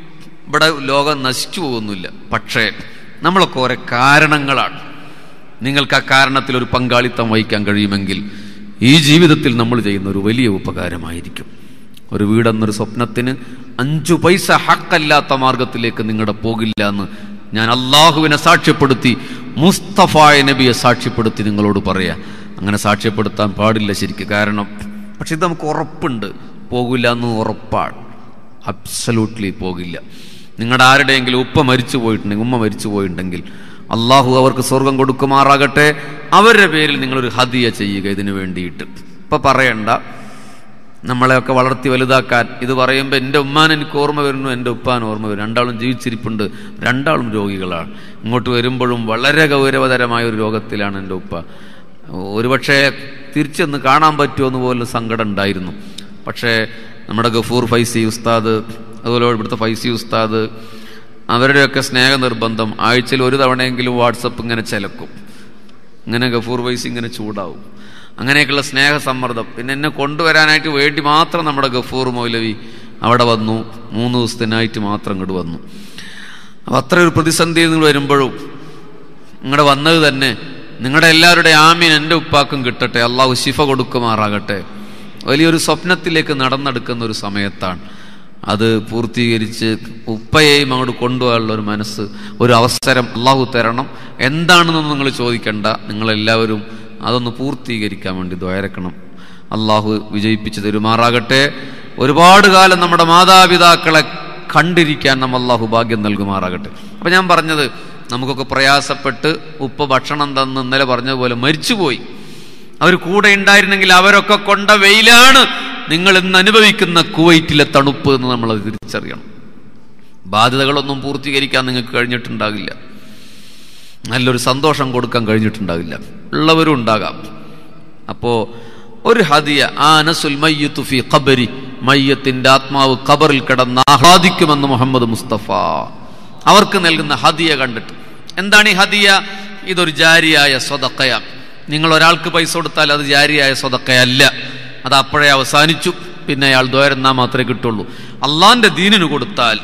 ഇവിടെ ലോകം നശിച്ചു പോകുന്നില്ല പക്ഷേ നമ്മളൊക്കെ ഓരോ കാരണങ്ങളാണ് നിങ്ങൾക്ക് ആ കാരണത്തിൽ ഒരു പങ്കാളിത്തം വഹിക്കാൻ കഴിയുമെങ്കിൽ ഈ ജീവിതത്തിൽ നമ്മൾ ചെയ്യുന്ന ഒരു വലിയ ഉപകാരമായിരിക്കും ഒരു വീടെന്നൊരു സ്വപ്നത്തിന് അഞ്ചു പൈസ ഹക്കല്ലാത്ത മാർഗത്തിലേക്ക് നിങ്ങളുടെ പോകില്ല എന്ന് ഞാൻ അള്ളാഹുവിനെ സാക്ഷ്യപ്പെടുത്തി മുസ്തഫായ നബിയെ സാക്ഷ്യപ്പെടുത്തി നിങ്ങളോട് പറയാം അങ്ങനെ സാക്ഷ്യപ്പെടുത്താൻ പാടില്ല ശരിക്കും കാരണം പക്ഷെ ഇത് നമുക്ക് ഉറപ്പുണ്ട് പോകില്ല എന്ന് ഉറപ്പാണ് അബ്സലൂട്ട്ലി പോകില്ല നിങ്ങളുടെ ആരുടെയെങ്കിലും ഉപ്പ മരിച്ചു പോയിട്ടുണ്ടെങ്കിൽ ഉമ്മ മരിച്ചു പോയിട്ടുണ്ടെങ്കിൽ അള്ളാഹു അവർക്ക് സ്വർഗം കൊടുക്കുമാറാകട്ടെ അവരുടെ പേരിൽ നിങ്ങളൊരു ഹദിയ ചെയ്യുക ഇതിനു വേണ്ടിയിട്ട് ഇപ്പൊ പറയണ്ട നമ്മളെയൊക്കെ വളർത്തി വലുതാക്കാൻ ഇത് പറയുമ്പോൾ എൻ്റെ ഉമ്മാൻ എനിക്ക് ഓർമ്മ വരുന്നു എൻ്റെ ഉപ്പാൻ ഓർമ്മ വരും രണ്ടാളും ജീവിച്ചിരിപ്പുണ്ട് രണ്ടാളും രോഗികളാണ് ഇങ്ങോട്ട് വരുമ്പോഴും വളരെ ഗൗരവതരമായ ഒരു രോഗത്തിലാണ് എൻ്റെ ഉപ്പ ഒരുപക്ഷെ തിരിച്ചെന്ന് കാണാൻ പറ്റുമെന്ന് പോലും സങ്കടം ഉണ്ടായിരുന്നു പക്ഷേ നമ്മുടെ ഗഫൂർ ഫൈസി ഉസ്താദ് അതുപോലെ ഇവിടുത്തെ ഫൈസി ഉസ്താദ് അവരുടെയൊക്കെ സ്നേഹ നിർബന്ധം ആഴ്ചയിൽ ഒരു തവണയെങ്കിലും വാട്സപ്പ് ഇങ്ങനെ ചിലക്കും ഇങ്ങനെ ഗഫൂർ ഫൈസി ഇങ്ങനെ ചൂടാവും അങ്ങനെയൊക്കെയുള്ള സ്നേഹ സമ്മർദ്ദം പിന്നെ എന്നെ കൊണ്ടുവരാനായിട്ട് വേണ്ടി മാത്രം നമ്മുടെ ഗഫൂർ മൗലവി അവിടെ വന്നു മൂന്ന് ദിവസത്തിനായിട്ട് മാത്രം ഇങ്ങോട്ട് വന്നു അപ്പം അത്ര ഒരു പ്രതിസന്ധിയിൽ നിങ്ങൾ വരുമ്പോഴും നിങ്ങളുടെ വന്നത് തന്നെ നിങ്ങളുടെ എല്ലാവരുടെ ആമീൻ എൻ്റെ ഉപ്പാക്കും കിട്ടട്ടെ അള്ളാഹു ശിഫ കൊടുക്കുമാറാകട്ടെ വലിയൊരു സ്വപ്നത്തിലേക്ക് നടന്നെടുക്കുന്ന ഒരു സമയത്താണ് അത് പൂർത്തീകരിച്ച് ഉപ്പയെയും അങ്ങോട്ട് കൊണ്ടുപോകാനുള്ള ഒരു മനസ്സ് ഒരു അവസരം അള്ളാഹു തരണം എന്താണെന്നൊന്നും നിങ്ങൾ ചോദിക്കണ്ട നിങ്ങളെല്ലാവരും അതൊന്ന് പൂർത്തീകരിക്കാൻ വേണ്ടി ദ്വയരക്കണം അള്ളാഹു വിജയിപ്പിച്ച് തരുമാറാകട്ടെ ഒരുപാട് കാലം നമ്മുടെ മാതാപിതാക്കളെ കണ്ടിരിക്കാൻ നമ്മ അള്ളാഹു ഭാഗ്യം നൽകുമാറാകട്ടെ അപ്പം ഞാൻ പറഞ്ഞത് നമുക്കൊക്കെ പ്രയാസപ്പെട്ട് ഉപ്പ ഭക്ഷണം തന്ന് ഇന്നലെ പറഞ്ഞതുപോലെ മരിച്ചുപോയി അവർ കൂടെ ഉണ്ടായിരുന്നെങ്കിൽ അവരൊക്കെ കൊണ്ട വെയിലാണ് നിങ്ങൾ ഇന്ന് അനുഭവിക്കുന്ന കുവൈറ്റിലെ തണുപ്പ് എന്ന് നമ്മൾ തിരിച്ചറിയണം ബാധ്യതകളൊന്നും പൂർത്തീകരിക്കാൻ നിങ്ങൾക്ക് കഴിഞ്ഞിട്ടുണ്ടാകില്ല നല്ലൊരു സന്തോഷം കൊടുക്കാൻ കഴിഞ്ഞിട്ടുണ്ടാകില്ല ഉള്ളവരും ഉണ്ടാകാം അപ്പോ ഒരു ഹദിയ ആ അനസുൽ മയ്യത്തു ഫി ഖബരി മയ്യത്തിന്റെ ആത്മാവ് ഖബറിൽ കിടന്ന് ആഹ്ലാദിക്കുമെന്ന് മുഹമ്മദ് മുസ്തഫ അവർക്ക് നൽകുന്ന ഹദിയ കണ്ടിട്ട് എന്താണ് ഈ ഹദിയ ഇതൊരു ജാരിയായ സ്വതക്കയാണ് നിങ്ങൾ ഒരാൾക്ക് പൈസ കൊടുത്താൽ അത് ജാരിയായ സ്വതക്കയല്ല അത് അപ്പോഴേ അവസാനിച്ചു പിന്നെ അയാൾ ദ്വയരെന്നാ മാത്രമേ കിട്ടുള്ളൂ അള്ളാന്റെ ദീനിന് കൊടുത്താൽ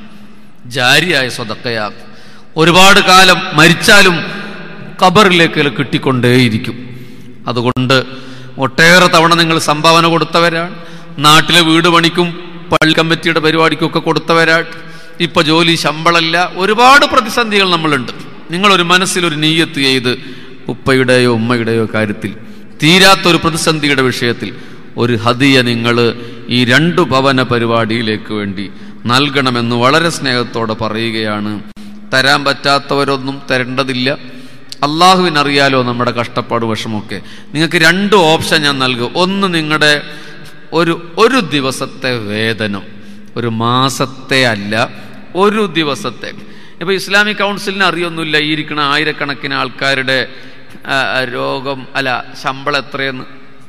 ജാരിയായ സ്വതക്കയാ ഒരുപാട് കാലം മരിച്ചാലും ഖബറിലേക്ക് കിട്ടിക്കൊണ്ടേയിരിക്കും അതുകൊണ്ട് ഒട്ടേറെ തവണ നിങ്ങൾ സംഭാവന കൊടുത്തവരാണ് നാട്ടിലെ വീട് പണിക്കും പള്ളി കമ്മിറ്റിയുടെ പരിപാടിക്കും ഒക്കെ കൊടുത്തവരാണ് ഇപ്പൊ ജോലി ശമ്പളമില്ല ഒരുപാട് പ്രതിസന്ധികൾ നമ്മളുണ്ട് നിങ്ങളൊരു മനസ്സിലൊരു നീയത്ത് ചെയ്ത് ഉപ്പയുടെയോ ഉമ്മയുടെയോ കാര്യത്തിൽ തീരാത്തൊരു പ്രതിസന്ധിയുടെ വിഷയത്തിൽ ഒരു ഹദിയ നിങ്ങൾ ഈ രണ്ടു ഭവന പരിപാടിയിലേക്ക് വേണ്ടി നൽകണമെന്ന് വളരെ സ്നേഹത്തോടെ പറയുകയാണ് തരാൻ പറ്റാത്തവരൊന്നും തരേണ്ടതില്ല അള്ളാഹുവിനറിയാലോ നമ്മുടെ കഷ്ടപ്പാട് വിഷമമൊക്കെ നിങ്ങൾക്ക് രണ്ട് ഓപ്ഷൻ ഞാൻ നൽകും ഒന്ന് നിങ്ങളുടെ ഒരു ഒരു ദിവസത്തെ വേതനം ഒരു മാസത്തെ അല്ല ഒരു ദിവസത്തെ ഇപ്പൊ ഇസ്ലാമിക് കൗൺസിലിന് അറിയൊന്നുമില്ല ഈ ഇരിക്കുന്ന ആയിരക്കണക്കിന് ആൾക്കാരുടെ ആ, രോഗം അല്ല ശമ്പളം എത്രയെന്ന്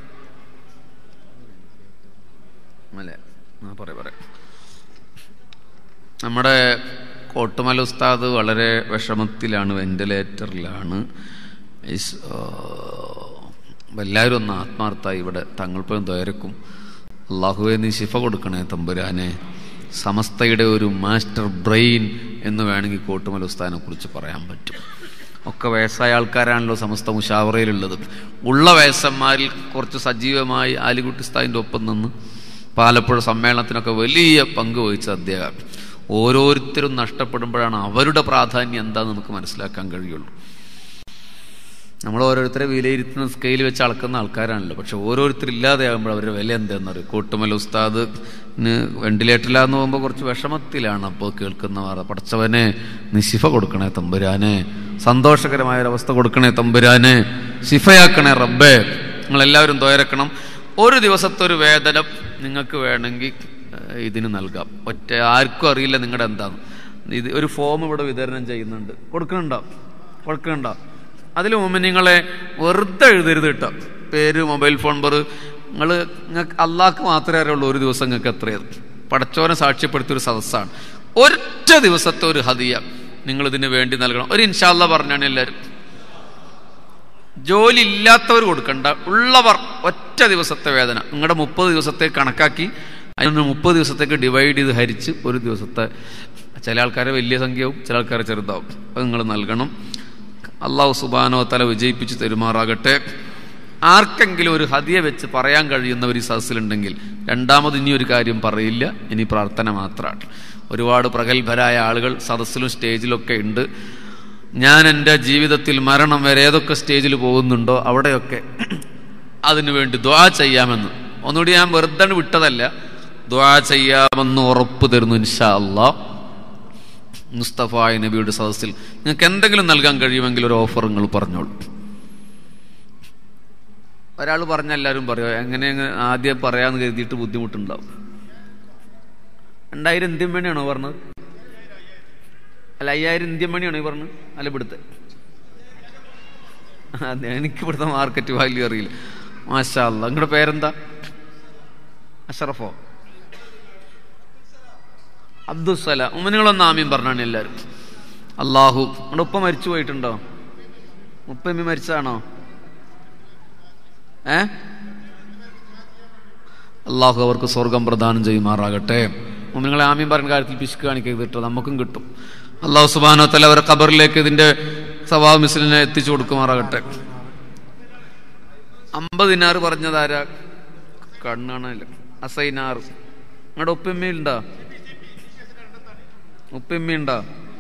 അല്ലേ ആ പറയാം പറയാം നമ്മുടെ കോട്ടുമല ഉസ്താദ് വളരെ വിഷമത്തിലാണ് വെന്റിലേറ്ററിലാണ് ഇസ്- ആ, എല്ലാവരും ഒന്ന് ആത്മാർത്ഥമായി ഇവിടെ തങ്ങൾപ്പോഴും ദ്വയരക്കും അള്ളാഹുവെ നീ ശിഫ കൊടുക്കണേ തമ്പുരാനെ സമസ്തയുടെ ഒരു മാസ്റ്റർ ബ്രെയിൻ എന്ന് വേണമെങ്കിൽ കോട്ടുമല ഉസ്താദിനെ കുറിച്ച് പറയാൻ പറ്റും ഒക്കെ വയസ്സായ ആൾക്കാരാണല്ലോ സമസ്ത മുഷാവറയിലുള്ളത് ഉള്ള വയസ്സന്മാരിൽ കുറച്ച് സജീവമായി ആലിക്കുട്ടി ഉസ്താദിൻ്റെ ഒപ്പം നിന്ന് പാലപ്പുഴ സമ്മേളനത്തിനൊക്കെ വലിയ പങ്ക് വഹിച്ച അദ്ദേഹം ഓരോരുത്തരും നഷ്ടപ്പെടുമ്പോഴാണ് അവരുടെ പ്രാധാന്യം എന്താന്ന് നമുക്ക് മനസ്സിലാക്കാൻ കഴിയുള്ളൂ നമ്മൾ ഓരോരുത്തരെ വിലയിരുത്തുന്ന സ്കെയിൽ വെച്ച് അളക്കുന്ന ആൾക്കാരാണല്ലോ പക്ഷെ ഓരോരുത്തർ ഇല്ലാതെയാകുമ്പോൾ അവരുടെ വില എന്താണെന്നറിയും കൂട്ടുമല ഉസ്താദിന് വെന്റിലേറ്ററിലാന്ന് പോകുമ്പോൾ കുറച്ച് വിഷമത്തിലാണ് അപ്പോൾ കേൾക്കുന്ന വാർത്ത പഠിച്ചവനെ നിശിഫ കൊടുക്കണേ തമ്പുരാനെ സന്തോഷകരമായ ഒരവസ്ഥ കൊടുക്കണേ തമ്പുരാനെ ശിഫയാക്കണേ റബ്ബേ നിങ്ങളെല്ലാവരും തോയരക്കണം ഒരു ദിവസത്തെ ഒരു വേതനം നിങ്ങൾക്ക് വേണമെങ്കിൽ ഏഹ്, ഇതിന് നൽകാം ഒറ്റ ആർക്കും അറിയില്ല നിങ്ങളുടെ എന്താണ് ഇത് ഒരു ഫോം ഇവിടെ വിതരണം ചെയ്യുന്നുണ്ട് കൊടുക്കണുണ്ടോ കൊടുക്കണുണ്ടോ അതിൽ മുമ്പ് നിങ്ങളെ വെറുതെ എഴുതരുത് കേട്ടോ പേര് മൊബൈൽ ഫോൺ നമ്പർ നിങ്ങൾ നിങ്ങൾക്ക് അള്ളാഹ്ക്ക് മാത്രമേ അറിയുള്ളൂ ഒരു ദിവസം നിങ്ങൾക്ക് എത്രയത് പടച്ചോനെ സാക്ഷ്യപ്പെടുത്തിയ ഒരു സദസ്സാണ് ഒറ്റ ദിവസത്തെ ഒരു ഹദിയ നിങ്ങൾ ഇതിന് വേണ്ടി നൽകണം ഒരു ഇൻഷാല്ല പറഞ്ഞാണ് എല്ലാവരും ജോലി ഇല്ലാത്തവർ കൊടുക്കണ്ട ഉള്ളവർ ഒറ്റ ദിവസത്തെ വേദന നിങ്ങളുടെ മുപ്പത് ദിവസത്തെ കണക്കാക്കി അതിനൊന്ന് മുപ്പത് ദിവസത്തേക്ക് ഡിവൈഡ് ചെയ്ത് ഹരിച്ച് ഒരു ദിവസത്തെ ചില ആൾക്കാരെ വലിയ സംഖ്യയാവും ചില ആൾക്കാരെ ചെറുതാവും അത് നിങ്ങൾ നൽകണം അള്ളാഹു സുബാനോ തല വിജയിപ്പിച്ച് തെരുമാറാകട്ടെ ആർക്കെങ്കിലും ഒരു ഹതിയെ വെച്ച് പറയാൻ കഴിയുന്നവർ ഈ സദസ്സിലുണ്ടെങ്കിൽ രണ്ടാമത് ഇനി ഒരു കാര്യം പറയില്ല ഇനി പ്രാർത്ഥന മാത്രമാണ് ഒരുപാട് പ്രഗത്ഭരായ ആളുകൾ സദസ്സിലും സ്റ്റേജിലൊക്കെ ഉണ്ട് ഞാൻ എൻ്റെ ജീവിതത്തിൽ മരണം വരെ ഏതൊക്കെ സ്റ്റേജിൽ പോകുന്നുണ്ടോ അവിടെയൊക്കെ അതിനു വേണ്ടി ദ്വാ ചെയ്യാമെന്ന് ഒന്നുകൂടി ഞാൻ വെറുതെ വിട്ടതല്ല ദ്വാ ചെയ്യാമെന്ന് ഉറപ്പ് തരുന്നു ഇൻഷാ അല്ലാ മുസ്തഫായ നബിയുടെ സദസ്സിൽ നിങ്ങൾക്ക് എന്തെങ്കിലും നൽകാൻ കഴിയുമെങ്കിൽ ഒരു ഓഫർ നിങ്ങൾ പറഞ്ഞോളൂ ഒരാൾ പറഞ്ഞ എല്ലാവരും പറയോ എങ്ങനെ അങ്ങ് ആദ്യം പറയാന്ന് കരുതിയിട്ട് ബുദ്ധിമുട്ടുണ്ടാവും രണ്ടായിരം ഇന്ത്യൻ മണിയാണോ പറഞ്ഞത് അല്ല അയ്യായിരം ഇന്ത്യൻ മണിയാണോ ഈ പറഞ്ഞത് അല്ല ഇവിടുത്തെ അതെ എനിക്ക് ഇവിടുത്തെ മാർക്കറ്റ് വാല്യൂ അറിയില്ല മാഷാ അല്ല നിങ്ങളുടെ പേരെന്താ അഷറഫോ അബ്ദുസല ഉമ്മനുകളൊന്ന് ആമീൻ പറഞ്ഞാണ് എല്ലാവരും അള്ളാഹു നിങ്ങളുടെ ഉപ്പ മരിച്ചു പോയിട്ടുണ്ടോ ഉപ്പമ്മി മരിച്ചതാണോ ഏ അള്ളാഹു അവർക്ക് സ്വർഗം പ്രദാനം ചെയ്യുമാറാകട്ടെ നിങ്ങളെ ആമീൻ പറയുന്ന കാര്യത്തിൽ പിശുക്ക് കാണിക്കരുത് കേട്ടോ നമുക്കും കിട്ടും അള്ളാഹു സുബാനോ തല അവരെ ഖബറിലേക്ക് ഇതിന്റെ സവാബ് മിസ്ലിനെ എത്തിച്ചു കൊടുക്കുമാറാകട്ടെ അമ്പതിനാറ് പറഞ്ഞതാരാ കണ്ണാണല്ലോ അസൈനാറ് നിങ്ങളുടെ ഉപ്പമ്മയുണ്ടോ ഉപ്പമ്മയുണ്ടോ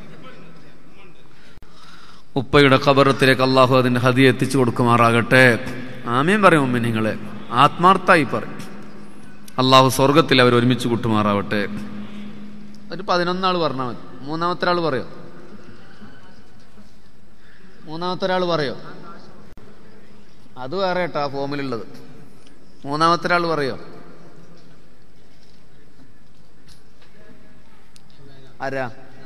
ഉപ്പയുടെ ഖബറത്തിലേക്ക് അള്ളാഹു അതിന്റെ ഹതി എത്തിച്ചു കൊടുക്കുമാറാകട്ടെ ആമീൻ പറയും ഉമ്മ നിങ്ങളെ ആത്മാർത്ഥായി പറയും അള്ളാഹു സ്വർഗത്തിൽ അവർ ഒരുമിച്ച് കൂട്ടുമാറാവട്ടെ ഒരു പതിനൊന്നാൾ പറഞ്ഞാൽ മതി മൂന്നാമത്തെ ഒരാൾ പറയോ മൂന്നാമത്തെ ഒരാൾ പറയോ അത് വേറെ കേട്ടോ ആ ഫോമിലുള്ളത് മൂന്നാമത്തെ ഒരാൾ പറയോ ആരാ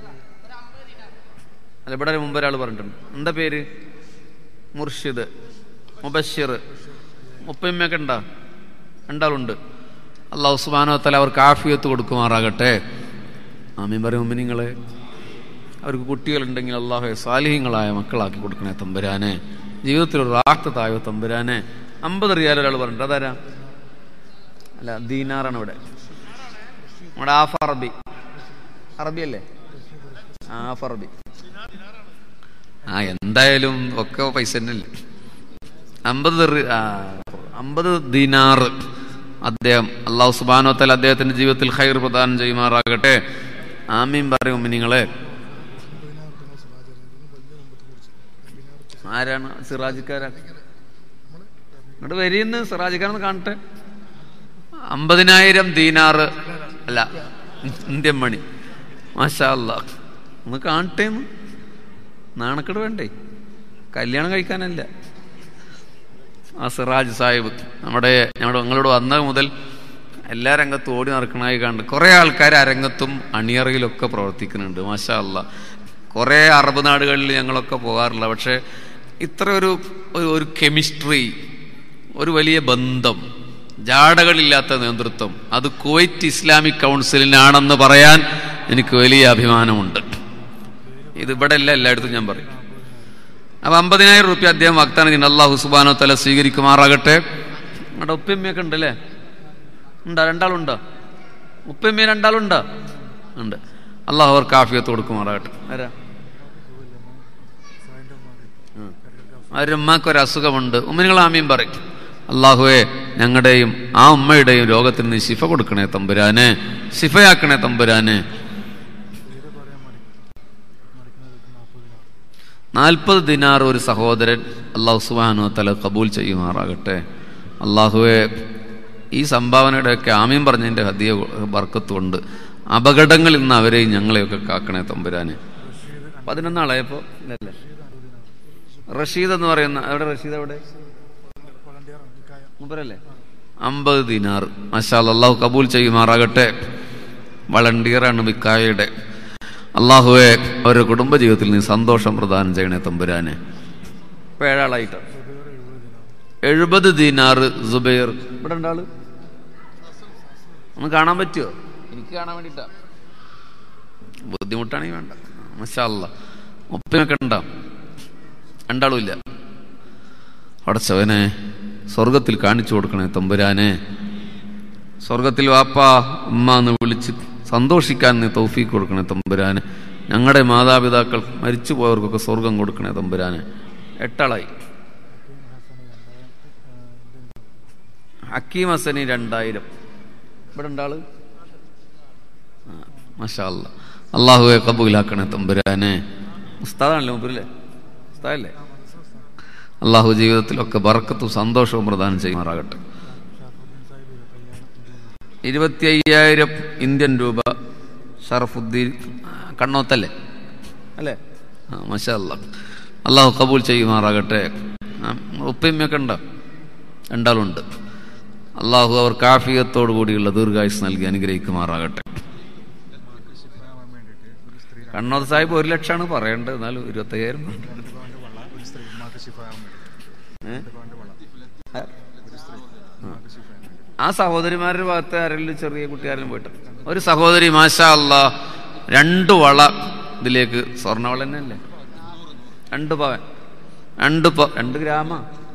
അല്ല ഇവിടെ ഒരു മുമ്പ് ഒരാൾ പറഞ്ഞിട്ടുണ്ട് എന്താ പേര് മുർഷിദ് മുബഷിർ മുപ്പമ്മയൊക്കെ ഉണ്ടോ രണ്ടാളുണ്ട് അള്ളാഹു സുബാനോ തല അവർക്ക് ആഫിയത്ത് കൊടുക്കുമാറാകട്ടെ ആമീൻ പറയും നിങ്ങളെ അവർക്ക് കുട്ടികളുണ്ടെങ്കിൽ അള്ളാഹു സാലിഹ്യങ്ങളായ മക്കളാക്കി കൊടുക്കണേ തമ്പുരാനെ ജീവിതത്തിൽ ഒരു റാഹത്തായോ തമ്പുരാനെ അമ്പത് റിയാൽ ഒരാൾ പറഞ്ഞിട്ട് അതാരാ അല്ല ദീനാറാണ് ഇവിടെ നമ്മുടെ ആഫ് അറബി അറബി അല്ലേ ആഫ് അറബി ആ എന്തായാലും ഒക്കെ പൈസ തന്നെയല്ലേ അമ്പത് റി- ആ, അമ്പത് ദിനാർ അദ്ദേഹം അള്ളാഹു സുബാനോത്തൽ അദ്ദേഹത്തിന്റെ ജീവിതത്തിൽ ഹൈർ പ്രദാനം ചെയ്യുമാറാകട്ടെ ആമീൻ പറയും നിങ്ങളെ ആരാണ് സിറാജിക്കാരാ ഇങ്ങോട്ട് വരിയെന്ന് സിറാജിക്കാരെന്ന് കാണട്ടെ അമ്പതിനായിരം ദീനാറ് അല്ല ഇന്ത്യൻ മണി മാഷാ അല്ലാ ഒന്ന് കാണട്ടെ എന്ന് നാണക്കേട് വേണ്ടേ കല്യാണം കഴിക്കാനല്ല ആ സിറാജ് സാഹിബ് നമ്മുടെ നമ്മുടെ ഞങ്ങളോട് വന്നത് മുതൽ എല്ലാ രംഗത്തും ഓടി നടക്കണതായി കണ്ട് കുറേ ആൾക്കാർ അരങ്ങത്തും അണിയറയിലൊക്കെ പ്രവർത്തിക്കുന്നുണ്ട് മാഷാ അല്ല കുറേ അറബ് നാടുകളിൽ ഞങ്ങളൊക്കെ പോകാറില്ല പക്ഷേ ഇത്ര ഒരു ഒരു- ഒരു കെമിസ്ട്രി ഒരു വലിയ ബന്ധം ജാടകളില്ലാത്ത നേതൃത്വം അത് കുവൈറ്റ് ഇസ്ലാമിക് കൗൺസിലിനാണെന്ന് പറയാൻ എനിക്ക് വലിയ അഭിമാനമുണ്ട് ഇത് ഇവിടെ അല്ല എല്ലായിടത്തും ഞാൻ പറയും അപ്പൊ അമ്പതിനായിരം റുപ്യ അദ്ദേഹം വാഗ്ദാനം ചെയ്യുന്നു അള്ളാഹു സുബാനോ തല സ്വീകരിക്കുമാറാകട്ടെ നമ്മുടെ ഉപ്പയമ്മയൊക്കെ ഉണ്ടല്ലേ ഉണ്ടോ രണ്ടാളുണ്ടോ ഉപ്പയമ്മ രണ്ടാളുണ്ടോ ഉണ്ട് അള്ളാഹു അവർ കാഫിയത്ത് കൊടുക്കുമാറാകട്ടെ ആരാ ഉം. അവരുടെ ഉമ്മാക്ക് ഒരു അസുഖമുണ്ട് ഉമ്മനികൾ ആമീൻ പറയും അള്ളാഹുവെ ഞങ്ങളുടെയും ആ ഉമ്മയുടെയും രോഗത്തിന് നീ ശിഫ കൊടുക്കണേ തമ്പുരാനെ ശിഫയാക്കണേ തമ്പുരാനെ നാൽപ്പത് ദിനാർ ഒരു സഹോദരൻ അള്ളാഹു സുബാനു തല കബൂൽ ചെയ്യുമാറാകട്ടെ അള്ളാഹുവെ ഈ സംഭാവനയുടെയൊക്കെ ആമീൻ പറഞ്ഞതിൻ്റെ ഹദിയ ബർക്കത്ത് കൊണ്ട് അപകടങ്ങളിൽ നിന്ന് അവരെയും ഞങ്ങളെയൊക്കെ കാക്കണേ തമ്പുരാന് പതിനൊന്നാളായപ്പോ ഇല്ലല്ലേ റഷീദ് എന്ന് പറയുന്ന എവിടെ റഷീദ് എവിടെ മൂപ്പരല്ലേ അമ്പത് ദിനാർ മഷാൽ അള്ളാഹു കബൂൽ ചെയ്യുമാറാകട്ടെ വളണ്ടിയറാണ് മിക്കായയുടെ അള്ളാഹുവെ അവരുടെ കുടുംബജീവിതത്തിൽ നീ സന്തോഷം പ്രദാനം ചെയ്യണേ തമ്പുരാനെ ഇപ്പൊ ഏഴാളായിട്ട് എഴുപത് ദീനാർ സുബൈർ ഇവിടെ ഉണ്ടാള് ഒന്ന് കാണാൻ പറ്റുമോ എനിക്ക് കാണാൻ വേണ്ടിട്ടാ ബുദ്ധിമുട്ടാണെങ്കിൽ വേണ്ട മഷാല്ല ഒപ്പിനൊക്കെ ഉണ്ടാ രണ്ടാളും ഇല്ല അടച്ചവനെ സ്വർഗത്തിൽ കാണിച്ചു കൊടുക്കണേ തമ്പുരാനെ സ്വർഗത്തിൽ വാപ്പ ഉമ്മ എന്ന് വിളിച്ച് സന്തോഷിക്കാൻ നീ തൗഫീക്ക് കൊടുക്കണേ തമ്പുരാന് ഞങ്ങളുടെ മാതാപിതാക്കൾ മരിച്ചു പോയവർക്കൊക്കെ സ്വർഗം കൊടുക്കണേ തമ്പുരാന് എട്ടാളായി ഹക്കീം ഹസനി രണ്ടായിരം ഇവിടെ ഉണ്ടാള് മഷാല്ല അള്ളാഹുവെ കബൂലാക്കണേ തമ്പുരാനെ ഉസ്താദാണല്ലോ മുമ്പില്ലേ ഉസ്താദല്ലേ അള്ളാഹു ജീവിതത്തിലൊക്കെ ബർക്കത്തും സന്തോഷവും പ്രദാനം ചെയ്യുമാറാകട്ടെ ഇരുപത്തി അയ്യായിരം ഇന്ത്യൻ രൂപ ഷറഫുദ്ദീൻ കണ്ണോത്തല്ലേ അല്ലേ ആ മഷാ അല്ലാ അള്ളാഹു കബൂൽ ചെയ്യുമാറാകട്ടെ ആ, ഉപ്പയമ്മയൊക്കെ ഉണ്ടോ രണ്ടാളുണ്ട് അള്ളാഹു അവർ കാഫിയത്തോടു കൂടിയുള്ള ദീർഘായുസ് നൽകി അനുഗ്രഹിക്കുമാറാകട്ടെ കണ്ണോത്ത് സാഹിബ് ഒരു ലക്ഷമാണ് പറയേണ്ടത് എന്നാലും ഇരുപത്തയ്യായിരം ഏ? ആ സഹോദരിമാരുടെ ഭാഗത്ത് ആരെങ്കിലും ചെറിയ കുട്ടിയാരെങ്കിലും പോയിട്ട് ഒരു സഹോദരി മാഷാ അല്ല രണ്ട് വള ഇതിലേക്ക് സ്വർണ്ണവള തന്നെയല്ലേ രണ്ട് പവൻ രണ്ട് പ രണ്ട് ഗ്രാമ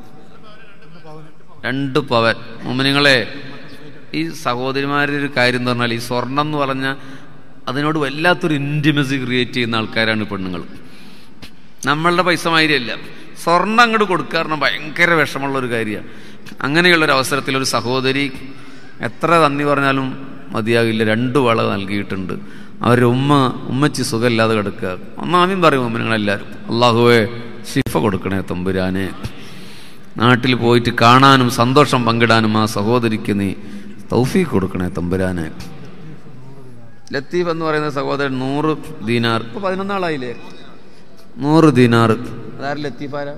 രണ്ട് പവൻ മുമ്മനിങ്ങളെ ഈ സഹോദരിമാരുടെ ഒരു കാര്യം എന്ന് പറഞ്ഞാൽ ഈ സ്വർണം എന്ന് പറഞ്ഞാൽ അതിനോട് വല്ലാത്തൊരു ഇൻറ്റിമസി ക്രിയേറ്റ് ചെയ്യുന്ന ആൾക്കാരാണ് ഈ പെണ്ണുങ്ങൾ നമ്മളുടെ പൈസ മാതിരിയല്ല സ്വർണ്ണം അങ്ങോട്ട് കൊടുക്കാറിന് ഭയങ്കര വിഷമമുള്ള ഒരു കാര്യമാണ് അങ്ങനെയുള്ള ഒരു അവസരത്തിൽ ഒരു സഹോദരി എത്ര നന്ദി പറഞ്ഞാലും മതിയാകില്ല രണ്ട് വള നൽകിയിട്ടുണ്ട് അവരുടെ ഉമ്മ ഉമ്മച്ചി സുഖമില്ലാതെ കിടക്കുക ഒന്നാമയും പറയും ഉമ്മനങ്ങളെല്ലാവരും അള്ളാഹുവെ ശിഫ കൊടുക്കണേ തമ്പുരാനെ നാട്ടിൽ പോയിട്ട് കാണാനും സന്തോഷം പങ്കിടാനും ആ സഹോദരിക്ക് നീ തൗഫീഖ് കൊടുക്കണേ തമ്പുരാനെ ലത്തീഫ് എന്ന് പറയുന്ന സഹോദരൻ നൂറ് ദീനാർ ഇപ്പൊ പതിനൊന്നാളായില്ലേ നൂറ് ദീനാർ അതാരും ലത്തീഫാരാ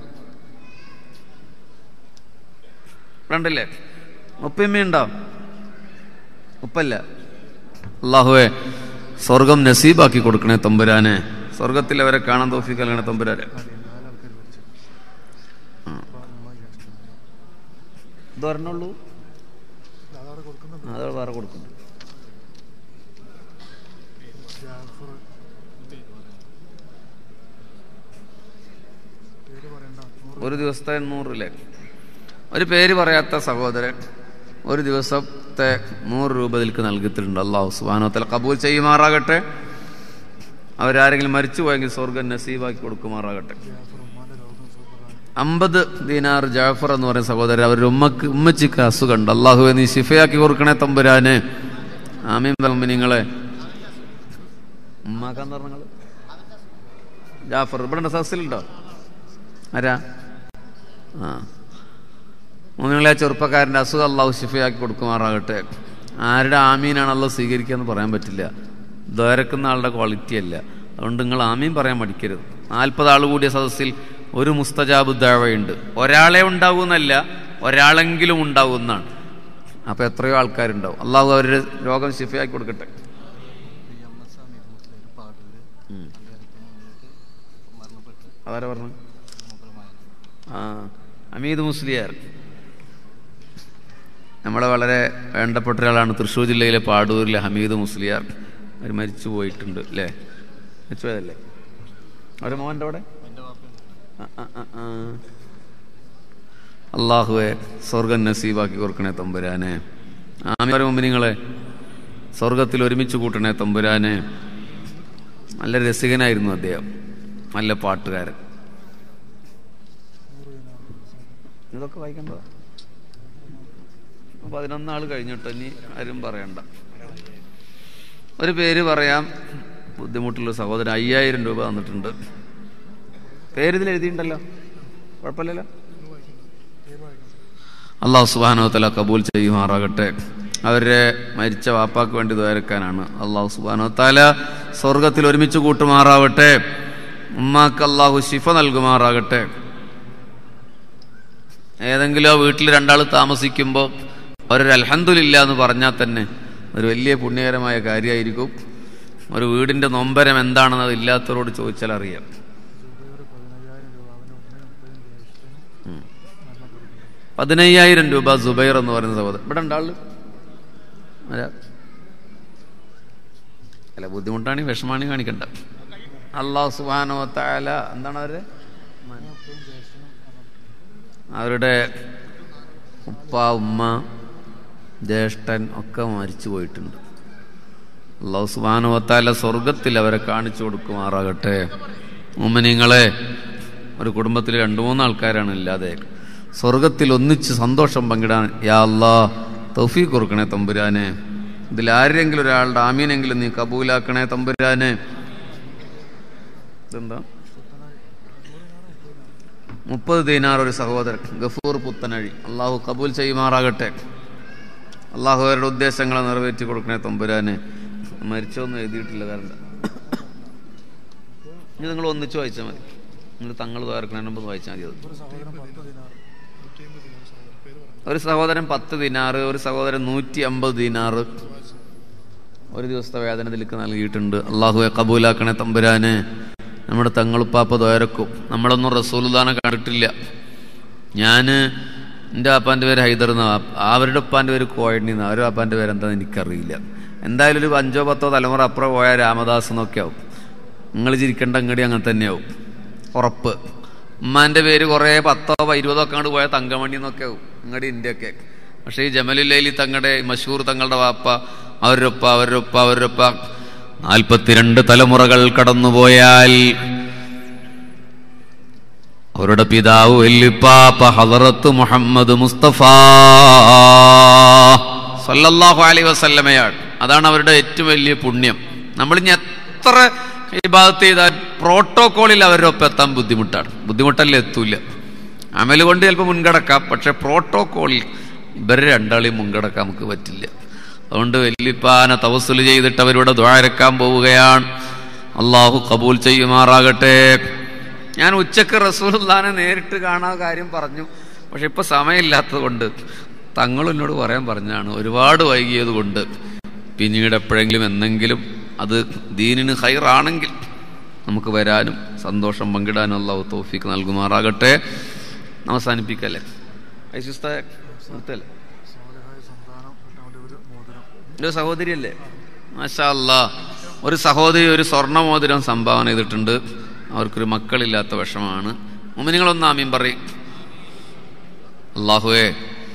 രണ്ടല്ലേ ഉപ്പയമ്മയുണ്ടോ ഉപ്പല്ല അള്ളാഹുവെ സ്വർഗം നസീബാക്കി കൊടുക്കണേ തമ്പുരാനെ സ്വർഗത്തിൽ അവരെ കാണാൻ തോഫി നൽകണേ തമ്പുരാനെ ഇത് പറഞ്ഞോളൂ അതവിടെ വേറെ കൊടുക്കുന്നു ഒരു ദിവസത്തെ നൂറില്ലേ ഒരു പേര് പറയാത്ത സഹോദരൻ ഒരു ദിവസത്തെ നൂറ് രൂപ ഇതിൽക്ക് നൽകിയിട്ടുണ്ട് അള്ളാഹു സുബാനോത്തല കബൂൽ ചെയ്യുമാറാകട്ടെ അവരാരെങ്കിലും മരിച്ചു പോയെങ്കിൽ സ്വർഗം നസീബാക്കി കൊടുക്കുമാറാകട്ടെ അമ്പത് ദീനാർ ജാഫർ എന്ന് പറയുന്ന സഹോദരൻ അവരുടെ ഉമ്മക്ക് ഉമ്മച്ചിക്ക് അസുഖമുണ്ട് അള്ളാഹുവെ നീ ശിഫയാക്കി കൊടുക്കണേ തമ്പുരാനെ ആമീൻ തമ്പി നിങ്ങളെ ഉമ്മാക്കാന്ന് പറഞ്ഞങ്ങള് ജാഫർ ഇവിടെ സദസ്സിലുണ്ടോ ആരാ ആ മൂന്നിങ്ങളെ ചെറുപ്പക്കാരൻ്റെ അസുഖം അള്ളാഹു ശിഫയാക്കി കൊടുക്കുമാറാകട്ടെ ആരുടെ ആമീനാണ് അള്ളാഹ് സ്വീകരിക്കുക എന്ന് പറയാൻ പറ്റില്ല ദ്വാരക്കുന്ന ആളുടെ ക്വാളിറ്റി അല്ല അതുകൊണ്ട് നിങ്ങൾ ആമീൻ പറയാൻ മടിക്കരുത് നാൽപ്പത് ആൾ കൂടിയ സദസ്സിൽ ഒരു മുസ്തജാബ് ദാവയുണ്ട് ഒരാളെ ഉണ്ടാവുമെന്നല്ല ഒരാളെങ്കിലും ഉണ്ടാവുമെന്നാണ് അപ്പൊ എത്രയോ ആൾക്കാരുണ്ടാവും അള്ളാഹു അവരുടെ രോഗം ശിഫയാക്കി കൊടുക്കട്ടെ ഉം. അതാരാ പറഞ്ഞു ആ അമീദ് മുസ്ലിയാർ നമ്മളെ വളരെ വേണ്ടപ്പെട്ട ഒരാളാണ് തൃശ്ശൂർ ജില്ലയിലെ പാടൂരിലെ ഹമീദ് മുസ്ലിയാർ അവർ മരിച്ചു പോയിട്ടുണ്ട് അല്ലേ മരിച്ചു പോയതല്ലേ അവരുടെ മോൻ്റെ അവിടെ ആ, ആ, ആ, ആ. അള്ളാഹുവെ സ്വർഗം നസീബാക്കി കൊടുക്കണേ തമ്പുരാനെ ആമിയ മുമ്പ് നിങ്ങളെ സ്വർഗത്തിൽ ഒരുമിച്ച് കൂട്ടണേ തമ്പുരാനെ നല്ല രസികനായിരുന്നു അദ്ദേഹം നല്ല പാട്ടുകാരൻ ഇതൊക്കെ വായിക്കണ്ടോ പതിനൊന്നാൾ കഴിഞ്ഞിട്ട് ഇനി ആരും പറയണ്ട ഒരു പേര് പറയാം ബുദ്ധിമുട്ടുള്ള സഹോദരൻ അയ്യായിരം രൂപ തന്നിട്ടുണ്ട് പേര് ഇതിൽ എഴുതിയിട്ടുണ്ടല്ലോ കുഴപ്പമില്ലല്ലോ അള്ളാഹു സുബാനോ തല കബൂൽ ചെയ്യുമാറാകട്ടെ അവരെ മരിച്ച വാപ്പാക്ക് വേണ്ടി ദ്വാരക്കാനാണ് അള്ളാഹു സുബാനോ തല സ്വർഗത്തിൽ ഒരുമിച്ച് കൂട്ടുമാറാവട്ടെ ഉമ്മാക്ക് അള്ളാഹു ശിഫ നൽകുമാറാകട്ടെ ഏതെങ്കിലും ആ വീട്ടിൽ രണ്ടാൾ താമസിക്കുമ്പോൾ അവരൊരു അൽഹന്ദില്ല എന്ന് പറഞ്ഞാൽ തന്നെ ഒരു വലിയ പുണ്യകരമായ കാര്യമായിരിക്കും ഒരു വീടിന്റെ നൊമ്പരം എന്താണെന്ന് അത് ഇല്ലാത്തവരോട് ചോദിച്ചാൽ അറിയാം ഉം. പതിനയ്യായിരം രൂപ സുബൈർ എന്ന് പറയുന്ന സഹോദരൻ ഇവിടെ ഉണ്ടാള് ആരാ? അല്ല ബുദ്ധിമുട്ടാണ് വിഷമാണി കാണിക്കണ്ട അള്ളാഹു സുബാനോ താല എന്താണ് അവര് അവരുടെ ഉപ്പ ഉമ്മ ജ്യേഷ്ഠൻ ഒക്കെ മരിച്ചു പോയിട്ടുണ്ട് അള്ളാഹു സുബാനുവത്താല സ്വർഗത്തിൽ അവരെ കാണിച്ചു കൊടുക്കുമാറാകട്ടെ ഉമ്മനിങ്ങളെ ഒരു കുടുംബത്തിൽ രണ്ടു മൂന്ന് ആൾക്കാരാണ് ഇല്ലാതെ സ്വർഗത്തിൽ ഒന്നിച്ച് സന്തോഷം പങ്കിടാൻ യാ അല്ലാ തൗഫീഖ് കൊടുക്കണേ തമ്പുരാനെ ഇതിൽ ആരെങ്കിലും ഒരാളുടെ ആമീനെങ്കിലും നീ കബൂലാക്കണേ തമ്പുരാനെ ഇതെന്താ മുപ്പത് ദീനാർ ഒരു സഹോദരൻ ഗഫൂർ പുത്തനഴി അള്ളാഹു കബൂൽ ചെയ്യുമാറാകട്ടെ അള്ളാഹു അവരുടെ ഉദ്ദേശങ്ങളെ നിറവേറ്റി കൊടുക്കണേ തമ്പുരാന് മരിച്ചോന്നും എഴുതിയിട്ടില്ല കാരണം ഇനി നിങ്ങൾ ഒന്നിച്ച് വായിച്ചാൽ മതി നിങ്ങൾ തങ്ങൾ തോർക്കണതിന് മുമ്പ് വായിച്ചാൽ മതി അത് ഒരു സഹോദരൻ പത്ത് ദിനാറ് ഒരു സഹോദരൻ നൂറ്റി അമ്പത് ദിനാറ് ഒരു ദിവസത്തെ വേദന ഇതിലേക്ക് നൽകിയിട്ടുണ്ട് അള്ളാഹുവെ കബൂലാക്കണേ തമ്പുരാന് നമ്മുടെ തങ്ങളുപ്പാപ്പ ദ്വയരക്കും നമ്മളൊന്നും റസൂലുദാനെ കണ്ടിട്ടില്ല ഞാൻ എൻ്റെ അപ്പാൻ്റെ പേര് ഹൈദർ എന്നാ അവരുടെ ഉപ്പാൻ്റെ പേര് കോയണ്ണി എന്നാ അവരുടെ അപ്പാൻ്റെ പേര് എന്താണെന്ന് എനിക്കറിയില്ല എന്തായാലും ഒരു അഞ്ചോ പത്തോ തലമുറ അപ്പുറം പോയ രാമദാസ് എന്നൊക്കെ ആവും നിങ്ങൾ ചിരിക്കേണ്ട അങ്ങടി അങ്ങനെ തന്നെയാവും ഉറപ്പ് ഉമ്മാൻ്റെ പേര് കുറേ പത്തോ ഇരുപതോ ഒക്കെ അങ്ങോട്ട് പോയ തങ്കമണി എന്നൊക്കെ ആവും അങ്ങടി ഇന്ത്യയൊക്കെ പക്ഷേ ഈ ജമലുല്ലൈലി തങ്ങളുടെ മഷൂർ തങ്ങളുടെ വാപ്പ അവരുടെ ഉപ്പ അവരുടെ ഉപ്പ അവരുടെ ഉപ്പ നാൽപ്പത്തിരണ്ട് തലമുറകൾ കടന്നുപോയാൽ അവരുടെ പിതാവ് വല്ലിപ്പാപ്പ ഹദറത്ത് മുഹമ്മദ് മുസ്തഫ സല്ലല്ലാഹു അലൈഹി വസല്ലമയാണ് അതാണ് അവരുടെ ഏറ്റവും വലിയ പുണ്യം നമ്മൾ ഇനി എത്ര ഇബാദത്ത് ചെയ്താൽ പ്രോട്ടോകോളിൽ അവരുടെ ഒപ്പം എത്താൻ ബുദ്ധിമുട്ടാണ് ബുദ്ധിമുട്ടല്ലേ എത്തൂല അമല് കൊണ്ട് ചിലപ്പോൾ മുൻകടക്കാം പക്ഷെ പ്രോട്ടോകോളിൽ ഇവരെ രണ്ടാളെയും മുൻകടക്കാൻ നമുക്ക് പറ്റില്ല അതുകൊണ്ട് വല്ലിപ്പാന തവസുൽ ചെയ്തിട്ട് അവരിവിടെ ദ്വാരക്കാൻ പോവുകയാണ് അള്ളാഹു കബൂൽ ചെയ്യുമാറാകട്ടെ ഞാൻ ഉച്ചക്ക് റസൂലുല്ലാനെ നേരിട്ട് കാണാൻ കാര്യം പറഞ്ഞു പക്ഷെ ഇപ്പൊ സമയമില്ലാത്തത് കൊണ്ട് തങ്ങളും എന്നോട് പറയാൻ പറഞ്ഞാണ് ഒരുപാട് വൈകിയത് കൊണ്ട് പിന്നീട് എപ്പോഴെങ്കിലും എന്തെങ്കിലും അത് ദീനിന് ഹൈറാണെങ്കിൽ നമുക്ക് വരാനും സന്തോഷം പങ്കിടാനും അള്ളാഹു തോഫിക്ക് നൽകുമാറാകട്ടെ അവസാനിപ്പിക്കല്ലേ ഐശുസ്ത നിർത്തല്ലേ ഒരു സഹോദരിയല്ലേ മാഷാ അല്ലാ ഒരു സഹോദരി ഒരു സ്വർണ്ണമോതിരം സംഭാവന ചെയ്തിട്ടുണ്ട് അവർക്കൊരു മക്കളില്ലാത്ത വിഷമാണ് മുമിനിങ്ങളൊന്നും ആമീൻ പറയും അള്ളാഹുവേ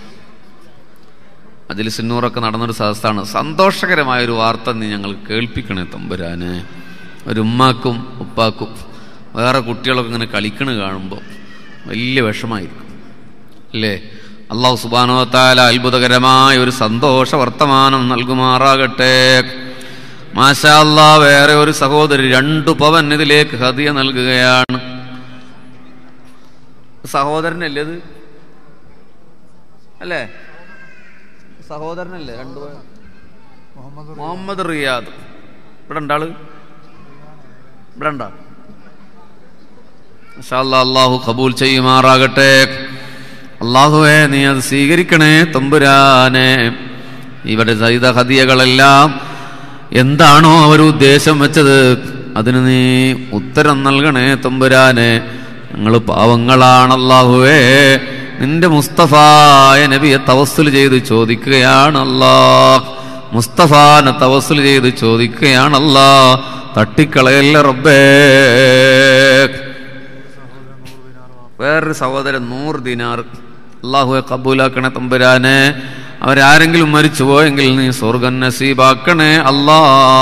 അതിൽ സിന്നൂറൊക്കെ നടന്നൊരു സദസ്സാണ് സന്തോഷകരമായ ഒരു വാർത്ത നീ ഞങ്ങൾ കേൾപ്പിക്കണേ തമ്പുരാന് ഒരു ഉമ്മാക്കും ഉപ്പാക്കും വേറെ കുട്ടികളൊക്കെ ഇങ്ങനെ കളിക്കണ് കാണുമ്പോൾ വലിയ വിഷമായിരിക്കും അല്ലേ അള്ളാഹു സുബാനോത്താല അത്ഭുതകരമായ ഒരു സന്തോഷ വർത്തമാനം നൽകുമാറാകട്ടെ മാഷാ അല്ലാ വേറെ ഒരു സഹോദരി രണ്ടു പവൻ ഇതിലേക്ക് ഹതിയ നൽകുകയാണ് സഹോദരനല്ലേ ഇത് അല്ലേ സഹോദരനല്ലേ രണ്ടു പവൻ മുഹമ്മദ് റിയാദ് ഇവിടെ ഉണ്ടാള് ഇവിടെ ഉണ്ടാ അള്ളാഹു കബൂൽ ചെയ്യുമാറാകട്ടെ അള്ളാഹുവെ നീ അത് സ്വീകരിക്കണേ തമ്പുരാനെ ഇവിടെ ചെയ്ത ഹദിയകളെല്ലാം എന്താണോ അവർ ഉദ്ദേശം വെച്ചത് അതിന് നീ ഉത്തരം നൽകണേ തമ്പുരാനെ ഞങ്ങൾ പാവങ്ങളാണ് അള്ളാഹുവേ നിന്റെ മുസ്തഫായ നബിയെ തവസ്സുൽ ചെയ്ത് ചോദിക്കുകയാണല്ലാ മുസ്തഫാനെ തവസ്സുൽ ചെയ്ത് ചോദിക്കുകയാണല്ലാ തട്ടിക്കളയല്ല റബ്ബേ വേറൊരു സഹോദരൻ നൂറ് ദിനാർ അള്ളാഹുവെ കബൂലാക്കണേ തമ്പുരാനെ അവരാരെങ്കിലും മരിച്ചു പോയെങ്കിൽ നീ സ്വർഗം നസീബാക്കണേ അല്ലാ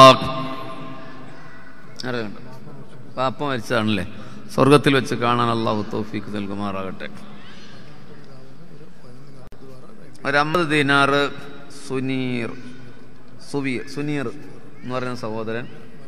അറിയണ്ട പാപ്പ മരിച്ചതാണല്ലേ സ്വർഗത്തിൽ വെച്ച് കാണാൻ അള്ളാഹു തോഫീക്ക് നൽകുമാറാകട്ടെ ഒരു അമ്പത് ദിനാറ് സുനീർ സുവീർ സുനീർ എന്ന് പറയുന്ന സഹോദരൻ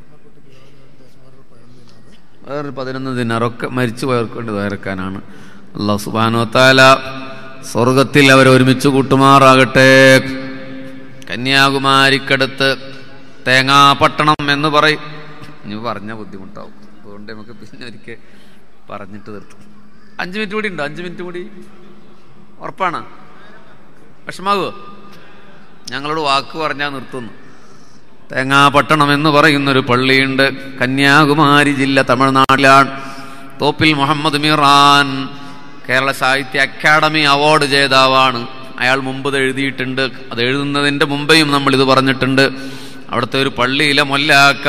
വേറൊരു പതിനൊന്ന് ദിനാറൊക്കെ മരിച്ചു പോയവർക്ക് വേണ്ടി തയ്യാറാക്കാനാണ് അള്ളാഹു സുബാനോ താല സ്വർഗത്തിൽ അവർ ഒരുമിച്ച് കൂട്ടുമാറാകട്ടെ കന്യാകുമാരിക്കടുത്ത് തേങ്ങാപട്ടണം എന്ന് പറയും ഇനി പറഞ്ഞ ബുദ്ധിമുട്ടാവും അതുകൊണ്ട് നമുക്ക് പിന്നെ ഒരിക്കൽ പറഞ്ഞിട്ട് നിർത്തും അഞ്ച് മിനിറ്റ് കൂടി ഉണ്ടോ അഞ്ച് മിനിറ്റ് കൂടി ഉറപ്പാണ് വിഷമാകുമോ ഞങ്ങളോട് വാക്ക് പറഞ്ഞാൽ നിർത്തുന്നു തേങ്ങാപട്ടണം എന്ന് പറയുന്നൊരു പള്ളിയുണ്ട് കന്യാകുമാരി ജില്ല തമിഴ്നാട്ടിലാണ് തോപ്പിൽ മുഹമ്മദ് മിറാൻ കേരള സാഹിത്യ അക്കാദമി അവാർഡ് ജേതാവാണ് അയാൾ മുമ്പ് ഇത് എഴുതിയിട്ടുണ്ട് അത് എഴുതുന്നതിൻ്റെ മുമ്പേയും നമ്മൾ ഇത് പറഞ്ഞിട്ടുണ്ട് അവിടുത്തെ ഒരു പള്ളിയിലെ മൊല്ലാക്ക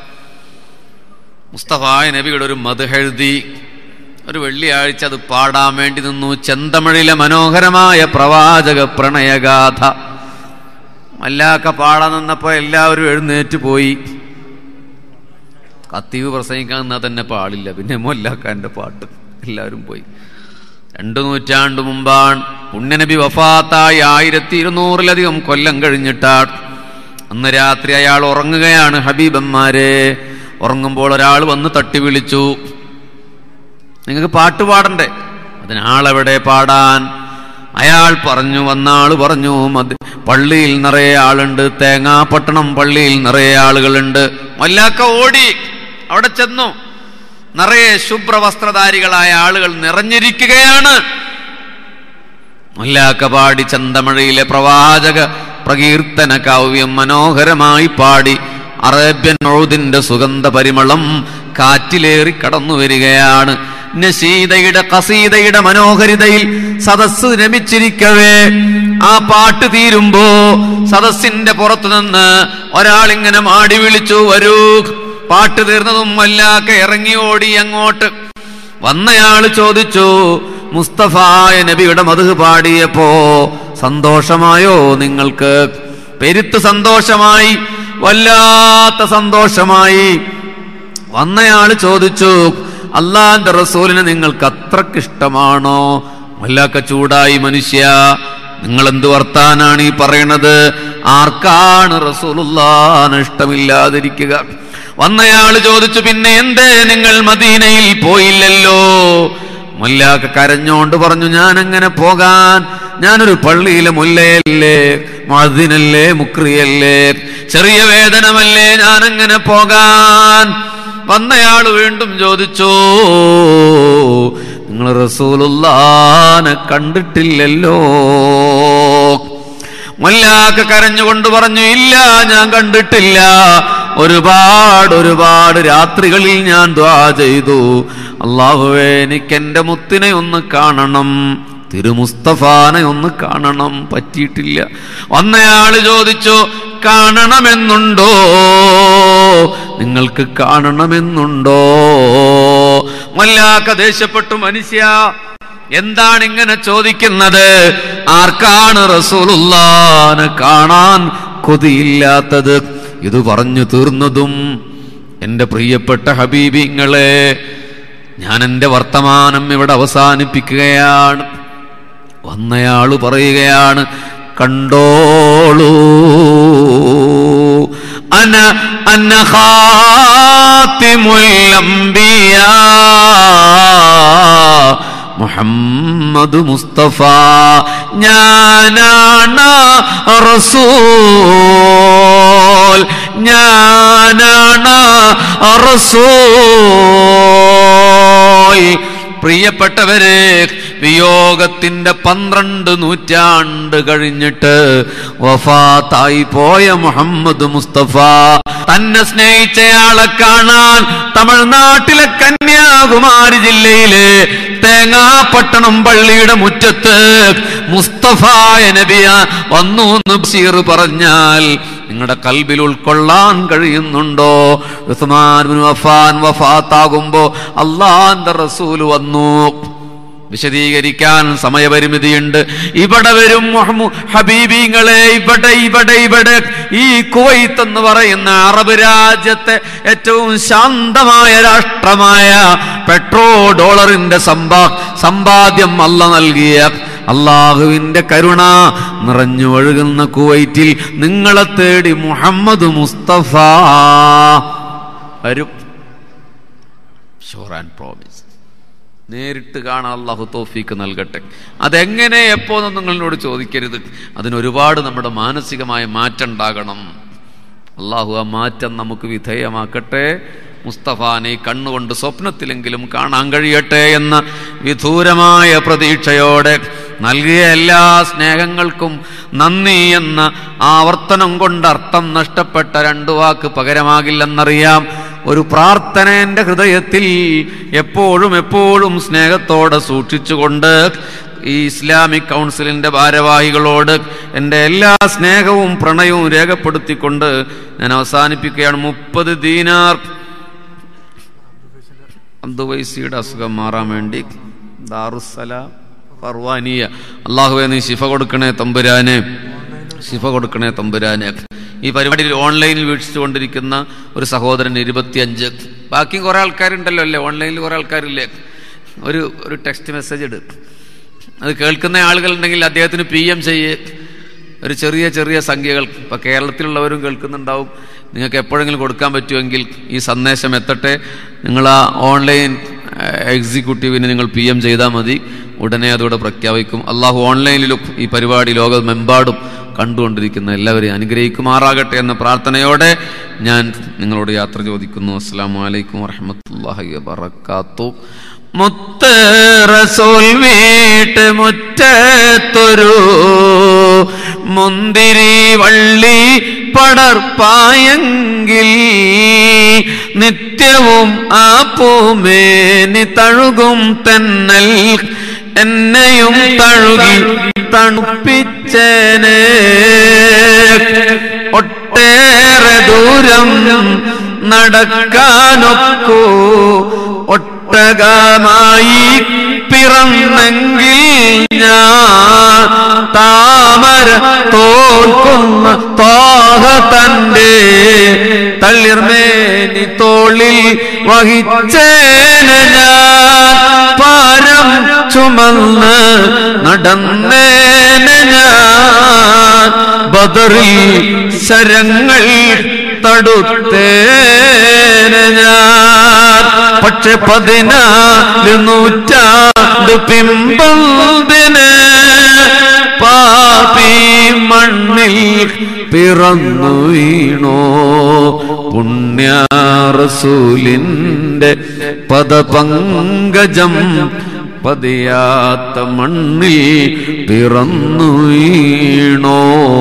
മുസ്തഫായ നബിയുടെ ഒരു മധുഹെഴുതി ഒരു വെള്ളിയാഴ്ച അത് പാടാൻ വേണ്ടി നിന്നു ചെന്തമിഴിലെ മനോഹരമായ പ്രവാചക പ്രണയഗാഥ മല്ലാക്ക പാടാൻ നിന്നപ്പോൾ എല്ലാവരും എഴുന്നേറ്റ് പോയി കത്തീവ് പ്രസംഗിക്കാൻ നിന്നാൽ തന്നെ പാടില്ല പിന്നെ മൊല്ലാക്കാൻ്റെ പാട്ട് എല്ലാവരും പോയി രണ്ടു നൂറ്റാണ്ട് മുമ്പാണ് പുണ്യനബി വഫാത്തായി ആയിരത്തി ഇരുന്നൂറിലധികം കൊല്ലം കഴിഞ്ഞിട്ടാണ് അന്ന് രാത്രി അയാൾ ഉറങ്ങുകയാണ് ഹബീബന്മാരെ ഉറങ്ങുമ്പോൾ ഒരാൾ വന്ന് തട്ടി വിളിച്ചു നിങ്ങൾക്ക് പാട്ട് പാടണ്ടേ അതിനാളെവിടെ പാടാൻ അയാൾ പറഞ്ഞു വന്നാള് പറഞ്ഞു മത് പള്ളിയിൽ നിറയെ ആളുണ്ട് തേങ്ങാപട്ടണം പള്ളിയിൽ നിറയെ ആളുകളുണ്ട് മല്ലാക്ക ഓടി അവിടെ ചെന്നു നിറയെ ശുഭ്രവസ്ത്രധാരികളായ ആളുകൾ നിറഞ്ഞിരിക്കുകയാണ് മല്ലാക്ക പാടി ചന്തമഴയിലെ പ്രവാചക പ്രകീർത്തന കാവ്യം മനോഹരമായി പാടി അറേബ്യൻ ഔദിന്റെ സുഗന്ധ പരിമളം കാറ്റിലേറി കടന്നു വരികയാണ് നസീതയുടെ കസീതയുടെ മനോഹരിതയിൽ സദസ് രമിച്ചിരിക്കവേ ആ പാട്ട് തീരുമ്പോ സദസ്സിന്റെ പുറത്തുനിന്ന് ഒരാളിങ്ങനെ മാടി വിളിച്ചു വരൂ പാട്ട് തീർന്നതും വല്ലാക്ക ഇറങ്ങി ഓടി അങ്ങോട്ട് വന്നയാള് ചോദിച്ചു മുസ്തഫായ നബിയുടെ മധു പാടിയപ്പോ സന്തോഷമായോ നിങ്ങൾക്ക് പെരുത്ത് സന്തോഷമായി വല്ലാത്ത സന്തോഷമായി വന്നയാള് ചോദിച്ചു അള്ളാന്റെ റസൂലിനെ നിങ്ങൾക്ക് അത്രക്ക് ഇഷ്ടമാണോ വല്ലാക്ക ചൂടായി മനുഷ്യ നിങ്ങൾ എന്ത് വർത്താനാണ് ഈ പറയണത് ആർക്കാണ് റസൂലുള്ളാന് ഇഷ്ടമില്ലാതിരിക്കുക വന്നയാള് ചോദിച്ചു പിന്നെ എന്തേ നിങ്ങൾ മദീനയിൽ പോയില്ലല്ലോ മുല്ലാക്ക കരഞ്ഞോണ്ട് പറഞ്ഞു ഞാൻ അങ്ങനെ പോകാൻ ഞാനൊരു പള്ളിയിലെ മുല്ലയല്ലേ മതിനല്ലേ മുക്രിയല്ലേ ചെറിയ വേതനമല്ലേ ഞാൻ അങ്ങനെ പോകാൻ വന്നയാള് വീണ്ടും ചോദിച്ചു നിങ്ങൾ റസൂലുള്ളാനെ കണ്ടിട്ടില്ലല്ലോ മുല്ലാക്ക കരഞ്ഞുകൊണ്ട് പറഞ്ഞു ഇല്ല ഞാൻ കണ്ടിട്ടില്ല ഒരുപാട് ഒരുപാട് രാത്രികളിൽ ഞാൻ ദ്വാ ചെയ്തു അള്ളാഹുവേ എനിക്ക് എന്റെ മുത്തിനെ ഒന്ന് കാണണം തിരുമുസ്തഫാനെ ഒന്ന് കാണണം പറ്റിയിട്ടില്ല വന്നയാള് ചോദിച്ചു കാണണമെന്നുണ്ടോ നിങ്ങൾക്ക് കാണണമെന്നുണ്ടോ മല്ലാക്ക ദേഷ്യപ്പെട്ടു മനുഷ്യ എന്താണ് ഇങ്ങനെ ചോദിക്കുന്നത് ആർക്കാണ് റസൂലുള്ളാനെ കാണാൻ കൊതിയില്ലാത്തത് ഇത് പറഞ്ഞു തീർന്നതും എന്റെ പ്രിയപ്പെട്ട ഹബീബിങ്ങളെ ഞാൻ എന്റെ വർത്തമാനം ഇവിടെ അവസാനിപ്പിക്കുകയാണ് വന്നയാള് പറയുകയാണ് കണ്ടോളൂ അന അന ഖാത്തിമുൽ അംബിയാ മുഹമ്മദ് മുസ്തഫ ഞാനാണ് റസൂൽ ഞാനാണ് റസൂൽ പ്രിയപ്പെട്ടവരെ വിയോഗത്തിന്റെ പന്ത്രണ്ട് നൂറ്റാണ്ട് കഴിഞ്ഞിട്ട് വഫാത്തായി പോയ മുഹമ്മദ് മുസ്തഫ തന്നെ സ്നേഹിച്ചയാളെ കാണാൻ തമിഴ്നാട്ടിലെ കന്യാകുമാരി ജില്ലയിലെ തേങ്ങാപട്ടണം പള്ളിയുടെ മുറ്റത്ത് മുസ്തഫായ നബിയ വന്നു എന്ന് ബഷീർ പറഞ്ഞാൽ നിങ്ങളുടെ കൽബിൽ ഉൾക്കൊള്ളാൻ കഴിയുന്നുണ്ടോ ഉസ്മാൻ ബിൻ വഫാൻ വഫാത്താകുമ്പോ അള്ളാന്റെ റസൂൽ വന്നു വിശദീകരിക്കാൻ സമയപരിമിതിയുണ്ട് ഇവിടെ വരും മുഹമ്മു ഹബീബിങ്ങളെ ഇവിടെ ഇവിടെ ഇവിടെ ഈ കുവൈത്ത് എന്ന് പറയുന്ന അറബ് രാജ്യത്തെ ഏറ്റവും ശാന്തമായ രാഷ്ട്രമായ പെട്രോ ഡോളറിന്റെ സമ്പാ സമ്പാദ്യം അല്ല നൽകിയ അള്ളാഹുവിന്റെ കരുണ നിറഞ്ഞു ഒഴുകുന്ന കുവൈറ്റിൽ നിങ്ങളെ തേടി മുഹമ്മദ് മുസ്തഫ വരും ഷോർ ആൻഡ് പ്രോമിസ് നേരിട്ട് കാണാൻ അള്ളാഹു തോഫീക്ക് നൽകട്ടെ അതെങ്ങനെ എപ്പോന്നും നിങ്ങളോട് ചോദിക്കരുത് അതിനൊരുപാട് നമ്മുടെ മാനസികമായ മാറ്റം ഉണ്ടാകണം അള്ളാഹു ആ മാറ്റം നമുക്ക് വിധേയമാക്കട്ടെ മുസ്തഫാനെ കണ്ണുകൊണ്ട് സ്വപ്നത്തിലെങ്കിലും കാണാൻ കഴിയട്ടെ എന്ന വിദൂരമായ പ്രതീക്ഷയോടെ നൽകിയ എല്ലാ സ്നേഹങ്ങൾക്കും നന്ദി എന്ന ആവർത്തനം കൊണ്ട് അർത്ഥം നഷ്ടപ്പെട്ട രണ്ടു വാക്ക് പകരമാകില്ലെന്നറിയാം ഒരു പ്രാർത്ഥന എൻ്റെ ഹൃദയത്തിൽ എപ്പോഴും എപ്പോഴും സ്നേഹത്തോടെ സൂക്ഷിച്ചുകൊണ്ട് ഈ ഇസ്ലാമിക് കൗൺസിലിന്റെ ഭാരവാഹികളോട് എൻ്റെ എല്ലാ സ്നേഹവും പ്രണയവും രേഖപ്പെടുത്തിക്കൊണ്ട് ഞാൻ അവസാനിപ്പിക്കുകയാണ് മുപ്പത് ദീനാർ അബ്ദുവൈസിയുടെ അസുഖം മാറാൻ വേണ്ടി ദാറുസലാം ഫർവാനിയ അള്ളാഹുവെ നീ ശിഫ കൊടുക്കണേ തമ്പുരാനെ ശിഫ കൊടുക്കണേ തമ്പുരാന് ഈ പരിപാടിയിൽ ഓൺലൈനിൽ വീക്ഷിച്ചുകൊണ്ടിരിക്കുന്ന ഒരു സഹോദരൻ ഇരുപത്തിയഞ്ച് ബാക്കിയും കുറേ ആൾക്കാരുണ്ടല്ലോ അല്ലേ ഓൺലൈനിൽ കുറേ ആൾക്കാരില്ലേ ഒരു ഒരു ടെക്സ്റ്റ് മെസ്സേജ് ഇട് അത് കേൾക്കുന്ന ആളുകളുണ്ടെങ്കിൽ അദ്ദേഹത്തിന് പി എം ചെയ്യേ ഒരു ചെറിയ ചെറിയ സംഖ്യകൾ ഇപ്പം കേരളത്തിലുള്ളവരും കേൾക്കുന്നുണ്ടാവും നിങ്ങൾക്ക് എപ്പോഴെങ്കിലും കൊടുക്കാൻ പറ്റുമെങ്കിൽ ഈ സന്ദേശം എത്തട്ടെ നിങ്ങൾ ആ ഓൺലൈൻ എക്സിക്യൂട്ടീവിന് നിങ്ങൾ പി എം ചെയ്താൽ മതി ഉടനെ അതോടെ പ്രഖ്യാപിക്കും അള്ളാഹു ഓൺലൈനിലും ഈ പരിപാടി ലോകമെമ്പാടും കണ്ടുകൊണ്ടിരിക്കുന്ന എല്ലാവരെയും അനുഗ്രഹിക്കുമാറാകട്ടെ എന്ന പ്രാർത്ഥനയോടെ ഞാൻ നിങ്ങളോട് യാത്ര ചോദിക്കുന്നു അസ്സാം വലൈക്കും വാഹമത്തല്ലാഹി വാത്തു മുത്ത് റസൂൽ വീട്ട് മുറ്റത്തൊരു മുന്തിരി വള്ളി പടർപ്പായെങ്കിൽ നിത്യവും ആ പൂമേനി തഴുകും തെന്നൽ എന്നെയും തഴുകി തണുപ്പിച്ചേനെ ഒട്ടേറെ ദൂരം നടക്കാനൊക്കൂ ഒട്ടകമായി പിറന്നെങ്കിൽ ഞാൻ താമര തോൽക്കുന്ന തോഹ തന്റെ തള്ളിർമേനി തോളിൽ വഹിച്ചേന ഞാൻ പാരം ചുമന്ന് നടന്നേന ഞാൻ ബദറിൽ ശരങ്ങൾ തടുത്തേന ഞാൻ പക്ഷെ പതിനാല് നൂറ്റാണ്ട് പിമ്പന്തിന് പാപി മണ്ണിൽ പിറന്നു വീണോ പുണ്യാറസൂലിന്റെ പദപങ്കജം പതിയാത്ത മണ്ണിൽ പിറന്നു വീണോ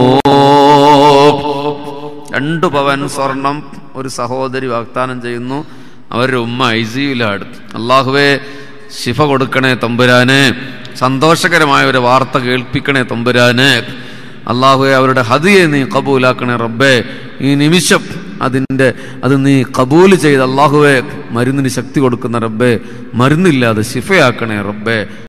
രണ്ടു പവൻ സ്വർണം ഒരു സഹോദരി വാഗ്ദാനം ചെയ്യുന്നു അവരുടെ ഉമ്മ ഐസിയുലാണ് അള്ളാഹുവെ ശിഫ കൊടുക്കണേ തമ്പുരാന് സന്തോഷകരമായ ഒരു വാർത്ത കേൾപ്പിക്കണേ തമ്പുരാന് അള്ളാഹുവെ അവരുടെ ഹതിയെ നീ കബൂലാക്കണേ റബ്ബേ ഈ നിമിഷം അതിൻ്റെ അത് നീ കബൂല് ചെയ്ത് അള്ളാഹുവെ മരുന്നിന് ശക്തി കൊടുക്കുന്ന റബ്ബേ മരുന്നില്ലാതെ ശിഫയാക്കണേ റബ്ബേ